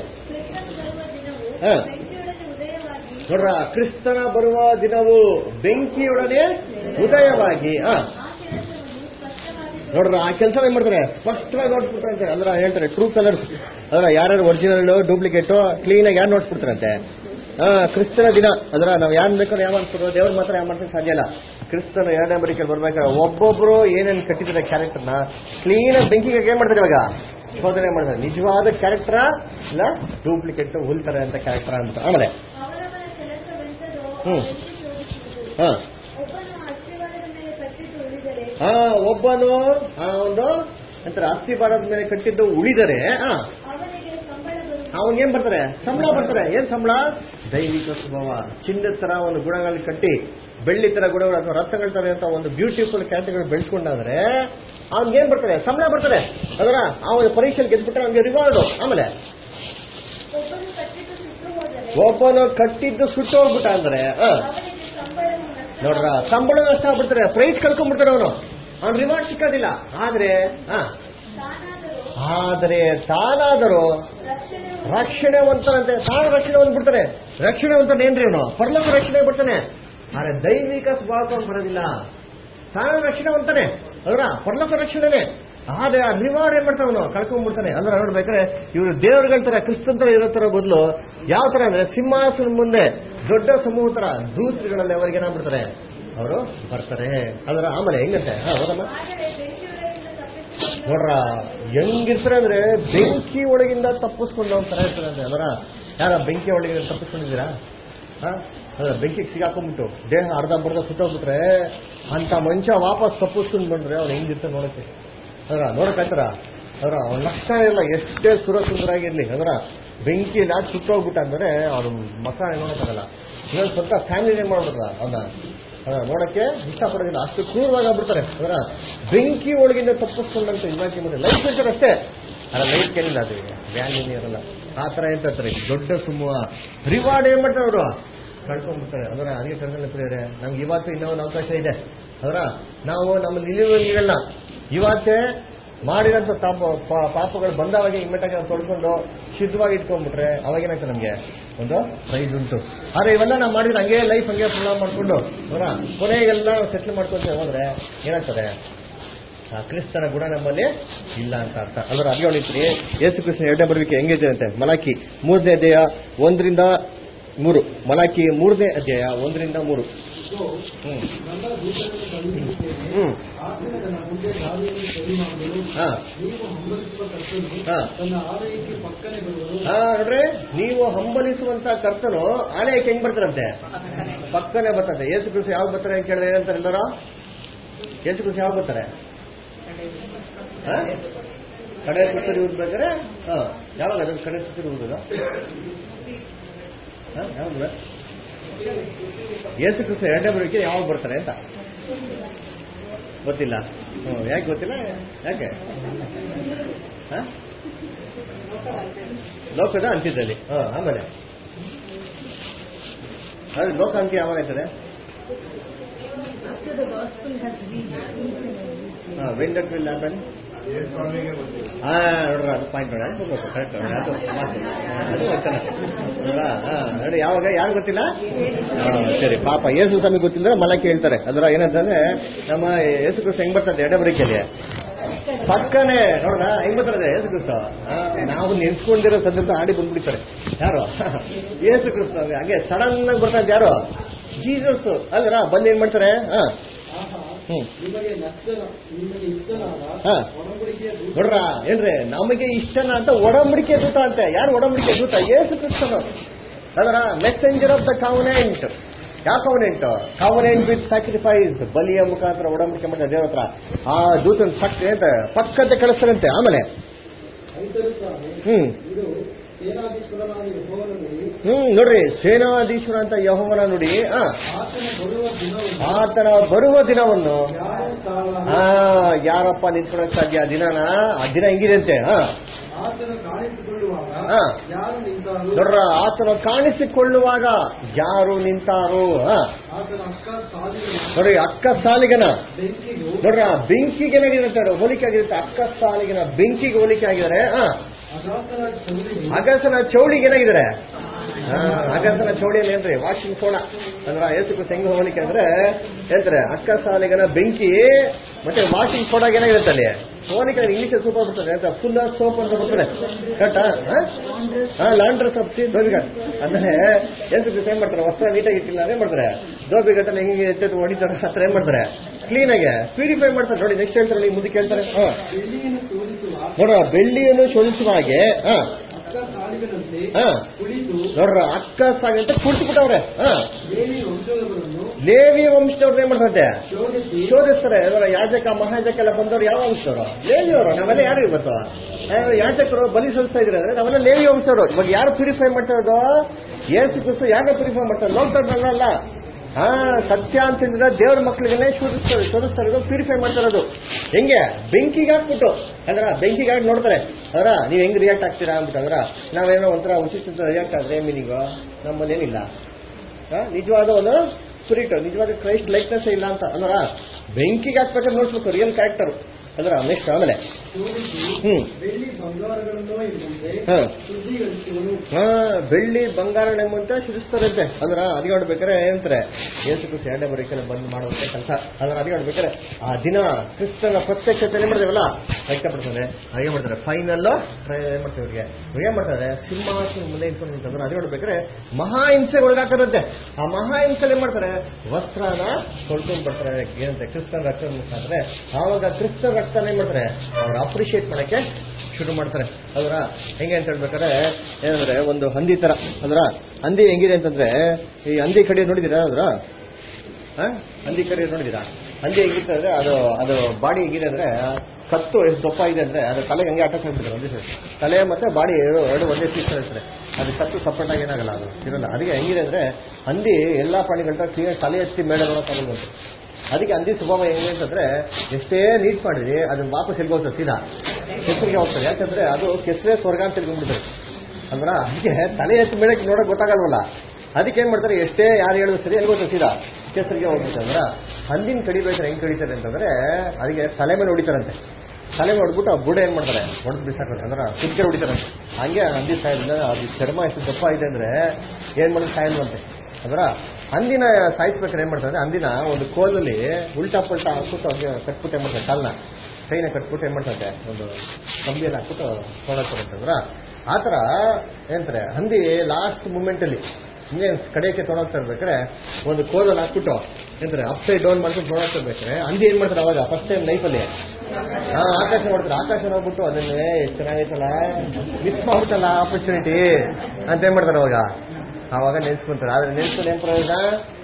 ಕ್ರಿಸ್ತನ ಬರುವ ದಿನವು ಬೆಂಕಿಯೊಡನೆ ನೋಡ್ರ ಕ್ರಿಸ್ತನ ಬರುವ ದಿನವು ಬೆಂಕಿಯೊಡನೆ ಉದಯವಾಗಿ ಉದಯವಾಗಿ ಆ ಆ ಕೆಲಸವನ್ನು ಸ್ಪಷ್ಟವಾಗಿ ನೋಡ್ರ ಆ ಕೆಲಸ ಏನ್ ಮಾಡ್ತಾರೆ ಸ್ಪಷ್ಟವಾಗಿ ನೋಡ್ಬಿಡ್ತಾರಂತೆ ಅಂದ್ರೆ ಹೇಳ್ತಾರೆ ಟ್ರೂ ಕಲರ್ಸ್ ಅದರ ಯಾರ್ಯಾರು ಒರಿಜಿನಲ್ ಡೂಪ್ಲಿಕೇಟ್ ಕ್ಲೀನ್ ಆಗಿ ಯಾರು ನೋಡ್ಬಿಡ್ತಾರಂತೆ ಆ ಕ್ರಿಸ್ತನ ದಿನ ಅದರ ನಾವು ಯಾರು ಬೇಕಾದ್ರೆ ಯಾವ ಅನ್ಸ್ಬಿಡೋ ದೇವ್ರ ಮಾತ್ರ ಯಾವ ಮಾಡ್ಸಕ್ ಸಾಧ್ಯ ಇಲ್ಲ ಕ್ರಿಸ್ತನ ಎರಡನೇ ಬರಿಕೆ ಬರ್ಬೇಕಾದ್ರೆ ಒಬ್ಬೊಬ್ರು ಏನೇನ್ ಕಟ್ಟಿದ್ದಾರೆ ಕ್ಯಾರೆಕ್ಟರ್ನ ಕ್ಲೀನ್ ಆಗಿ ಬೆಂಕಿಗೆ ಏನ್ ಮಾಡ್ತಾರೆ ಇವಾಗ ಶೋಧನೆ ಮಾಡ್ತಾರೆ ನಿಜವಾದ ಕ್ಯಾರೆಕ್ಟರ್ ಇಲ್ಲ ಡೂಪ್ಲಿಕೇಟ್ ಹುಲ್ತಾರೆ ಅಂತ ಕ್ಯಾರೆಕ್ಟರ್ ಅಂತ ಆಮೇಲೆ ಅವರವರ ಕೆಲಸವೆಂತದೋ ಹ್ಮ್. ಅವರಿಗೆ ಶೋಧಿಸುವುದು ಹಾ ಒಬ್ಬನು ಅಸ್ತಿವಾರದ ಮೇಲೆ ಕಟ್ಟಿದ್ದು ಉಳಿದರೆ ಆ ಒಬ್ಬನು ಆ ಒಂದು ನಂತರ ಅಸ್ಥಿ ಭಾರದ ಮೇಲೆ ಕಟ್ಟಿದ್ದು ಉಳಿದರೆ ಆ ಅವನಿಗೆ ಸಂಬಳ ಬರುವುದು ಅವನ್ ಏನ್ ಬರ್ತಾರೆ ಸಂಬಳ ಬರ್ತಾರೆ ಏನ್ ಸಂಬಳ ದೈವಿಕ ಸ್ವಭಾವ ಚಿನ್ನದ ತರ ಒಂದು ಗುಣಗಳು ಕಟ್ಟಿ ಬೆಳ್ಳಿ ತರ ಗುಣಗಳು ಅಥವಾ ರತ್ನಗಳ ತರ ಅಂತ ಒಂದು ಬ್ಯೂಟಿಫುಲ್ ಕ್ಯಾರೆಕ್ಟರ್ಗಳು ಬೆಳೆಸ್ಕೊಂಡಾದ್ರೆ ಅವ್ನಿಗೆ ಏನ್ ಬರ್ತಾರೆ ಸಂಬಳ ಬರ್ತಾರೆ ಅದರ ಅವನ ಪರೀಕ್ಷೆಯಲ್ಲಿ ಗೆದ್ಬಿಟ್ರೆ ಅವ್ನಿಗೆ ರಿವಾರ್ಡ್ ಆಮೇಲೆ ಒಬ್ಬನು ಕಟ್ಟಿದ್ದು ಸುಟ್ಟು ಹೋದರೆ ಒಬ್ಬನು ಕಟ್ಟಿದ್ದು ಸುಟ್ಟು ಹೋಗ್ಬಿಟ್ಟ ಅಂದ್ರೆ ಆ, ಅವನಿಗೆ ಸಂಬಳವು ನಷ್ಟ ನೋಡ್ರ ಸಂಬಳ ನಷ್ಟ ಆಗ್ಬಿಡ್ತಾರೆ ಪ್ರೈಸ್ ಕಳ್ಕೊಂಡ್ಬಿಡ್ತಾರೆ ಅವನು ಅವ್ನು ರಿವಾರ್ಡ್ ಸಿಕ್ಕೋದಿಲ್ಲ ಆದ್ರೆ ಆ, ತಾನಾದರೂ ಆದರೆ ತಾನಾದರೂ ರಕ್ಷಣೆ ರಕ್ಷಣೆವಂತನಂತೆ ತಾನು ರಕ್ಷಣೆ ಬಿಡ್ತಾನೆ ರಕ್ಷಣೆವಂತನ ಏನ್ರಿ ಅವನು ಪರಲೋಕ ರಕ್ಷಣೆ ಬಿಡ್ತಾನೆ ಆದ್ರೆ ದೈವಿಕ ಸ್ವಭಾವ ಬರೋದಿಲ್ಲ ತಾನು ರಕ್ಷಣೆವಂತಾನೆ ಅದರ ಪರಲೋಕ ರಕ್ಷಣೆನೆ ಆದ್ರೆ ಆ ರಿವಾರ್ಡ್ ಏನ್ ಮಾಡ್ತಾನೆ ಅವನು ಕಳ್ಕೊಂಡ್ಬಿಡ್ತಾನೆ ಅಂದ್ರೆ ನೋಡ್ಬೇಕಾದ್ರೆ ಇವರು ದೇವರುಗಳ ತರ ಕ್ರಿಸ್ತನ್ ತರ ಇರೋ ತರ ಬದಲು ಯಾವ ತರ ಅಂದ್ರೆ ಸಿಂಹಾಸನ ಮುಂದೆ ದೊಡ್ಡ ಸಮೂಹ ತರ ದೂತರುಗಳಲ್ಲಿ ಅವರಿಗೆ ಏನಾಗ್ಬಿಡ್ತಾರೆ ಅವರು ಬರ್ತಾರೆ ಅದರ ಆಮೇಲೆ ಹೆಂಗಂತೆ ಹಾ ಹೋದಮ್ಮ ಆದರೆ ಬೆಂಕಿಯೊಳಗಿಂದ ತಪ್ಪಿಸಿಕೊಂಡು ನೋಡ್ರ ಹೆಂಗಿರ್ತಾರೆ ಅಂದ್ರೆ ಬೆಂಕಿ ಒಳಗಿಂದ ತಪ್ಪಿಸ್ಕೊಂಡು ತರ ಇರ್ತಾರೆ ಅಂದ್ರೆ ಅದರ ಯಾರ ಬೆಂಕಿ ಒಳಗಿಂದ ತಪ್ಪಿಸ್ಕೊಂಡಿದ್ದೀರಾ ಹಾ ಅದ್ರ ಬೆಂಕಿಗೆ ಸಿಗಾಕೊಂಡ್ಬಿಟ್ಟು ದೇಹ ಅರ್ಧ ಬರ್ಧ ಸುತ್ತೋಗ್ಬಿಟ್ರೆ ಅಂತ ಮನುಷ್ಯ ವಾಪಸ್ ತಪ್ಪಿಸ್ಕೊಂಡು ಬಂದ್ರೆ ಅವ್ನು ಹೆಂಗಿರ್ತಾರೆ ನೋಡಕ್ಕೆ ಅದರ ನೋಡಕ್ಕಾಯ್ತಾರ ಅದರ ಅವ್ನ ಲಕ್ಷಣ ಇಲ್ಲ ಎಷ್ಟೇ ಸುರ ಸುಂದರಾಗಿರ್ಲಿ ಅದರ ಬೆಂಕಿ ನಾಟ್ ಸುತ್ತೋಗ್ಬಿಟ್ಟ ಅಂದ್ರೆ ಅವ್ರ ಮಕ ನೋಡಕ್ಕಾಗಲ್ಲ ಇನ್ನೊಂದು ಸ್ವಂತ ಫ್ಯಾಮಿಲಿ ಏನ್ ಮಾಡ್ಬಿಡ್ರ ಅವನ್ನ ಅದ ನೋಡಕ್ಕೆ ಇಷ್ಟಪಡೋದಿಲ್ಲ ಅಷ್ಟು ಕ್ರೂರವಾಗಿ ಆಗ್ಬಿಡ್ತಾರೆ ಅದರ ಬೆಂಕಿ ಒಳಗಿಂದ ತಪ್ಪಿಸ್ಕೊಂಡಂತ ಇಮ್ಯಾಜಿನ್ ಮಾಡಿ ಲೈಫ್ ಇರ್ತಾರೆ ಅಷ್ಟೇ ಅಲ್ಲ ಲೈಫ್ ಏನಿಲ್ಲ ಅದು ವ್ಯಾಲ್ಯೂನೇ ಇರಲ್ಲ ಆ ತರ ಎಂತಾರೆ ದೊಡ್ಡ ಸಮೂಹ ರಿವಾರ್ಡ್ ಏನ್ ಮಾಡ್ತಾರೆ ಅವರು ಕಳ್ಕೊಂಡ್ಬಿಡ್ತಾರೆ ಅದರ ಹಂಗೆ ಕರ್ಕೊಂಡು ಪ್ರಿಯರೇ ನಮ್ಗೆ ಇವತ್ತು ಇನ್ನೂ ಒಂದು ಅವಕಾಶ ಇದೆ ಅದರ ನಾವು ನಮ್ಮ ನಿಲುವಂಗಿಗಳನ್ನ ಇವತ್ತೇ ಮಾಡಿರೋಂಥ ತಾಪ ಪಾ- ಪಾಪಗಳು ಬಂದವಾಗ ಇಮ್ಮಿಡಿಯಾಗಿ ನಾವು ತೊಳ್ಕೊಂಡು ಶುದ್ಧವಾಗಿ ಇಟ್ಕೊಂಡ್ಬಿಟ್ರೆ ಅವಾಗೇನಾಗ್ತದೆ ನಮಗೆ ಒಂದು ಪ್ರೈಸ್ ಉಂಟು ಆದ್ರೆ ಇವೆಲ್ಲ ನಾವು ಮಾಡಿದ್ರೆ ಹಂಗೆ ಲೈಫ್ ಹಂಗೆ ಫುಲ್ ಮಾಡ್ಕೊಂಡು ಅವರ ಕೊನೆಗೆಲ್ಲ ನಾವು ಸೆಟ್ಲ್ ಮಾಡ್ಕೊಂತ ಹೋದ್ರೆ ಏನಾಗ್ತದೆ ಆ ಕ್ರಿಸ್ತನ ಗುಣ ನಮ್ಮಲ್ಲಿ ಇಲ್ಲ ಅಂತ ಅರ್ಥ ಅಲ್ಲರ ಅದೇ ಹೇಳಿದ್ರಿ ಯೇಸು ಕ್ರಿಸ್ತನ ಎರಡನೇ ಬರುವಿಕೆ ಹೆಂಗಿದೆ ಅಂತೆ ಮಲಾಕಿ ಮೂರನೇ ಅಧ್ಯಾಯ ಒಂದರಿಂದ ಮೂರು ಮಲಾಕಿ ಮೂರನೇ ಅಧ್ಯಾಯ ಒಂದರಿಂದ ಮೂರು ಸೊ, ಹ್ಮ್ ನನ್ನ ದೂತರನ್ನು ಕಳುಹಿಸುತ್ತೇನೆ ಹ್ಮ್ ಆತನು ನನ್ನ ಮುಂದೆ ದಾರಿಯನ್ನು ಸರಿ ಮಾಡಲು ಹಾ ನೀವು ಹಂಬಲಿಸುವ ಕರ್ತನು ಹಾ. ತನ್ನ ಆಲಯಕ್ಕೆ ಪಕ್ಕನೆ ಬರುವರು ಹಾ ನೋಡ್ರಿ ನೀವು ಹಂಬಲಿಸುವಂತ ಕರ್ತನು ಆಲಯಕ್ಕೆ ಹೆಂಗ್ ಬರ್ತಾರಂತೆ ಪಕ್ಕನೆ ಬರ್ತದೆ ಯೇಸು ಕ್ರಿಸ್ತ ಯಾವಾಗ ಬರ್ತಾರೆ ಅಂತ ಕೇಳಿದ್ರೆ ಏನಂತಾರೆ ಎಲ್ಲರೂ ಯೇಸು ಕ್ರಿಸ್ತ ಯಾವಾಗ ಬರ್ತಾರೆ ಹಾ? ಕಡೆ ಕುತ್ತರಿ ಊದ್ಬೇಕಾದ್ರೆ ಹಾ ಯಾವಾಗ ಅದು ಕಡೆ ಕುತ್ತರಿ ಊದೋದು ಹಾ ಯಾವಾಗ ಯೇಸು ಕ್ರಿಸ್ತ ಎರಡನೇ ಬರೋಕೆ ಯಾವಾಗ ಬರ್ತಾರೆ ಅಂತ ಗೊತ್ತಿಲ್ಲ ಹ್ಞೂ ಯಾಕೆ ಗೊತ್ತಿಲ್ಲ ಯಾಕೆ ಹಾ ಲೋಕದ ಅಂತ್ಯದಲ್ಲಿ ಹಾ ಆಮೇಲೆ ಅದು ಲೋಕ ಅಂತ್ಯ ಯಾವಾಗ ಆಯ್ತದೆ ಹಾ ವೆನ್ ದಟ್ ವಿಲ್ ಹ್ಯಾಪನ್ ಹಾ ನೋಡ್ರ ಅದು ಪಾಯಿಂಟ್ ನೋಡಿ ಅದು ಗೊತ್ತು ಕರೆಕ್ಟ್ ನೋಡಿ ಅದು ಮಾತು. ಅದು ಗೊತ್ತಲ್ಲ ನೋಡ್ರ ಹಾ ನೋಡಿ ಯಾವಾಗ ಯಾರು ಗೊತ್ತಿಲ್ಲ ಹಾ, ಸರಿ ಪಾಪ ಯೇಸು ಸ್ವಾಮಿ ಗೊತ್ತಿಲ್ಲ ಮಲ ಕೇಳ್ತಾರೆ ಅದರ ಏನಂತಂದ್ರೆ ನಮ್ಮ ಯೇಸು ಕ್ರಿಸ್ತ ಹೆಂಗ್ ಬರ್ತದೆ ಎಡಬರಿಕೆಯಲ್ಲಿ ಪಕ್ಕನೆ ನೋಡ್ರ ಹೆಂಗ್ ಬರ್ತಾರೆ ಯೇಸು ಕ್ರಿಸ್ತ ಆ, ನಾವು ನಿಲ್ಸ್ಕೊಂಡಿರೋ ಸದ್ಯಂತ ಆಡಿ ಬಂದ್ಬಿಡ್ತಾರೆ ಯಾರು ಯೇಸು ಕ್ರಿಸ್ತ ಹಾಗೆ ಸಡನ್ ಆಗಿ ಬರ್ತಾರೆ ಯಾರು ಜೀಸಸ್ ಅಲ್ರ ಬಂದ್ ಏನ್ ಮಾಡ್ತಾರೆ ಹಾ ಆಹಾ ಹ್ಮ್ ನಿಮಗೆ ನಷ್ಟನ ನಿಮಗೆ ಇಷ್ಟನಾದ ಹಾ. ಒಡಂಬಡಿಕೆಯ ದೂತ ನೋಡ್ರ ಏನ್ರಿ ನಮಗೆ ಇಷ್ಟನ ಅಂತ ಒಡಂಬಡಿಕೆ ದೂತ ಅಂತೆ ಯಾರು ಒಡಂಬಡಿಕೆ ದೂತ ಯೇಸು ಕ್ರಿಸ್ತನು ಅದರ ಮೆಸೆಂಜರ್ ಆಫ್ ದ ಕಾವನೆಂಟ್ ಯಾವ ಕವನೆಂಟ್ ಕವನೆಂಟ್ ವಿತ್ ಸ್ಯಾಕ್ರಿಫೈಸ್ ಬಲಿಯ ಮುಖಾಂತರ ಒಡಂಬಡಿಕೆ ಮಾಡಿದ ದೇವ್ರ ಹತ್ರ ಆ ದೂತನ ಸಕ್ ಅಂತ ಪಕ್ಕದ ಕಳಿಸ್ತಾರಂತೆ ಆಮೇಲೆ ಐತರುತ್ತಾನೆ ಹ್ಮ್ ಇದು ಸೇನಾಧೀಶ್ವರನಾದ ಯೆಹೋವನ ನುಡಿ ಹ್ಮ್ ನೋಡ್ರಿ ಸೇನಾಧೀಶ್ವರ ಅಂತ ಯಹೋವನ ನುಡಿ ಆ, ಆತನ ಬರುವ ದಿನವನ್ನು ಆತನ ಬರುವ ದಿನವನ್ನು ಯಾರು ಕಾಲ ಆ ಯಾರಪ್ಪ ನಿಂತ್ಕೊಳಕ್ ಸಾಧ್ಯ ಆ ದಿನನ ಆ ದಿನ ಹೆಂಗಿದೆ ಅಂತೆ ಹಾ ಆತನ ಕಾಣಿಸಿಕೊಳ್ಳುವಾಗ ಹಾ. ಯಾರು ನಿಂತಾರು ನೋಡ್ರ ಆತನ ಕಾಣಿಸಿಕೊಳ್ಳುವಾಗ ಯಾರು ನಿಂತಾರೋ ಹಾ ಆತನ ಅಕ್ಕ ಸಾಲಿನ ನೋಡ್ರಿ ಅಕ್ಕ ಸಾಲಿಗನ ಬೆಂಕಿಗೂ ನೋಡ್ರ ಬೆಂಕಿಗೆ ಏನಾಗಿರುತ್ತೆ ಹೋಲಿಕೆ ಆಗಿರುತ್ತೆ ಅಕ್ಕ ಸಾಲಿಗಿನ ಬೆಂಕಿಗೆ ಹೋಲಿಕೆ ಆಗಿದ್ದಾರೆ ಹಾ ಅಗಾತನ ಚೌಳಿಗೂ ಅಗಸನ ಚೌಳಿಗೆ ಏನಾಗಿದ್ದಾರೆ ಹಾ, ಅಗಸನ ಚೌಳಿಯಲ್ಲಿ ಏನ್ರಿ ವಾಷಿಂಗ್ ಸೋಡಾ ಅಂದ್ರ ಏಸು ತೆಂಗು ಹೋಲಿಕೆ ಅಂದ್ರೆ ಹೇಳ್ತಾರೆ ಅಕ್ಕ ಸಾಲಿಗನ ಬೆಂಕಿ ಮತ್ತೆ ವಾಷಿಂಗ್ ಸೋಡಾಗೆ ಏನಾಗಿರುತ್ತೆ ಅಲ್ಲಿ ಹೋಲಿಕೆ ಇಂಗ್ಲಿಷ್ ಸೂಪರ್ ಬರ್ತದೆ ಅಂತ ಫುಲ್ ಸೋಪ್ ಅಂತ ಬರ್ತದೆ ಕರೆಕ್ಟಾ ಹಾ ಲಾಂಡ್ರ ಸೋಪ್ ದೋಬಿಗಟ್ ಅಂದ್ರೆ ಏಸು ಏನ್ ಮಾಡ್ತಾರೆ ವಸ್ತ್ರ ನೀಟಾಗಿ ಇಟ್ಟಿಲ್ಲ ಅಂದ್ರೆ ಏನ್ ಮಾಡ್ತಾರೆ ದೋಬಿಗಟ್ಟಲ್ಲಿ ಹೆಂಗೆ ಎತ್ತೆತ್ತು ಹೊಡಿತಾರೆ ಹತ್ರ ಏನ್ ಮಾಡ್ತಾರೆ ಕ್ಲೀನ್ ಆಗಿ ಪ್ಯೂರಿಫೈ ಮಾಡ್ತಾರೆ ನೋಡಿ ನೆಕ್ಸ್ಟ್ ಹೇಳ್ತಾರೆ ನೀವು ಮುಂದಕ್ಕೆ ಹೇಳ್ತಾರೆ ಹಾ ಬೆಳ್ಳಿಯನ್ನು ಶೋಧಿಸುವ ನೋಡ್ರ ಬೆಳ್ಳಿಯನ್ನು ಶೋಧಿಸುವ ಹಾಗೆ ಹಾ ಅಕ್ಕ ಸಾಲಿಗನಂತೆ ಹಾ ಕುಳಿತು ನೋಡ್ರ ಅಕ್ಕ ಸಾಗಿ ಅಂತ ಕುಳಿತುಬಿಟ್ಟವ್ರೆ ಹಾ ದೇವಿ ವಂಶದವರನ್ನು ಲೇವಿ ವಂಶದವ್ರು ಏನ್ ಮಾಡ್ತಾರೆ ಶೋಧಿಸಿ ಶೋಧಿಸ್ತಾರೆ ಅದರ ಯಾಜಕ ಮಹಾಜಕ ಎಲ್ಲ ಬಂದವರು ಯಾವ ವಂಶದವರು ಲೇವಿಯವರು ನಾವೆಲ್ಲ ಯಾರು ಇವತ್ತು ಆ, ಯಾಜಕರು ಬಲಿ ಸಲ್ಲಿಸ್ತಾ ಇದ್ರೆ ಅಂದ್ರೆ ನಾವೆಲ್ಲ ಲೇವಿ ವಂಶದವರು ಇವಾಗ ಯಾರು ಪ್ಯೂರಿಫೈ ಮಾಡ್ತಾ ಇರೋದು ಏಸು ಕ್ರಿಸ್ತು ಯಾಕೆ ಪ್ಯೂರಿಫೈ ಮಾಡ್ತಾರೆ ಲೋಕದವ್ರಲ್ಲ ಅಲ್ಲ ಹಾ ಸತ್ಯ ಅಂತಂದ್ರೆ ದೇವ್ರ ಮಕ್ಳಿಗೆ ಶೋಧಿಸ್ತಾರೆ ಶೋಧಿಸ್ತಾ ಇರೋದು ಪ್ಯೂರಿಫೈ ಮಾಡ್ತಾ ಇರೋದು ಹೆಂಗೆ ಬೆಂಕಿಗೆ ಹಾಕ್ಬಿಟ್ಟು ಅಂದ್ರ ಬೆಂಕಿಗೆ ಹಾಕಿ ನೋಡ್ತಾರೆ ಅದರ ನೀವು ಹೆಂಗ್ ರಿಯಾಕ್ಟ್ ಆಗ್ತೀರಾ ಅಂದ್ಬಿಟ್ಟು ಅಂದ್ರ ನಾವೇನೋ ಒಂಥರ ಉಚಿತ ರಿಯಾಕ್ಟ್ ಆದ್ರೆ ಮೀನಿಂಗು ನಮ್ಮಲ್ಲಿ ಏನಿಲ್ಲ ಆ, ನಿಜವಾದ ಒಂದು ಸ್ಪಿರಿಟ್ ನಿಜವಾದ ಕ್ರೈಸ್ಟ್ ಲೈಕ್ನೆಸ್ ಇಲ್ಲ ಅಂತ ಅಂದ್ರ ಬೆಂಕಿಗೆ ಹಾಕ್ಬೇಕಾದ್ರೆ ನೋಡ್ಬೇಕು ರಿಯಲ್ ಕ್ಯಾರೆಕ್ಟರ್ ಅಂದ್ರ ನೆಕ್ಸ್ಟ್ ಆಮೇಲೆ ಶೋಧಿಸಿ ಹ್ಮ್ ಬೆಳ್ಳಿ ಬಂಗಾರಗಳನ್ನು ಎಂಬಂತೆ ಹಾ. ಶುದ್ಧೀಕರಿಸುವನು ಹಾ ಬೆಳ್ಳಿ ಬಂಗಾರ ಎಂಬಂತ ಶುದ್ಧಿಸ್ತಾರಂತೆ ಅಂದ್ರ ಅದಿಗೆ ನೋಡ್ಬೇಕಾರೆ ಏನಂತಾರೆ ಯೇಸು ಕ್ರಿಸ್ತ ಎರಡನೇ ಬರೀಕೆಲ್ಲ ಬಂದ್ ಮಾಡುವಂತ ಕೆಲಸ ಅದ್ರ ಅದಿಗೆ ನೋಡ್ಬೇಕಾರೆ ಆ ದಿನ ಕ್ರಿಸ್ತನ ಪ್ರತ್ಯಕ್ಷತೆ ಏನ್ ಮಾಡ್ತೇವಲ್ಲ ವ್ಯಕ್ತಪಡ್ತಾರೆ ಹಾಗೆ ಮಾಡ್ತಾರೆ ಫೈನಲ್ ಏನ್ ಮಾಡ್ತಾರೆ ಇವ್ರಿಗೆ ಇವ್ರು ಏನ್ ಮಾಡ್ತಾರೆ ಸಿಂಹಾಸನ ಮುಂದೆ ಇಟ್ಕೊಂಡು ಅಂತಂದ್ರೆ ಅದೇ ನೋಡ್ಬೇಕಾರೆ ಮಹಾ ಹಿಂಸೆಗೆ ಒಳಗಾಕರಂತೆ ಆ ಮಹಾ ಹಿಂಸೆಲಿ ಏನ್ ಮಾಡ್ತಾರೆ ವಸ್ತ್ರನ ತೊಳ್ಕೊಂಡ್ ಬರ್ತಾರೆ ಏನಂತೆ ಕ್ರಿಸ್ತನ ರಕ್ತದ ಮುಖಾಂತರ ಆವಾಗ ಕ್ರಿಸ್ತನ ರಕ್ತನ ಏನ್ ಮಾಡ್ತಾರೆ ಅವ್ರು ಅಪ್ರಿಶಿಯೇಟ್ ಮಾಡಕ್ಕೆ ಶುರು ಮಾಡ್ತಾರೆ ಅದರ ಹೆಂಗೆ ಅಂತ ಹೇಳ್ಬೇಕಾದ್ರೆ ಏನಂದ್ರೆ ಒಂದು ಹಂದಿ ತರ ಅದರ ಹಂದಿ ಹೆಂಗಿದೆ ಅಂತಂದ್ರೆ ಈ ಹಂದಿ ಕಡೆ ನೋಡಿದೀರಾ ಅದರ ಹಂದಿ ಕಡೆ ನೋಡಿದೀರಾ ಹಂದಿ ಹೆಂಗಿತ್ತು ಅಂದ್ರೆ ಅದು ಅದು ಬಾಡಿ ಹೆಂಗಿದೆ ಅಂದ್ರೆ ಕತ್ತು ಎಷ್ಟು ದಪ್ಪ ಇದೆ ಅಂದ್ರೆ ಅದು ತಲೆಗೆ ಹಂಗೆ ಅಟ್ಯಾಕ್ ಆಗ್ಬಿಡ್ತಾರೆ ಒಂದೇ ಸರಿ ತಲೆ ಮತ್ತೆ ಬಾಡಿ ಎರಡು ಎರಡು ಒಂದೇ ಪೀಸ್ ಇರ್ತಾರೆ ಅದು ಕತ್ತು ಸಪರೇಟ್ ಆಗಿ ಏನಾಗಲ್ಲ ಅದು ಇರಲ್ಲ ಅದಕ್ಕೆ ಹೆಂಗಿದೆ ಅಂದ್ರೆ ಹಂದಿ ಎಲ್ಲಾ ಪ್ರಾಣಿಗಳ್ತ ಕ್ಲೀನ್ ತಲೆ ಎತ್ತಿ ಮೇಲೆ ನೋಡೋಕ್ಕಾಗಲ್ವಂತೆ ಅದಕ್ಕೆ ಹಂದಿ ಸ್ವಭಾವ ಹೆಂಗೆ ಅಂತಂದ್ರೆ ಎಷ್ಟೇ ನೀಟ್ ಮಾಡಿದ್ರಿ ಅದನ್ನ ವಾಪಸ್ ಎಲ್ಗೆ ಹೋಗ್ತದೆ ಸೀದಾ ಕೆಸರಿಗೆ ಹೋಗ್ತದೆ ಯಾಕಂದ್ರೆ ಅದು ಕೆಸರೇ ಸ್ವರ್ಗ ಅಂತ ತಿಳ್ಕೊಂಡ್ಬಿಡ್ತಾರೆ ಅಂದ್ರ ಅದಕ್ಕೆ ತಲೆ ಎತ್ತಿ ಮೇಳಕ್ಕೆ ನೋಡಕ್ ಗೊತ್ತಾಗಲ್ವಲ್ಲ ಅದಕ್ಕೆ ಏನ್ ಮಾಡ್ತಾರೆ ಎಷ್ಟೇ ಯಾರು ಹೇಳಿದ್ರು ಸರಿ ಎಲ್ಲಿ ಗೊತ್ತಾ ಸೀದಾ ಕೆಸರಿಗೆ ಹೋಗ್ಬಿಟ್ಟು ಅಂದ್ರ ಹಂದಿನ ಕಡಿಬೇಕಾದ್ರೆ ಹೆಂಗ್ ಕಡಿತಾರೆ ಅಂತಂದ್ರೆ ಅದಕ್ಕೆ ತಲೆ ಮೇಲೆ ಹೊಡಿತಾರಂತೆ ತಲೆ ಮೇಲೆ ಹೊಡ್ಬಿಟ್ಟು ಆ ಬುಡ ಏನ್ ಮಾಡ್ತಾರೆ ಹೊಡೆದು ಬಿಸಾಕ್ತಾರೆ ಅಂದ್ರ ಕುದ್ಕೆ ಹೊಡಿತಾರಂತೆ ಹಂಗೆ ಹಂದಿ ಸಾಯೋದ್ರಿಂದ ಅದು ಚರ್ಮ ಎಷ್ಟು ದಪ್ಪ ಇದೆ ಅಂದ್ರೆ ಏನ್ ಮಾಡಿ ಸಾಯಲ್ವಂತೆ ಅಂದ್ರ ಹಂದಿನ ಸಾಯಿಸ್ಬೇಕಾದ್ರೆ ಏನ್ ಮಾಡ್ತಾರೆ ಹಂದಿನ ಒಂದು ಕೋಲಲ್ಲಿ ಉಲ್ಟಾ ಪಲ್ಟಾ ಹಾಕ್ಬಿಟ್ಟು ಹಂಗೆ ಕಟ್ಬಿಟ್ಟು ಏನ್ ಮಾಡ್ತಾರೆ ಕಾಲ್ನ ಕೈನ ಕಟ್ಬಿಟ್ಟು ಏನ್ ಮಾಡ್ತಾರೆ ಒಂದು ಕಂಬಿಯಲ್ಲಿ ಹಾಕ್ಬಿಟ್ಟು ತೊಗೊಳಕ್ತಂದ್ರ ಆ ಥರ ಏನಂತಾರೆ ಹಂದಿ ಲಾಸ್ಟ್ ಮೂಮೆಂಟ್ ಅಲ್ಲಿ ಹಿಂಗೆ ಕಡೆಯಕ್ಕೆ ತೊಗೊಳಕ್ತಾ ಇರ್ಬೇಕಾದ್ರೆ ಒಂದು ಕೋಲಲ್ಲಿ ಹಾಕ್ಬಿಟ್ಟು ಏನಂತಾರೆ ಅಪ್ ಸೈಡ್ ಡೌನ್ ಮಾಡ್ಕೊಂಡು ತೊಗೊಳಕ್ತಾ ಇರ್ಬೇಕಾದ್ರೆ ಹಂದಿ ಏನ್ ಮಾಡ್ತಾರೆ ಅವಾಗ ಫಸ್ಟ್ ಟೈಮ್ ಲೈಫಲ್ಲಿ ಹಾ ಆಕಾಶ ನೋಡ್ತಾರೆ ಆಕಾಶ ನೋಡ್ಬಿಟ್ಟು ಅದನ್ನೇ ಎಷ್ಟು ಚೆನ್ನಾಗೈತಲ್ಲ ಮಿಸ್ ಮಾಡ್ಬಿಟ್ಟಲ್ಲ ಆಪರ್ಚುನಿಟಿ ಅಂತ ಏನ್ ಮಾಡ್ತಾರೆ ಅವಾಗ ಆವಾಗ ನೆನ್ಸ್ಕೊಂತಾರೆ ಆದ್ರೆ ನೆನ್ಸ್ಕೊಂಡು ಏನ್ ಪ್ರಯೋಜನ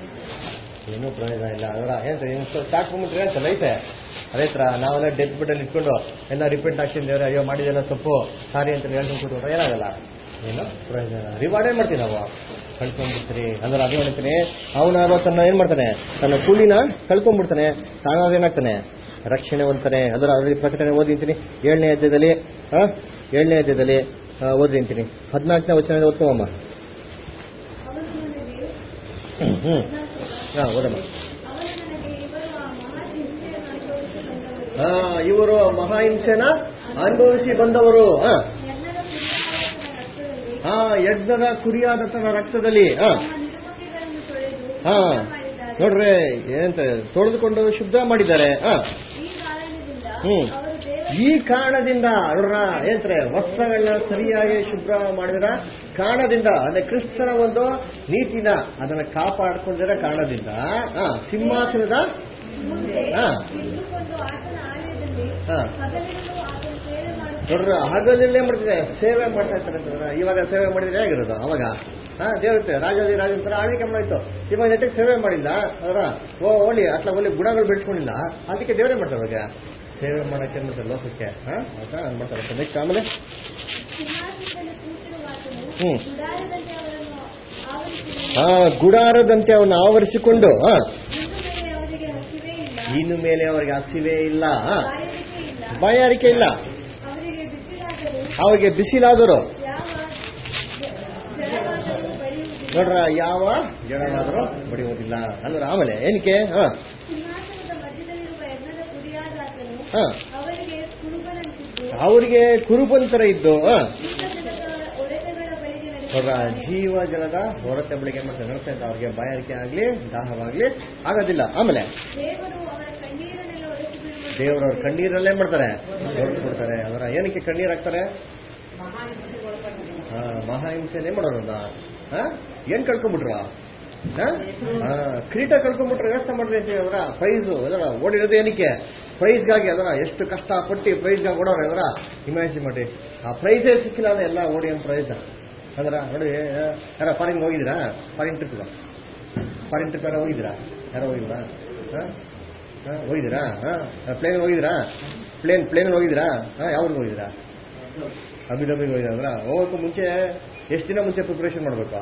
ಏನೂ ಪ್ರಯೋಜನ ಇಲ್ಲ ಅದರ ಏನ್ ಸ್ಟಾರ್ಟ್ ಮಾಡ್ಬಿಟ್ರೆ ಅಂತ ಲೈಫೆ ಅದೇ ತರ ನಾವೆಲ್ಲ ಡೆತ್ ಬಿಟ್ಟಲ್ಲಿ ಇಟ್ಕೊಂಡು ಎಲ್ಲ ರಿಪೀಟ್ ಆಗ್ತಿದ್ದೇವೆ ಅಯ್ಯೋ ಮಾಡಿದೆಲ್ಲ ತಪ್ಪು ಸಾರಿ ಅಂತ ಹೇಳ್ಕೊಂಡು ಕೂತ್ಕೊಂಡ್ರೆ ಏನಾಗಲ್ಲ ಏನು ಪ್ರಯೋಜನ ರಿವಾರ್ಡ್ ಏನ್ ಮಾಡ್ತೀವಿ ನಾವು ಕಳ್ಕೊಂಡ್ಬಿಡ್ತೀರಿ ಅಂದ್ರೆ ಅದೇ ಹೇಳ್ತೀನಿ ಅವನಾರೋ ತನ್ನ ಏನ್ ಮಾಡ್ತಾನೆ ತನ್ನ ಕೂಲಿನ ಕಳ್ಕೊಂಡ್ಬಿಡ್ತಾನೆ ತಾನಾದ್ರೆ ಏನಾಗ್ತಾನೆ ರಕ್ಷಣೆ ಹೊಂದ್ತಾನೆ ಅದರ ಅದ್ರ ಪ್ರಕಟಣೆ ಓದಿಂತೀನಿ ಏಳನೇ ಅಧ್ಯಾಯದಲ್ಲಿ ಆ, ಏಳನೇ ಅಧ್ಯಾಯದಲ್ಲಿ ಆ, ಓದಿಂತೀನಿ ಹದಿನಾಲ್ಕನೇ ವಚನ ಓದ್ಕೋಮ್ಮ ಅವನು ನನಗೆ ಹ್ಮ್ ಹಾ ಓದಮ್ಮ ಅವನು ನನಗೆ ಇವರು ಆ ಮಹಾ ಹಿಂಸೆಯನ್ನು ಅನುಭವಿಸಿ ಬಂದವರು ಹಾ ಇವರು ಮಹಾಹಿಂಸೆನ ಅನುಭವಿಸಿ ಬಂದವರು ಹಾ ಎಲ್ಲರ ಪುಣ್ಯಕಾಯಕನ ರಕ್ತದಲ್ಲಿ ಹಾ ಯಜ್ಞದ ಕುರಿಯಾದತನ ರಕ್ತದಲ್ಲಿ ಹಾ ತಮ್ಮ ನಿರುಪತಿಗಳನ್ನು ತೊಳೆದು ಹಾ ಶುದ್ಧ ಮಾಡಿದ್ದಾರೆ ನೋಡ್ರಿ ಏನಂತ ತೊಳೆದುಕೊಂಡು ಶುದ್ಧ ಮಾಡಿದ್ದಾರೆ ಹಾ ಈ ಕಾರಣದಿಂದ ಹ್ಮ್. ಅವರು ದೇವರ ಈ ಕಾರಣದಿಂದ ನೋಡ್ರ ಏನಂತಾರೆ ವಸ್ತ್ರಗಳನ್ನ ಸರಿಯಾಗಿ ಶುಭ್ರ ಮಾಡಿದ್ರ ಕಾರಣದಿಂದ ಅಂದ್ರೆ ಕ್ರಿಸ್ತನ ಒಂದು ನೀತಿನ ಅದನ್ನ ಕಾಪಾಡ್ಕೊಂಡಿರೋ ಕಾರಣದಿಂದ ಹಾ ಸಿಂಹಾಸನದ ಮುಂದೆ ಹಾ. ಇದ್ದುಕೊಂಡು ಆತನ ಆಲಯದಲ್ಲಿ ಹಾ. ಹಗಲಿರುಳು ಆತನ ಸೇವೆ ಮಾಡುತ್ತಾರೆ ನೋಡ್ರ ಹಗಲಲ್ಲೇ ಮಾಡ್ತಿದೆ ಸೇವೆ ಮಾಡ್ತಾ ಇರ್ತಾರೆ ಅಂತಂದ್ರೆ ಇವಾಗ ಸೇವೆ ಮಾಡಿದ್ರೆ ಹೇಗಿರೋದು ಅವಾಗ ಹಾ ದೇವತೆ ರಾಜಾದಿ ರಾಜ ತರ ಆಳ್ವಿಕೆ ಮಾಡಾಯ್ತು ಇವಾಗ ನೆಟ್ಟಿಗೆ ಸೇವೆ ಮಾಡಿಲ್ಲ ಅದರ ಓ ಓಲಿ ಅಟ್ಲ ಒಳ್ಳೆ ಗುಣಗಳು ಬೆಳೆಸ್ಕೊಂಡಿಲ್ಲ ಅದಕ್ಕೆ ದೇವರೇ ಮಾಡ್ತಾರೆ ಇವಾಗ ಸೇವೆ ಮಾಡಕ್ಕೆ ಏನ್ ಮಾಡ್ತಾರೆ ಲೋಕಕ್ಕೆ ಹಾ ಆಯ್ತಾ ಅದ್ ಮಾಡ್ತಾರೆ ನೆಕ್ಸ್ಟ್ ಆಮೇಲೆ ಸಿಂಹಾಸನದಲ್ಲಿ ಕೂತಿರುವಾತನು ಹ್ಮ್. ಗುಡಾರದಲ್ಲಿ ಅವರನ್ನು ಆವರಿಸಿದನು ಹಾ ಗುಡಾರದಂತೆ ಅವನ್ನ ಆವರಿಸಿಕೊಂಡು ಹಾ ಇನ್ನು ಮೇಲೆ ಅವರಿಗೆ ಹಸಿವೇ ಇಲ್ಲ ಇನ್ನು ಮೇಲೆ ಅವರಿಗೆ ಹಸಿವೆ ಇಲ್ಲ ಹಾ ಬಾಯಾರಿಕೆ ಇಲ್ಲ ಬಾಯಾರಿಕೆ ಇಲ್ಲ ಅವರಿಗೆ ಬಿಸಿಲಾದರೂ ಅವರಿಗೆ ಬಿಸಿಲಾದರು ಯಾವ ಜಲವಾದರೂ ಬಳಿಯುವುದಿಲ್ಲ ನೋಡ್ರ ಯಾವ ಜಡವಾದರೂ ಬಡಿಯೋದಿಲ್ಲ ಅಲ್ವರ ಆಮೇಲೆ ಏನಕ್ಕೆ ಹಾ ಸಿಂಹಾಸನದ ಮಧ್ಯದಲ್ಲಿರುವ ಎನ್ನದ ಕುರಿಯಾದಾತನು ಹಾ ಅವರಿಗೆ ಕುರುಬನಂತಿದ್ದು ಅವರಿಗೆ ಕುರುಬಂತರ ಇದ್ದು ಹಾ ಜೀವಜಲದ ಒಡೆತಗಳ ಬಳಿಗೆ ನೋಡ್ರ ನಡೆಸುತ್ತಾನೆ. ಜೀವ ಜಲದ ಹೊರತೆ ಬೆಳಿಗ್ಗೆ ಮಾಡ್ತಾರೆ ನಡೆಸ್ತಾ ಇದ್ದ ಅವ್ರಿಗೆ ಬಾಯಾರಿಕೆ ಆಗ್ಲಿ ದಾಹವಾಗ್ಲಿ ಆಗೋದಿಲ್ಲ ಆಮೇಲೆ ದೇವರು ಅವರ ಕಣ್ಣೀರನ್ನೆಲ್ಲ ಒರೆಸಿ ಬಿಡುವ ದೇವರವ್ರ ಕಣ್ಣೀರಲ್ಲೇ ಮಾಡ್ತಾರೆ ಹೊರತು ಬಿಡ್ತಾರೆ ಅದರ ಏನಕ್ಕೆ ಕಣ್ಣೀರ್ ಹಾಕ್ತಾರೆ ಹಾ, ಮಹಾಹಿಂಸೆನೇ ಮಾಡೋರಲ್ಲ ಹಾ? ಏನ್ ಕಳ್ಕೊಂಡ್ಬಿಟ್ರು ಹಾ? ಹಾ, ಕಿರೀಟ ಕಳ್ಕೊಂಡ್ಬಿಟ್ರೆ ವ್ಯವಸ್ಥೆ ಮಾಡ್ರಿ ಅಂತ ಅವರ ಪ್ರೈಸು ಅದರ ಓಡಿರೋದು ಏನಕ್ಕೆ ಪ್ರೈಸ್ಗಾಗಿ ಅದರ ಎಷ್ಟು ಕಷ್ಟ ಪಟ್ಟು ಪ್ರೈಸ್ಗಾಗಿ ಓಡೋರು ಅದರ ಇಮ್ಯಾಜಿನ್ ಮಾಡಿ ಆ ಪ್ರೈಸೇ ಸಿಕ್ಕಿಲ್ಲ ಅಂದ್ರೆ ಎಲ್ಲ ಓಡಿ ಅಂತ ಪ್ರೈಸ್ ಅದರ ನೋಡಿ ಯಾರ ಫಾರಿನ್ ಹೋಗಿದ್ದೀರಾ ಫಾರಿನ್ ಟ್ರಿಪ್ ಫಾರಿನ್ ಟ್ರಿಪ್ ಯಾರೋ ಹೋಗಿದ್ದೀರಾ ಯಾರೋ ಹೋಗಿಲ್ವಾ ಹಾ? ಹಾ, ಹೋಗಿದ್ದೀರಾ ಪ್ಲೇನ್ ಹೋಗಿದ್ದೀರಾ ಪ್ಲೇನ್ ಪ್ಲೇನ್ ಹೋಗಿದ್ದೀರಾ ಹಾ, ಯಾವ್ರಿಗೆ ಹೋಗಿದ್ದೀರಾ ಅಬಿದಬಿಗೆ ಹೋಗಿದ್ದೀರಾ ಅಂದ್ರ ಹೋಗೋಕ್ಕೂ ಮುಂಚೆ ಎಷ್ಟು ದಿನ ಮುಂಚೆ ಪ್ರಿಪರೇಷನ್ ಮಾಡಬೇಕು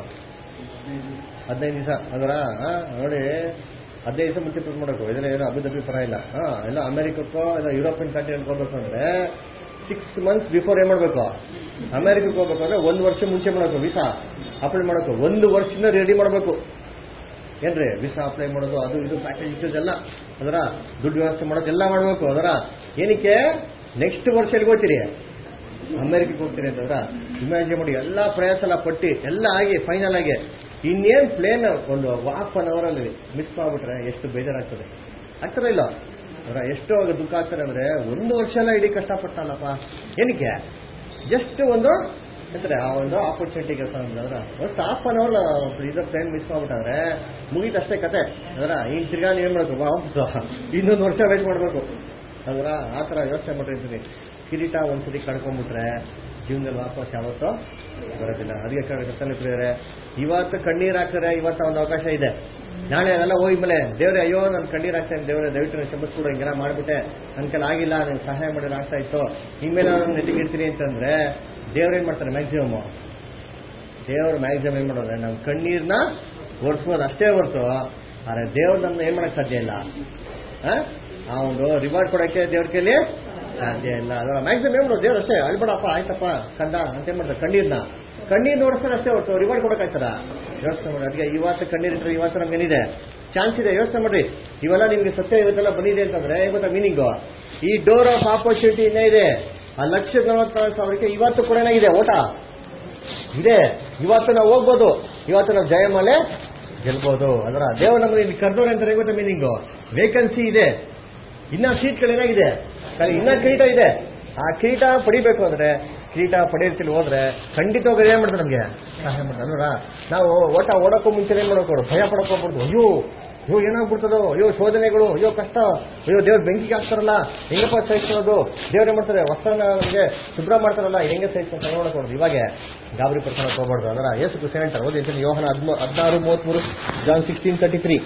ಹದಿನೈದು ದಿವಸ ಅದರ ನೋಡಿ ಹದಿನೈದು ದಿವಸ ಮುಂಚೆ ಪ್ರಿಪೇರ್ ಮಾಡಬೇಕು ಇದರ ಏನೋ ಅಬಿದಬಿ ಪರ ಇಲ್ಲ ಹಾ ಎಲ್ಲ ಅಮೆರಿಕಕ್ಕೋ ಇಲ್ಲ ಯುರೋಪಿಯನ್ ಕಂಟ್ರಿಯಲ್ಲಿ ಹೋಗ್ಬೇಕು ಅಂದ್ರೆ ಸಿಕ್ಸ್ ಮಂತ್ಸ್ ಬಿಫೋರ್ ಏನ್ ಮಾಡ್ಬೇಕು ಅಮೆರಿಕಕ್ಕೆ ಹೋಗ್ಬೇಕು ಅಂದ್ರೆ ಒಂದು ವರ್ಷ ಮುಂಚೆ ಮಾಡಬೇಕು ವೀಸಾ ಅಪ್ಲೈ ಮಾಡಬೇಕು ಒಂದು ವರ್ಷನ ರೆಡಿ ಮಾಡಬೇಕು ಏನ್ರಿ ವೀಸಾ ಅಪ್ಲೈ ಮಾಡೋದು ಅದು ಇದು ಪ್ಯಾಕೇಜ್ ಇಟ್ಟೋದು ಎಲ್ಲ ಅದರ ದುಡ್ಡು ವ್ಯವಸ್ಥೆ ಮಾಡೋದು ಎಲ್ಲ ಮಾಡಬೇಕು ಅದರ ಏನಕ್ಕೆ ನೆಕ್ಸ್ಟ್ ವರ್ಷ ಎಲ್ಲಿಗೆ ಹೋಗ್ತೀರಿ ಅಮೆರಿಕಕ್ಕೆ ಹೋಗ್ತೀರಿ ಅಂತಂದ್ರ ಇಮ್ಯಾಜಿನ್ ಮಾಡಿ ಎಲ್ಲ ಪ್ರಯಾಸ ಎಲ್ಲ ಪಟ್ಟಿ ಎಲ್ಲ ಆಗಿ ಫೈನಲ್ ಆಗಿ ಇನ್ನೇನ್ ಪ್ಲೇನ್ ಒಂದು ಹಾಫ್ ಅನ್ ಅವರ್ ಅಲ್ಲಿ ಮಿಸ್ ಮಾಡ್ಬಿಟ್ರೆ ಎಷ್ಟು ಬೇಜಾರಾಗ್ತದೆ ಆಗ್ತದೆ ಇಲ್ಲ ಅವರ ಎಷ್ಟು ಆಗ ದುಃಖ ಆಗ್ತಾರೆ ಅಂದ್ರೆ ಒಂದು ವರ್ಷ ಎಲ್ಲ ಇಡೀ ಕಷ್ಟಪಟ್ಟಲ್ಲಪ್ಪ ಏನಕ್ಕೆ ಜಸ್ಟ್ ಒಂದು ಅಂದ್ರೆ ಆ ಒಂದು ಆಪರ್ಚುನಿಟಿ ಕೆಲಸ ಅಂದ್ರೆ ಒಂದು ಹಾಫ್ ಅನ್ ಅವರ್ ಇದು ಪ್ಲೇನ್ ಮಿಸ್ ಮಾಡ್ಬಿಟ್ಟಾದ್ರೆ ಮುಗೀತು ಅಷ್ಟೇ ಕತೆ ಅದರ ಈಗ ತಿರ್ಗಾ ಏನ್ ಮಾಡ್ಬೇಕು ವಾಪಸ್ ಇನ್ನೊಂದು ವರ್ಷ ವೇಟ್ ಮಾಡ್ಬೇಕು ಅದರ ಆ ಥರ ಯೋಚನೆ ಮಾಡಿರ್ತೀನಿ ಕಿರೀಟ ಒಂದ್ಸತಿ ಕಳ್ಕೊಂಡ್ಬಿಟ್ರೆ ಜೀವನದಲ್ಲಿ ವಾಪಸ್ ಯಾವತ್ತೂ ಬರೋದಿಲ್ಲ ಅದಕ್ಕೆ ಕರ್ತನೆ ಪ್ರಿಯರೇ ಇವತ್ತು ಕಣ್ಣೀರ್ ಹಾಕ್ತಾರೆ ಇವತ್ತು ಒಂದು ಅವಕಾಶ ಇದೆ ನಾಳೆ ಅದೆಲ್ಲ ಹೋಗ್ಮೇಲೆ ದೇವ್ರೆ ಅಯ್ಯೋ ನಾನು ಕಣ್ಣೀರ್ ಹಾಕ್ತೇನೆ ದೇವ್ರೆ ದಯವಿಟ್ಟು ನಾನು ಕ್ಷಮಿಸ್ಬಿಡು ಹಿಂಗೆಲ್ಲ ಮಾಡ್ಬಿಟ್ಟೆ ನನ್ನ ಕೈಲಿ ಆಗಿಲ್ಲ ನಾನು ಸಹಾಯ ಮಾಡಿದ್ರೆ ಆಗ್ತಾ ಇತ್ತು ಇನ್ಮೇಲೆ ನಾನು ನೆಟ್ಟಿಗೆ ಇರ್ತೀನಿ ಅಂತಂದ್ರೆ ದೇವ್ರೇನ್ ಮಾಡ್ತಾರೆ ಮ್ಯಾಕ್ಸಿಮಮ್ ದೇವ್ರು ಮ್ಯಾಕ್ಸಿಮಮ್ ಏನ್ ಮಾಡೋದ್ರೆ ನಮ್ಮ ಕಣ್ಣೀರ್ನ ಓಡಿಸ್ಬೋದು ಅಷ್ಟೇ ಹೊರ್ತು ಆದ್ರೆ ದೇವ್ರು ನಮ್ನ ಏನ್ ಮಾಡಕ್ ಸಾಧ್ಯ ಇಲ್ಲ ಆ? ಆ ಒಂದು ರಿವಾರ್ಡ್ ಕೊಡಕ್ಕೆ ದೇವ್ರ ಕೈಲಿ ಸಾಧ್ಯ ಇಲ್ಲ ಅದರ ಮ್ಯಾಕ್ಸಿಮಮ್ ಏನ್ ಮಾಡೋದು ದೇವ್ರು ಅಷ್ಟೇ ಅಳ್ಬೇಡಪ್ಪ ಆಯ್ತಪ್ಪ ಕಂದ ಅಂತ ಏನ್ ಮಾಡ್ತಾರೆ ಕಣ್ಣೀರ್ನ ಕಣ್ಣೀರ್ ನೋಡಿಸ್ತಾರೆ ಅಷ್ಟೇ ಹೊರತು ರಿವಾರ್ಡ್ ಕೊಡಕ್ಕಾಗ್ತದ ಯೋಚನೆ ಮಾಡಿ ಅದಕ್ಕೆ ಇವತ್ತು ಕಣ್ಣೀರಿಟ್ರೆ ಇವತ್ತು ನಮ್ಗೆ ಏನಿದೆ ಚಾನ್ಸ್ ಇದೆ ಯೋಚನೆ ಮಾಡ್ರಿ ಇವೆಲ್ಲ ನಿಮ್ಗೆ ಸತ್ಯ ಇವತ್ತೆಲ್ಲ ಬಂದಿದೆ ಅಂತಂದ್ರೆ ಏನ್ ಗೊತ್ತಾ ಮೀನಿಂಗು ಈ ಡೋರ್ ಆಫ್ ಆಪರ್ಚುನಿಟಿ ಇನ್ನೇ ಇದೆ ಆ ಲಕ್ಷ ನಲವತ್ತಾರು ಸಾವಿರಕ್ಕೆ ಇವತ್ತು ಕೂಡ ಏನಾಗಿದೆ ಓಟ ಇದೆ ಇವತ್ತು ನಾವು ಹೋಗ್ಬೋದು ಇವತ್ತು ನಾವು ಜಯಮಾಲೆ ಗೆಲ್ಬೋದು ಅದರ ದೇವರು ನಮ್ಮನ್ನು ಇಲ್ಲಿ ಕರೆದವ್ರೆ ಅಂತ ಗೊತ್ತಾ ಮೀನಿಂಗು ವೇಕೆನ್ಸಿ ಇದೆ ಇನ್ನ ಸೀಟ್ಗಳು ಏನಾಗಿದೆ ಖಾಲಿ ಇನ್ನ ಕಿರೀಟ ಇದೆ ಆ ಕಿರೀಟ ಪಡಿಬೇಕು ಅಂದ್ರೆ ಕಿರೀಟ ಪಡೆಯರ್ತಿಲ್ ಹೋದ್ರೆ ಖಂಡಿತವಾಗಿ ಏನ್ ಮಾಡ್ತಾರೆ ನಮ್ಗೆ ಸಹಾಯ ಮಾಡ್ತಾರೆ ಅಲ್ವಾ ನಾವು ಓಟ ಓಡಕ್ಕೂ ಮುಂಚೆ ಏನ್ ಮಾಡ್ಬೇಕು ಭಯ ಪಡಕ್ ಹೋಗ್ಬಾರ್ದು ಅಯ್ಯೋ ಅಯ್ಯೋ ಏನಾಗ್ಬಿಡ್ತದೋ ಅಯ್ಯೋ ಶೋಧನೆಗಳು ಅಯ್ಯೋ ಕಷ್ಟ ಅಯ್ಯೋ ದೇವ್ರ ಬೆಂಕಿಗೆ ಹಾಕ್ತಾರಲ್ಲ ಹೆಂಗಪ್ಪ ಸಹಿಸ್ಕೊಳ್ಳೋದು ದೇವ್ರ ಏನ್ ಮಾಡ್ತಾರೆ ವಸ್ತ್ರನ ನಮಗೆ ಶುಭ್ರ ಮಾಡ್ತಾರಲ್ಲ ಹೆಂಗೆ ಸಹಿಸ್ಕೊಂಡು ನೋಡಕೋದು ಇವಾಗ ಗಾಬರಿ ಪಡ್ಕೊಂಡು ಹೋಗ್ಬಾರ್ದು ಅದರ ಏಸು ಕ್ರಿಸ್ತನ್ ಹೇಳ್ತಾರೆ ಓದಿ ಅಂತೀನಿ ಯೋಹನ ಹದ್ಮೂ- ಹದಿನಾರು ಮೂವತ್ಮೂರು ಜಾನ್ ಸಿಕ್ಸ್ಟೀನ್ ತರ್ಟಿ ತ್ರೀ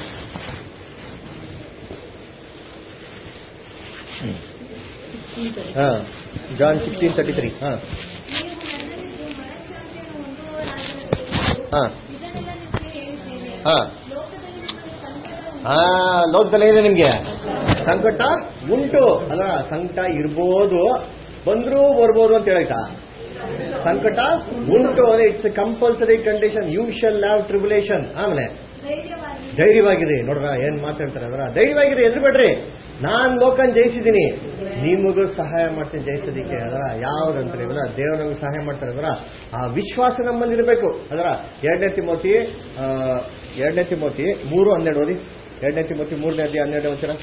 ಹಾ ಜಾನ್ ಸಿಕ್ಸ್ಟೀನ್ ತರ್ಟಿ ತ್ರೀ ಹಾ ನೀವು ನನ್ನಲ್ಲಿದ್ದು ಮನಃಶಾಂತಿಯನ್ನು ಹೊಂದುವವರಾಗಿರಬೇಕು. ಹಾ ಇದನ್ನೆಲ್ಲ ನಿಮಗೆ ಹೇಳಿದ್ದೇನೆ ಹಾ ಲೋಕದಲ್ಲಿ ನಿಮಗೆ ಸಂಕಟ ಉಂಟು. ಆ ಲೋಕದಲ್ಲಿ ಏನಿದೆ ನಿಮ್ಗೆ ಸಂಕಟ ಉಂಟು ಅಲ್ಲ ಸಂಕಟ ಇರ್ಬೋದು ಬಂದ್ರೂ ಬರ್ಬೋದು ಅಂತ ಹೇಳಾಯ್ತಾ ಸಂಕಟ ಉಂಟು ಅದೇ it's compulsory condition you shall have tribulation ಆಮೇಲೆ ಧೈರ್ಯವಾಗಿ ಧೈರ್ಯವಾಗಿರಿ ನೋಡ್ರ ಏನ್ ಮಾತಾಡ್ತಾರೆ ಅದರ ಧೈರ್ಯವಾಗಿರಿ ಎದ್ರುಬೇಡ್ರಿ ನಾನ್ ಲೋಕನ್ ಜಯಿಸಿದ್ದೀನಿ ನಿಮಗೂ ಸಹಾಯ ಮಾಡ್ತೀನಿ ಜಯಿಸೋದಿಕ್ಕೆ ಅದರ ಯಾವ್ದಂತಾರೆ ಇವಲ್ಲ ದೇವರು ನಮಗೆ ಸಹಾಯ ಮಾಡ್ತಾರೆ ಅದರ ಆ ವಿಶ್ವಾಸ ನಮ್ಮಲ್ಲಿ ಇರಬೇಕು ಅದರ ಎರಡನೇ ತಿಮೋತಿ ಆ, ಎರಡನೇ ತಿಮೋತಿ ಮೂರು ಹನ್ನೆರಡು ಓದಿ ಎರಡನೇ ತಿಮೋತಿ ಮೂರನೇ ಅಧ್ಯಾಯ ಹನ್ನೆರಡು ಓದ್ತೀರಾ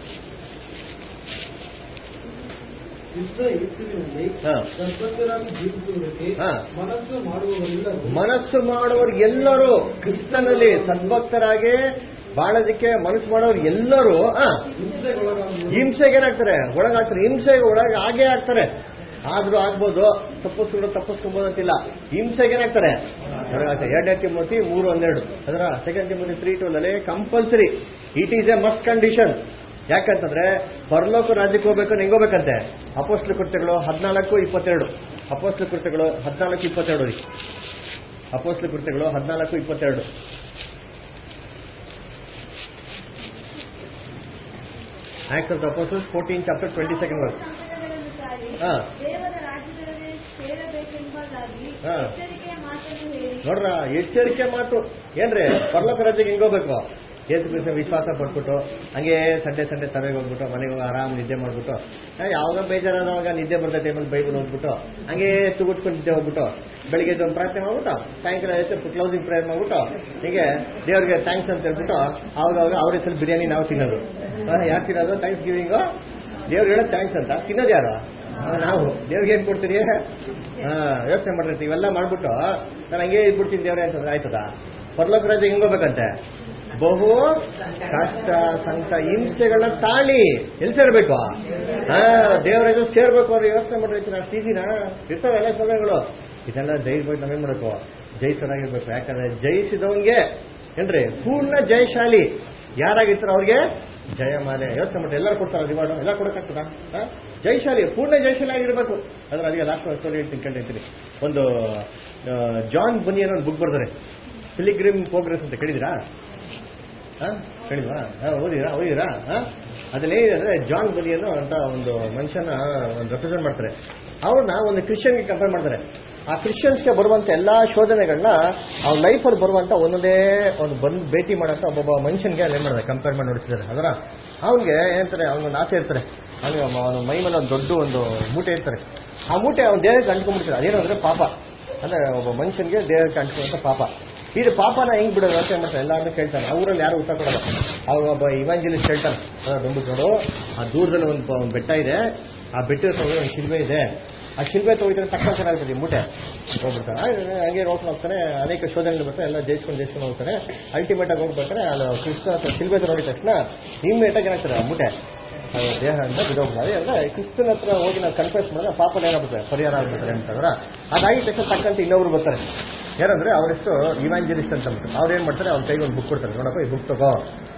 ಕ್ರಿಸ್ತ ಯೇಸುವಿನಲ್ಲಿ ಹಾ. ಸದ್ಭಕ್ತರಾಗಿ ಜೀವಿಸುವುದಕ್ಕೆ ಹಾ. ಮನಸ್ಸು ಮಾಡುವವರೆಲ್ಲರೂ ಮನಸ್ಸು ಮಾಡುವವರು ಎಲ್ಲರೂ ಕ್ರಿಸ್ತನಲ್ಲಿ ಸದ್ಭಕ್ತರಾಗಿ ಬಾಳೋದಕ್ಕೆ ಮನಸ್ಸು ಮಾಡೋರು ಎಲ್ಲರೂ ಆ ಹಿಂಸೆಗೊಳಗಾಗುವ ಹಿಂಸೆಗೆ ಏನಾಗ್ತಾರೆ ಒಳಗಾಗ್ತಾರೆ ಹಿಂಸೆಗೆ ಒಳಗೆ ಆಗೇ ಆಗ್ತಾರೆ ಆದ್ರೂ ಆಗ್ಬೋದು ತಪ್ಪಿಸ್ಕೊಂಡು ತಪ್ಪಿಸ್ಕೊಬೋದು ಅಂತಿಲ್ಲ ಹಿಂಸೆಗೆ ಏನಾಗ್ತಾರೆ ಎರಡನೇ ತಿಮ್ಮತಿ ಮೂರು ಹನ್ನೆರಡು ಅದರ ಸೆಕೆಂಡ್ ತಿಮ್ಮತಿ ತ್ರೀ ಟೂ ಅಲ್ಲಿ compulsory it is a must condition ಯಾಕಂತಂದ್ರೆ ಪರಲೋಕ ರಾಜ್ಯಕ್ಕೆ ಹೋಗ್ಬೇಕು ಹೆಂಗ್ ಹೋಗ್ಬೇಕಂತೆ ಅಪೋಸ್ಲ ಕೃತ್ಯಗಳು ಹದಿನಾಲ್ಕು ಇಪ್ಪತ್ತೆರಡು ಅಪೋಸ್ಲ ಕೃತ್ಯಗಳು ಹದಿನಾಲ್ಕು ಇಪ್ಪತ್ತೆರಡು ರೀ ಅಪೋಸ್ಲ ಕೃತ್ಯಗಳು ಹದಿನಾಲ್ಕು ಇಪ್ಪತ್ತೆರಡು acts of the apostles fourteen chapter twenty second verse ಸಂಕಟಗಳನ್ನು ಸಾರಿ ಹಾ. ದೇವರ ರಾಜ್ಯದೊಳಗೆ ಸೇರಬೇಕೆಂಬುದಾಗಿ ಹಾ. ಎಚ್ಚರಿಕೆಯ ಮಾತನ್ನು ಹೇಳಿ ನೋಡ್ರ ಎಚ್ಚರಿಕೆ ಮಾತು ಏನ್ರಿ ಪರ್ಲೋಕ ರಾಜ್ಯಕ್ಕೆ ಹೆಂಗ್ ಹೋಗ್ಬೇಕು ಯೇಸು ಕ್ರಿಸ್ತ ವಿಶ್ವಾಸ ಪಡ್ಬಿಟ್ಟು ಹಂಗೆ ಸಂಡೆ ಸಂಡೆ ಸಭೆಗೆ ಹೋಗ್ಬಿಟ್ಟು ಮನೆಗೆ ಹೋಗಿ ಆರಾಮ್ ನಿದ್ದೆ ಮಾಡ್ಬಿಟ್ಟು ಆ, ಯಾವಾಗ ಬೇಜಾರಾದವಾಗ ನಿದ್ದೆ ಬರ್ತಾ ಟೈಮಲ್ಲಿ ಬೈಬಲ್ ಓದ್ಬಿಟ್ಟು ಹಂಗೆ ತುಗುಟ್ಕೊಂಡು ನಿದ್ದೆ ಹೋಗ್ಬಿಟ್ಟು ಬೆಳಿಗ್ಗೆ ಎದ್ದು ಒಂದು ಪ್ರಾರ್ಥನೆ ಮಾಡ್ಬಿಟ್ಟು ಸಾಯಂಕಾಲ ಎದ್ದು ಕ್ಲೋಸಿಂಗ್ ಪ್ರೇಯರ್ ಮಾಡ್ಬಿಟ್ಟು ಹೀಗೆ ದೇವ್ರಿಗೆ ಥ್ಯಾಂಕ್ಸ್ ಅಂತ ಹೇಳ್ಬಿಟ್ಟು ಅವಾಗ ಅವಾಗ ಅವ್ರ ಹೆಸರು ಬಿರಿಯಾನಿ ನಾವು ತಿನ್ನೋದು ಯಾರು ತಿನ್ನೋದು ಥ್ಯಾಂಕ್ಸ್ ಗಿವಿಂಗು ದೇವ್ರು ಹೇಳೋದು ಥ್ಯಾಂಕ್ಸ್ ಅಂತ ತಿನ್ನೋದು ಯಾರು ಆ, ನಾವು ದೇವ್ರಿಗೆ ಏನ್ ಕೊಡ್ತೀರಿ ಹಾ ಯೋಚನೆ ಮಾಡಿರ್ತೀವಿ ಇವೆಲ್ಲ ಮಾಡ್ಬಿಟ್ಟು ನಾನು ಹಂಗೆ ಇದ್ಬಿಡ್ತೀನಿ ದೇವ್ರೆ ಅಂತಂದ್ರೆ ಆಯ್ತದ ಪರ್ಲೋಕ ರಾಜ್ಯ ಹೆಂಗ್ ಹೋಗ್ಬೇಕಂತೆ ಬಹು ಕಷ್ಟ ಸಂಕಟ ಹಿಂಸೆಗಳನ್ನ ತಾಳಿ ಎಲ್ಲಿ ಸೇರ್ಬೇಕು ಹಾ ದೇವರ ಎದುರು ಸೇರ್ಬೇಕು ಅವ್ರು ಯೋಚನೆ ಮಾಡಿರ್ತೀನಿ ಅಷ್ಟು ಈಸಿನಾ ಇರ್ತಾವೆ ಎಲ್ಲ ಸಭೆಗಳು ಇದೆಲ್ಲ ಜಯಿಸ್ಬೇಕು ನಾವೇನ್ ಮಾಡಬೇಕು ಜಯಿಸೋದಾಗಿರ್ಬೇಕು ಯಾಕಂದ್ರೆ ಜಯಿಸಿದವನ್ಗೆ ಏನ್ರಿ ಪೂರ್ಣ ಜಯಶಾಲಿ ಯಾರಾಗಿರ್ತಾರೋ ಅವ್ರಿಗೆ ಜಯಮಾಲೆ ಯೋಚನೆ ಮಾಡಿ ಎಲ್ಲರೂ ಕೊಡ್ತಾರ ರಿವಾರ್ಡ್ ಎಲ್ಲ ಕೊಡಕ್ಕಾಗ್ತದ ಜಯಶಾಲಿ ಪೂರ್ಣ ಜಯಶಾಲಿ ಆಗಿರ್ಬೇಕು ಅದ್ರ ಅದಕ್ಕೆ ಲಾಸ್ಟ್ ಸ್ಟೋರಿ ಹೇಳ್ತೀನಿ ಕೇಳ್ತೀನಿ ಒಂದು ಆ, ಜಾನ್ ಬುನಿಯನ್ ಒಂದು ಬುಕ್ ಬರ್ತಾರೆ ಫಿಲಿಗ್ರಿಮ್ ಪ್ರೋಗ್ರೆಸ್ ಅಂತ ಕೇಳಿದಿರಾ ಹಾ ಕೇಳಿದ್ವಾ ಹಾ, ಓದಿರಾ ಓದಿರಾ ಹಾ ಅದ್ರಲ್ಲಿ ಏನಿದೆ ಜಾನ್ ಬುನಿಯನ್ ಅಂತ ಒಂದು ಮನುಷ್ಯನ ಒಂದು ರೆಪ್ರೆಸೆಂಟ್ ಮಾಡ್ತಾರೆ ಅವ್ರನ್ನ ಒಂದು ಕ್ರಿಶ್ಚಿಯನ್ಗೆ ಕಂಪೇರ್ ಮಾಡ್ತಾರೆ ಆ ಕ್ರಿಶ್ಚಿಯನ್ಸ್ಗೆ ಬರುವಂತ ಎಲ್ಲಾ ಶೋಧನೆಗಳನ್ನ ಅವ್ರ ಲೈಫಲ್ಲಿ ಬರುವಂತ ಒಂದೊಂದೇ ಒಂದು ಬಂದು ಭೇಟಿ ಮಾಡಂತ ಒಬ್ಬೊಬ್ಬ ಮನುಷ್ಯನ್ಗೆ ಅಲ್ಲಿ ಏನ್ ಮಾಡಿದ್ರೆ ಕಂಪೇರ್ ಮಾಡಿ ನೋಡ್ತಿದ್ದಾರೆ ಅದರ ಅವ್ನಿಗೆ ಏನಂತಾರೆ ಅವ್ನಿಗೆ ಆಸೆ ಇರ್ತಾರೆ ಅವ್ನಿಗೆ ಅವನ ಮೈ ಮೇಲೆ ಒಂದು ದೊಡ್ಡ ಒಂದು ಮೂಟೆ ಇರ್ತಾರೆ ಆ ಮೂಟೆ ಅವ್ನ ದೇಹಕ್ಕೆ ಅಂಟ್ಕೊಂಡ್ಬಿಡ್ತಾರೆ ಅದೇನು ಅಂದ್ರೆ ಪಾಪ ಅಂದ್ರೆ ಒಬ್ಬ ಮನುಷ್ಯನ್ಗೆ ದೇಹಕ್ಕೆ ಅಂಟ್ಕೊಳ್ಳುವಂತ ಪಾಪ ಇದು ಪಾಪನ ಹೆಂಗ್ ಬಿಡೋದು ಅಂತ ಏನ್ ಮಾಡ್ತಾರೆ ಎಲ್ಲಾರು ಕೇಳ್ತಾರೆ ಅವರಲ್ಲಿ ಯಾರು ಉತ್ತರ ಕೊಡಲ್ಲ ಅವ್ರು ಒಬ್ಬ ಇವಾಂಜಲಿಸ್ಟ್ ಹೇಳ್ತಾನೆ ಬಂದ್ಬಿಟ್ಟು ನೋಡು ಆ ದೂರದಲ್ಲಿ ಒಂದು ಬ- ಒಂದು ಬೆಟ್ಟ ಇದೆ ಆ ಬೆಟ್ಟದ ತಗೊಂಡು ಒಂದು ಶಿಲ್ಬೆ ಇದೆ ಆ ಶಿಲ್ಬೆ ತಗೋದ್ರೆ ತಕ್ಕ ಚೆನ್ನಾಗ್ತದೆ ಈ ಮೂಟೆ ಹೋಗ್ಬಿಡ್ತಾರೆ ಆ, ಹಂಗೆ ನೋಡ್ಕೊಂಡು ಹೋಗ್ತಾನೆ ಅನೇಕ ಶೋಧನೆಗಳು ಬರ್ತಾರೆ ಎಲ್ಲ ಜಯಿಸ್ಕೊಂಡು ಜಯಿಸ್ಕೊಂಡು ಹೋಗ್ತಾರೆ ಅಲ್ಟಿಮೇಟ್ ಆಗಿ ಹೋಗ್ಬೇಕಾದ್ರೆ ಅಲ್ಲಿ ಕೃಷ್ಣ ಅಥವಾ ಶಿಲ್ಬೆ ಹತ್ರ ನೋಡಿದ ತಕ್ಷಣ ಇಮ್ಮಿಡಿಯೇಟ್ ಆಗಿ ಏನಾಗ್ತದೆ ಆ ಮೂಟೆ ಅದು ದೇಹ ಅಂತ ಬಿಡೋಗ್ತಾರೆ ಅಂದ್ರೆ ಕ್ರಿಸ್ತನ ಹತ್ರ ಹೋಗಿ ನಾವು ಕನ್ಫ್ಯೂಸ್ ಮಾಡಿದ್ರೆ ಪಾಪ ಏನಾಗ್ಬಿಡ್ತಾರೆ ಪರಿಹಾರ ಆಗ್ಬಿಡ್ತಾರೆ ಅಂತಂದ್ರೆ ಅದಾಗಿದ ತಕ್ಷಣ ತಕ್ಕಂತ ಇನ್ನೊಬ್ರು ಬರ್ತಾರೆ ಯಾರಂದ್ರೆ ಅವರೆಷ್ಟು ಇವಾಂಜಲಿಸ್ಟ್ ಅಂತ ಅಂದ್ಬಿಟ್ಟು ಅವ್ರು ಏನ್ ಮಾಡ್ತಾರೆ ಅವ್ರ ಕೈಗೆ ಒಂದು ಬುಕ್ ಕೊಡ್ತಾರೆ ನೋಡಪ್ಪ ಈ ಬುಕ್ ತಗೋ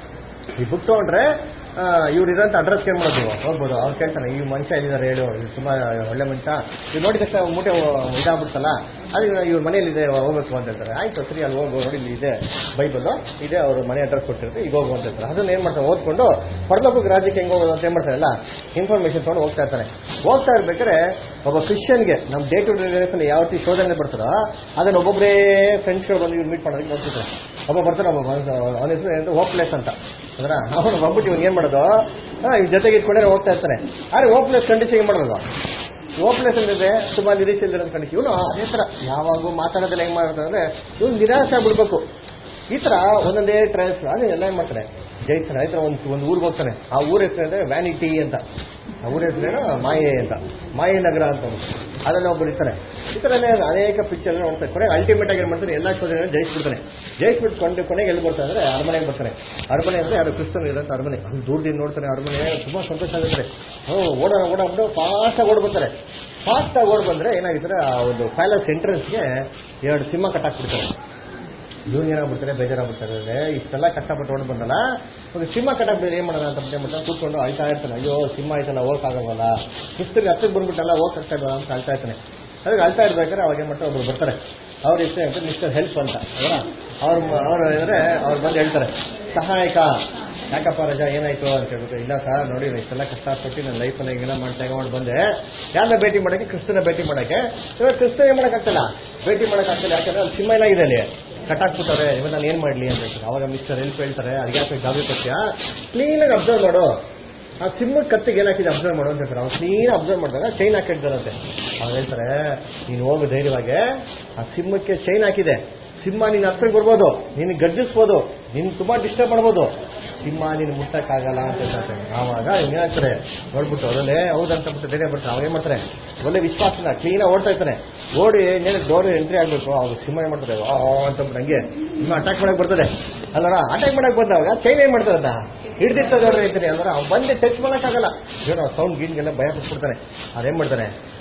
ಈ ಬುಕ್ ತಗೊಂಡ್ರೆ ಇವ್ರು ಇರೋಂಥ ಅಡ್ರೆಸ್ ಏನ್ ಮಾಡೋದು ಹೋಗ್ಬೋದು ಅವ್ರು ಕೇಳ್ತಾನೆ ಈ ಮನುಷ್ಯ ಎಲ್ಲಿದ್ದಾರೆ ಹೇಳು ಇವ್ರು ತುಂಬಾ ಒಳ್ಳೆ ಮನುಷ್ಯ ಇವ್ ನೋಡಿದ ತಕ್ಷಣ ಮೂಟೆ ಇದಾಗ್ಬಿಡ್ತಲ್ಲ ಅದು ಇವ್ರ ಮನೇಲಿ ಇದೆ ಹೋಗ್ಬೇಕು ಅಂತ ಹೇಳ್ತಾರೆ ಆಯ್ತು ಸರಿ ಅಲ್ಲಿ ಹೋಗು ನೋಡಿ ಇಲ್ಲಿ ಇದೆ ಬೈಬಲ್ ಇದೆ ಅವ್ರ ಮನೆ ಅಡ್ರೆಸ್ ಕೊಟ್ಟಿರುತ್ತೆ ಈಗ ಹೋಗು ಅಂತ ಹೇಳ್ತಾರೆ ಅದನ್ನ ಏನ್ ಮಾಡ್ತಾರೆ ಓದ್ಕೊಂಡು ಪರಲೋಕಕ್ಕೆ ರಾಜ್ಯಕ್ಕೆ ಹೆಂಗ್ ಹೋಗೋದು ಅಂತ ಏನ್ ಮಾಡ್ತಾರೆ ಎಲ್ಲ ಇನ್ಫಾರ್ಮೇಶನ್ ತಗೊಂಡು ಹೋಗ್ತಾ ಇರ್ತಾರೆ ಹೋಗ್ತಾ ಇರ್ಬೇಕಾದ್ರೆ ಒಬ್ಬ ಕ್ರಿಶ್ಚಿಯನ್ಗೆ ನಮ್ಮ ಡೇ ಟು ಡೇ ಲೈಫಲ್ಲಿ ಯಾವ ರೀತಿ ಶೋಧನೆ ಬರ್ತಾರೋ ಅದನ್ನ ಒಬ್ಬೊಬ್ಬರೇ ಫ್ರೆಂಡ್ಸ್ಗಳು ಬಂದು ಇವ್ರು ಮೀಟ್ ಮಾಡೋದಕ್ಕೆ ನೋಡ್ತಿರ್ತಾರೆ ಒಬ್ಬ ಬರ್ತಾನೆ ಒಬ್ಬ ಅವನ ಹೆಸರು ಏನಂದ್ರೆ ಹೋಪ್ಲೆಸ್ ಅಂತ ಅದರ ಅವನು ಬಂದ್ಬಿಟ್ಟು ಇವ್ನು ಏನ್ ಮಾಡೋದು ಹಾ ಇವ್ ಜೊತೆಗೆ ಇಟ್ಕೊಂಡ್ರೆ ಹೋಗ್ತಾ ಇರ್ತಾನೆ ಆದ್ರೆ ಹೋಪ್ಲೆಸ್ ಕಂಡೀಷನ್ ಏನ್ ಮಾಡೋದು ಹೋಪ್ಲೆಸ್ ಅಂದ್ರೆ ತುಂಬಾ ನಿರೀಕ್ಷೆ ಇಲ್ಲದ ಕಂಡೀಷನ್ ಇವನು ಅದೇ ತರ ಯಾವಾಗೂ ಮಾತಾಡೋದಿಲ್ಲ ಹೆಂಗ್ ಮಾಡ್ತಾರೆ ಅಂದ್ರೆ ಇವ್ನು ನಿರಾಸೆ ಆಗ್ಬಿಡ್ಬೇಕು ಈ ತರ ಒಂದೊಂದೇ ಟ್ರಯಲ್ಸ್ ಅದೇ ಎಲ್ಲ ಏನ್ ಮಾಡ್ತಾರೆ ಜಯಿಸ್ತಾನೆ ಆಯ್ತರ ಒಂದು ಒಂದು ಊರಿಗೆ ಹೋಗ್ತಾನೆ ಆ ಊರ ಹೆಸರು ಅಂದ್ರೆ ವ್ಯಾನಿಟಿ ಅಂತ ಆ ಊರ ಹೆಸರೇನು ಮಾಯೆ ಅಂತ ಮಾಯೆ ನಗರ ಅಂತ ಒಂದು. ಅದನ್ನ ಒಬ್ಬರು ಇರ್ತಾರೆ ಈ ಥರನೇ ಅನೇಕ ಪಿಕ್ಚರ್ ನೋಡ್ತಾರೆ ಕೊನೆಗೆ ಅಲ್ಟಿಮೇಟ್ ಆಗಿ ಏನ್ ಮಾಡ್ತಾರೆ ಎಲ್ಲ ಶೋಧನೆ ಜಯಿಸ್ಬಿಡ್ತಾನೆ ಜಯಿಸ್ಬಿಟ್ಟು ಕೊಂಡು ಕೊನೆಗೆ ಎಲ್ಲಿ ಬರ್ತಾರೆ ಅಂದ್ರೆ ಅರಮನೆಗೆ ಬರ್ತಾನೆ ಅರಮನೆ ಅಂದ್ರೆ ಯಾರು ಕ್ರಿಸ್ತನ್ ಇರೋಂಥ ಅರಮನೆ ಅಲ್ಲಿ ದೂರದಿಂದ ನೋಡ್ತಾನೆ ಅರಮನೆ ತುಂಬಾ ಸಂತೋಷ ಆಗುತ್ತೆ ಹ್ಞೂ ಓಡ ಓಡಾಡ್ಬಿಟ್ಟು ಫಾಸ್ಟ್ ಆಗಿ ಓಡ್ ಬರ್ತಾರೆ ಫಾಸ್ಟ್ ಆಗಿ ಓಡ್ ಬಂದ್ರೆ ಏನಾಗಿರ್ತಾರೆ ಆ ಒಂದು ಪ್ಯಾಲೇಸ್ ಎಂಟ್ರೆನ್ಸ್ಗೆ ಎರಡು ಸಿಂಹ ಕಟ್ಟಾಕ್ಬಿಡ್ತಾರೆ ಇವ್ರು ಏನಾಗ್ಬಿಡ್ತಾರೆ ಬೇಜಾರಾಗ್ಬಿಡ್ತಾರೆ ಅಂದ್ರೆ ಇಷ್ಟೆಲ್ಲ ಕಷ್ಟಪಟ್ಟು ಹೊಡ್ ಬಂದಲ್ಲ ಒಂದು ಸಿಂಹ ಕಟ್ಟಾಕ್ಬಿಟ್ಟು ಏನ್ ಮಾಡೋಣ ಅಂತ ಬಿಟ್ಟು ಕೂತ್ಕೊಂಡು ಅಳ್ತಾ ಇರ್ತಾನೆ ಅಯ್ಯೋ ಸಿಂಹ ಆಯ್ತಲ್ಲ ಹೋಗಕ್ಕಾಗಲ್ಲ ಕ್ರಿಸ್ತರಿಗೆ ಹತ್ತಿಗೆ ಬಂದ್ಬಿಟ್ಟಲ್ಲ ಹೋಗಕ್ಕಾಗ್ತಾ ಇಲ್ಲ ಅಂತ ಅಳ್ತಾ ಇರ್ತಾನೆ ಅದಕ್ಕೆ ಅಳ್ತಾ ಇರ್ಬೇಕಾದ್ರೆ ಅವಾಗ ಏನ್ ಮಾಡ್ತಾರೆ ಒಬ್ರು ಬರ್ತಾರೆ ಅವ್ರ ಹೆಸರು ಅಂತ ಮಿಸ್ಟರ್ ಹೆಲ್ಪ್ ಅಂತ ಅವರ ಅವ್ರ ಅವ್ರು ಅಂದ್ರೆ ಅವ್ರು ಬಂದು ಹೇಳ್ತಾರೆ ಸಹಾಯಕ ಯಾಕಪ್ಪ ರಜಾ ಏನಾಯ್ತು ಅಂತ ಹೇಳ್ಬಿಟ್ಟು ಇಲ್ಲ ಸರ್ ನೋಡಿ ನಾನು ಇಷ್ಟೆಲ್ಲ ಕಷ್ಟಪಟ್ಟು ನನ್ನ ಲೈಫಲ್ಲಿ ಹಿಂಗೆಲ್ಲ ಮಾಡಿ ತಗೊಂಡು ಬಂದೆ ಯಾರನ್ನ ಭೇಟಿ ಮಾಡಕ್ಕೆ ಕ್ರಿಸ್ತನ ಭೇಟಿ ಮಾಡಕ್ಕೆ ಇವಾಗ ಕ್ರಿಸ್ತನ ಏನ್ ಮಾಡಕ್ಕಾಗ್ತಲ್ಲ ಭೇಟಿ ಮಾಡಕ್ಕಾಗ್ತಿಲ್ಲ ಯಾಕಂದ್ರೆ ಅಲ್ಲಿ ಸಿಂಹ ಏನಾಗಿದೆ ಅಲ್ಲಿ ಕಟ್ಟಾಕ್ಬಿಟ್ಟವ್ರೆ ಇವಾಗ ನಾನು ಏನ್ ಮಾಡ್ಲಿ ಅಂತ ಹೇಳ್ತಾರೆ ಅವಾಗ ಮಿಸ್ಟರ್ ಹೆಲ್ಪ್ ಹೇಳ್ತಾರೆ ಅದಕ್ಕೆ ಗಾಬರಿ ಪಕ್ಷ ಕ್ಲೀನಾಗಿ ಅಬ್ಸರ್ವ್ ಮಾಡು ಆ ಸಿಂಹದ ಕತ್ತಿಗೆ ಏನಾಕಿದೆ ಅಬ್ಸರ್ವ್ ಮಾಡು ಅಂತ ಹೇಳ್ತಾರೆ ಅವ್ನು ಕ್ಲೀನ್ ಅಬ್ಸರ್ವ್ ಮಾಡಿದಾಗ ಚೈನ್ ಹಾಕಿಡ್ತಾರಂತೆ ಅವ್ರು ಹೇಳ್ತಾರೆ ನೀನು ಹೋಗು ಧೈರ್ಯವಾಗಿ ಆ ಸಿಂಹಕ್ಕೆ ಚೈನ್ ಹಾಕಿದೆ ಸಿಂಹ ನೀನು ಹತ್ರಕ್ಕೆ ಬರ್ಬೋದು ನೀನು ಗರ್ಜಿಸ್ಬೋದು ನೀನು ತುಂಬಾ ಡಿಸ್ಟರ್ಬ್ ಮಾಡ್ಬೋದು ಸಿಂಹ ನೀನು ಮುಟ್ಟಕ್ಕಾಗಲ್ಲ ಅಂತ ಹೇಳ್ತಾರೆ ಆವಾಗ ಏನಾಗ್ತಾರೆ ನೋಡ್ಬಿಟ್ಟು ಅದಲ್ಲೇ ಹೌದಂತ ಬಿಟ್ಟು ಧೈರ್ಯ ಬರ್ತಾರೆ ಅವಾಗ ಏನ್ ಮಾಡ್ತಾರೆ ಒಳ್ಳೆ ವಿಶ್ವಾಸನ ಕ್ಲೀನಾಗಿ ಓಡ್ತಾ ಇರ್ತಾನೆ ಓಡಿ ಏನೇ ಡೋರ್ ಎಂಟ್ರಿ ಆಗ್ಬೇಕು ಅವಾಗ ಸಿಂಹ ಏನ್ ಮಾಡ್ತಾರೆ ಆ ಅಂತ ಅಂದ್ಬಿಟ್ಟು ಹಂಗೆ ಸಿಂಹ ಅಟ್ಯಾಕ್ ಮಾಡಕ್ ಬರ್ತದೆ ಅಲ್ಲರ ಅಟ್ಯಾಕ್ ಮಾಡಕ್ ಬಂದಾಗ ಚೈನ್ ಏನ್ ಮಾಡ್ತಾರೆ ಅದ ಹಿಡ್ದಿರ್ತದೆ ಅವ್ರು ಹೇಳ್ತಾರೆ ಅಂದ್ರೆ ಅವ್ನು ಬಂದು ಟಚ್ ಮಾಡಕ್ಕಾಗಲ್ಲ ಏನೋ ಸೌಂಡ್ ಗೀನ್ಗೆಲ್ಲ ಭಯ ಪಟ್ಬಿಡ್ತಾನೆ ಅದೇನ್ ಮಾಡ್ತಾನೆ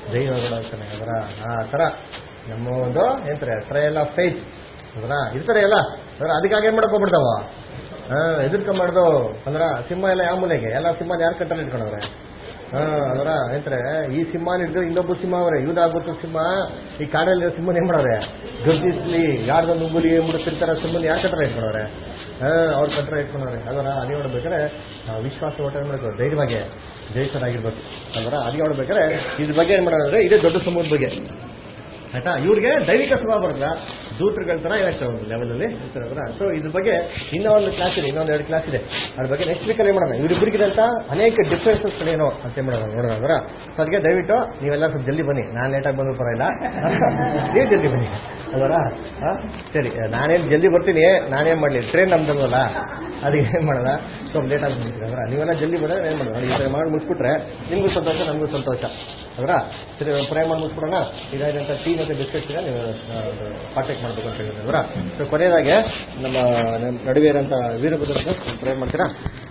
ದೈವ ಆಗ್ತಾನೆ ಅದರ ಆ ಥರ ನಮ್ಮ ಒಂದು ಏನಂತಾರೆ ಟ್ರಯಲ್ ಆಫ್ ಫೇತ್ ಅದರ ಇರ್ತಾರೆ ಎಲ್ಲ ಅದರ ಅದಕ್ಕಾಗಿ ಏನು ಮಾಡಕ್ ಹೋಗ್ಬಿಡ್ತಾವ ಹಾ ಎದುರ್ಕೊಂಬಾರ್ದು ಅಂದ್ರ ಸಿಂಹ ಎಲ್ಲ ಯಾವ ಮೂಲೆಗೆ ಎಲ್ಲ ಸಿಂಹ ಯಾರು ಕಟ್ಟಲ್ಲಿ ಇಟ್ಕೊಂಡವ್ರೆ ಹಾ ಅದರ ಏನಂತಾರೆ ಈ ಸಿಂಹ ಹಿಡಿದ್ರೆ ಇನ್ನೊಬ್ಬ ಸಿಂಹ ಅವರೇ ಇವ್ದಾಗ್ಬಿಟ್ಟು ಸಿಂಹ ಈ ಕಾಡಲ್ಲಿ ಸಿಂಹನ ಏನ್ ಮಾಡೋರೆ ಗರ್ಜಿಸ್ಲಿ ಯಾರ್ದೋ ನುಂಗುಲಿ ಮುಡುತ್ತಿರ್ತಾರ ಸಿಂಹನ ಯಾರು ಕಟ್ಟರ ಇಟ್ಕೊಂಡವ್ರೆ ಹಾ ಅವ್ರ ಕಟ್ಟರ ಇಟ್ಕೊಂಡವ್ರೆ ಅದರ ಅದೇ ನೋಡ್ಬೇಕಾದ್ರೆ ನಾವು ವಿಶ್ವಾಸ ಓಟ ಏನ್ ಮಾಡ್ಬೇಕು ಧೈರ್ಯವಾಗಿ ಜಯಿಸೋದಾಗಿರ್ಬೇಕು ಅದರ ಅದೇ ನೋಡ್ಬೇಕಾದ್ರೆ ಇದ್ರ ಬಗ್ಗೆ ಏನ್ ಮಾಡೋದಂದ್ರೆ ಇದೇ ದೊಡ್ಡ ಸಮೂಹದ ಬಗ್ಗೆ ಆಯ್ತಾ ಇವ್ರಿಗೆ ದೈವಿಕ ಸ್ವಭಾವ ಬರಲ್ಲ ದೂತರುಗಳ ತರ ಏನಾಗ್ತದೆ ಒಂದು ಲೆವೆಲಲ್ಲಿ ಇರ್ತಾರೆ ಸೊ ಇದ್ರ ಬಗ್ಗೆ ಇನ್ನೂ ಒಂದು ಕ್ಲಾಸ್ ಇದೆ ಇನ್ನೊಂದು ಎರಡು ಕ್ಲಾಸ್ ಇದೆ ಅದ್ರ ಬಗ್ಗೆ ನೆಕ್ಸ್ಟ್ ವೀಕಲ್ಲಿ ಮಾಡೋಣ ಇವ್ರಿಬ್ಬರಿಗಿರಂತ ಅನೇಕ ಡಿಫ್ರೆನ್ಸಸ್ ಏನೋ ಅಂತ ಏನ್ ಮಾಡೋಣ ನೋಡೋಣ ಅದರ ಸೊ ಅದಕ್ಕೆ ದಯವಿಟ್ಟು ನೀವೆಲ್ಲ ಸ್ವಲ್ಪ ಜಲ್ದಿ ಬನ್ನಿ ನಾನು ಲೇಟಾಗಿ ಬಂದ್ರು ಪರವಾಗಿಲ್ಲ ನೀವು ಜಲ್ದಿ ಬನ್ನಿ ಅದರ ಸರಿ ನಾನೇನು ಜಲ್ದಿ ಬರ್ತೀನಿ ನಾನೇನ್ ಮಾಡಲಿ ಟ್ರೈನ್ ನಮ್ದಲ್ವಲ್ಲ ಅದಕ್ಕೆ ಏನು ಮಾಡೋಣ ಸ್ವಲ್ಪ ಲೇಟಾಗಿ ಬಂದಿರ್ತೀರಿ ಅದರ ನೀವೆಲ್ಲ ಜಲ್ದಿ ಬಂದರೆ ಏನು ಮಾಡೋಣ ಈ ಥರ ಮಾಡಿ ಮುಗಿಸ್ಬಿಟ್ರೆ ನಿಮಗೂ ಸಂತೋಷ ನಮಗೂ ಸಂತೋಷ ಅದರ ಸರಿ ಪ್ರಯಾಣ ಮಾಡಿ ಮುಗಿಸ್ಬಿಡೋಣ ಇದಾದಂಥ ಟೀ ಮತ್ತು ಬಿಸ್ಕೆಟ್ ಇದೆ ನೀವು ಪಾರ್ಟೇಕ್ ಮಾಡಬೇಕು ಅಂತ ಹೇಳಿದ್ರೆ ಅದರ ಸೊ ಕೊನೆಯದಾಗೆ ನಮ್ಮ ನಮ್ಮ ನಡುವೆ ಇರೋಂಥ ವೀರಭದ್ರ ಪ್ರಯಾಣ ಮಾಡ್ತೀರಾ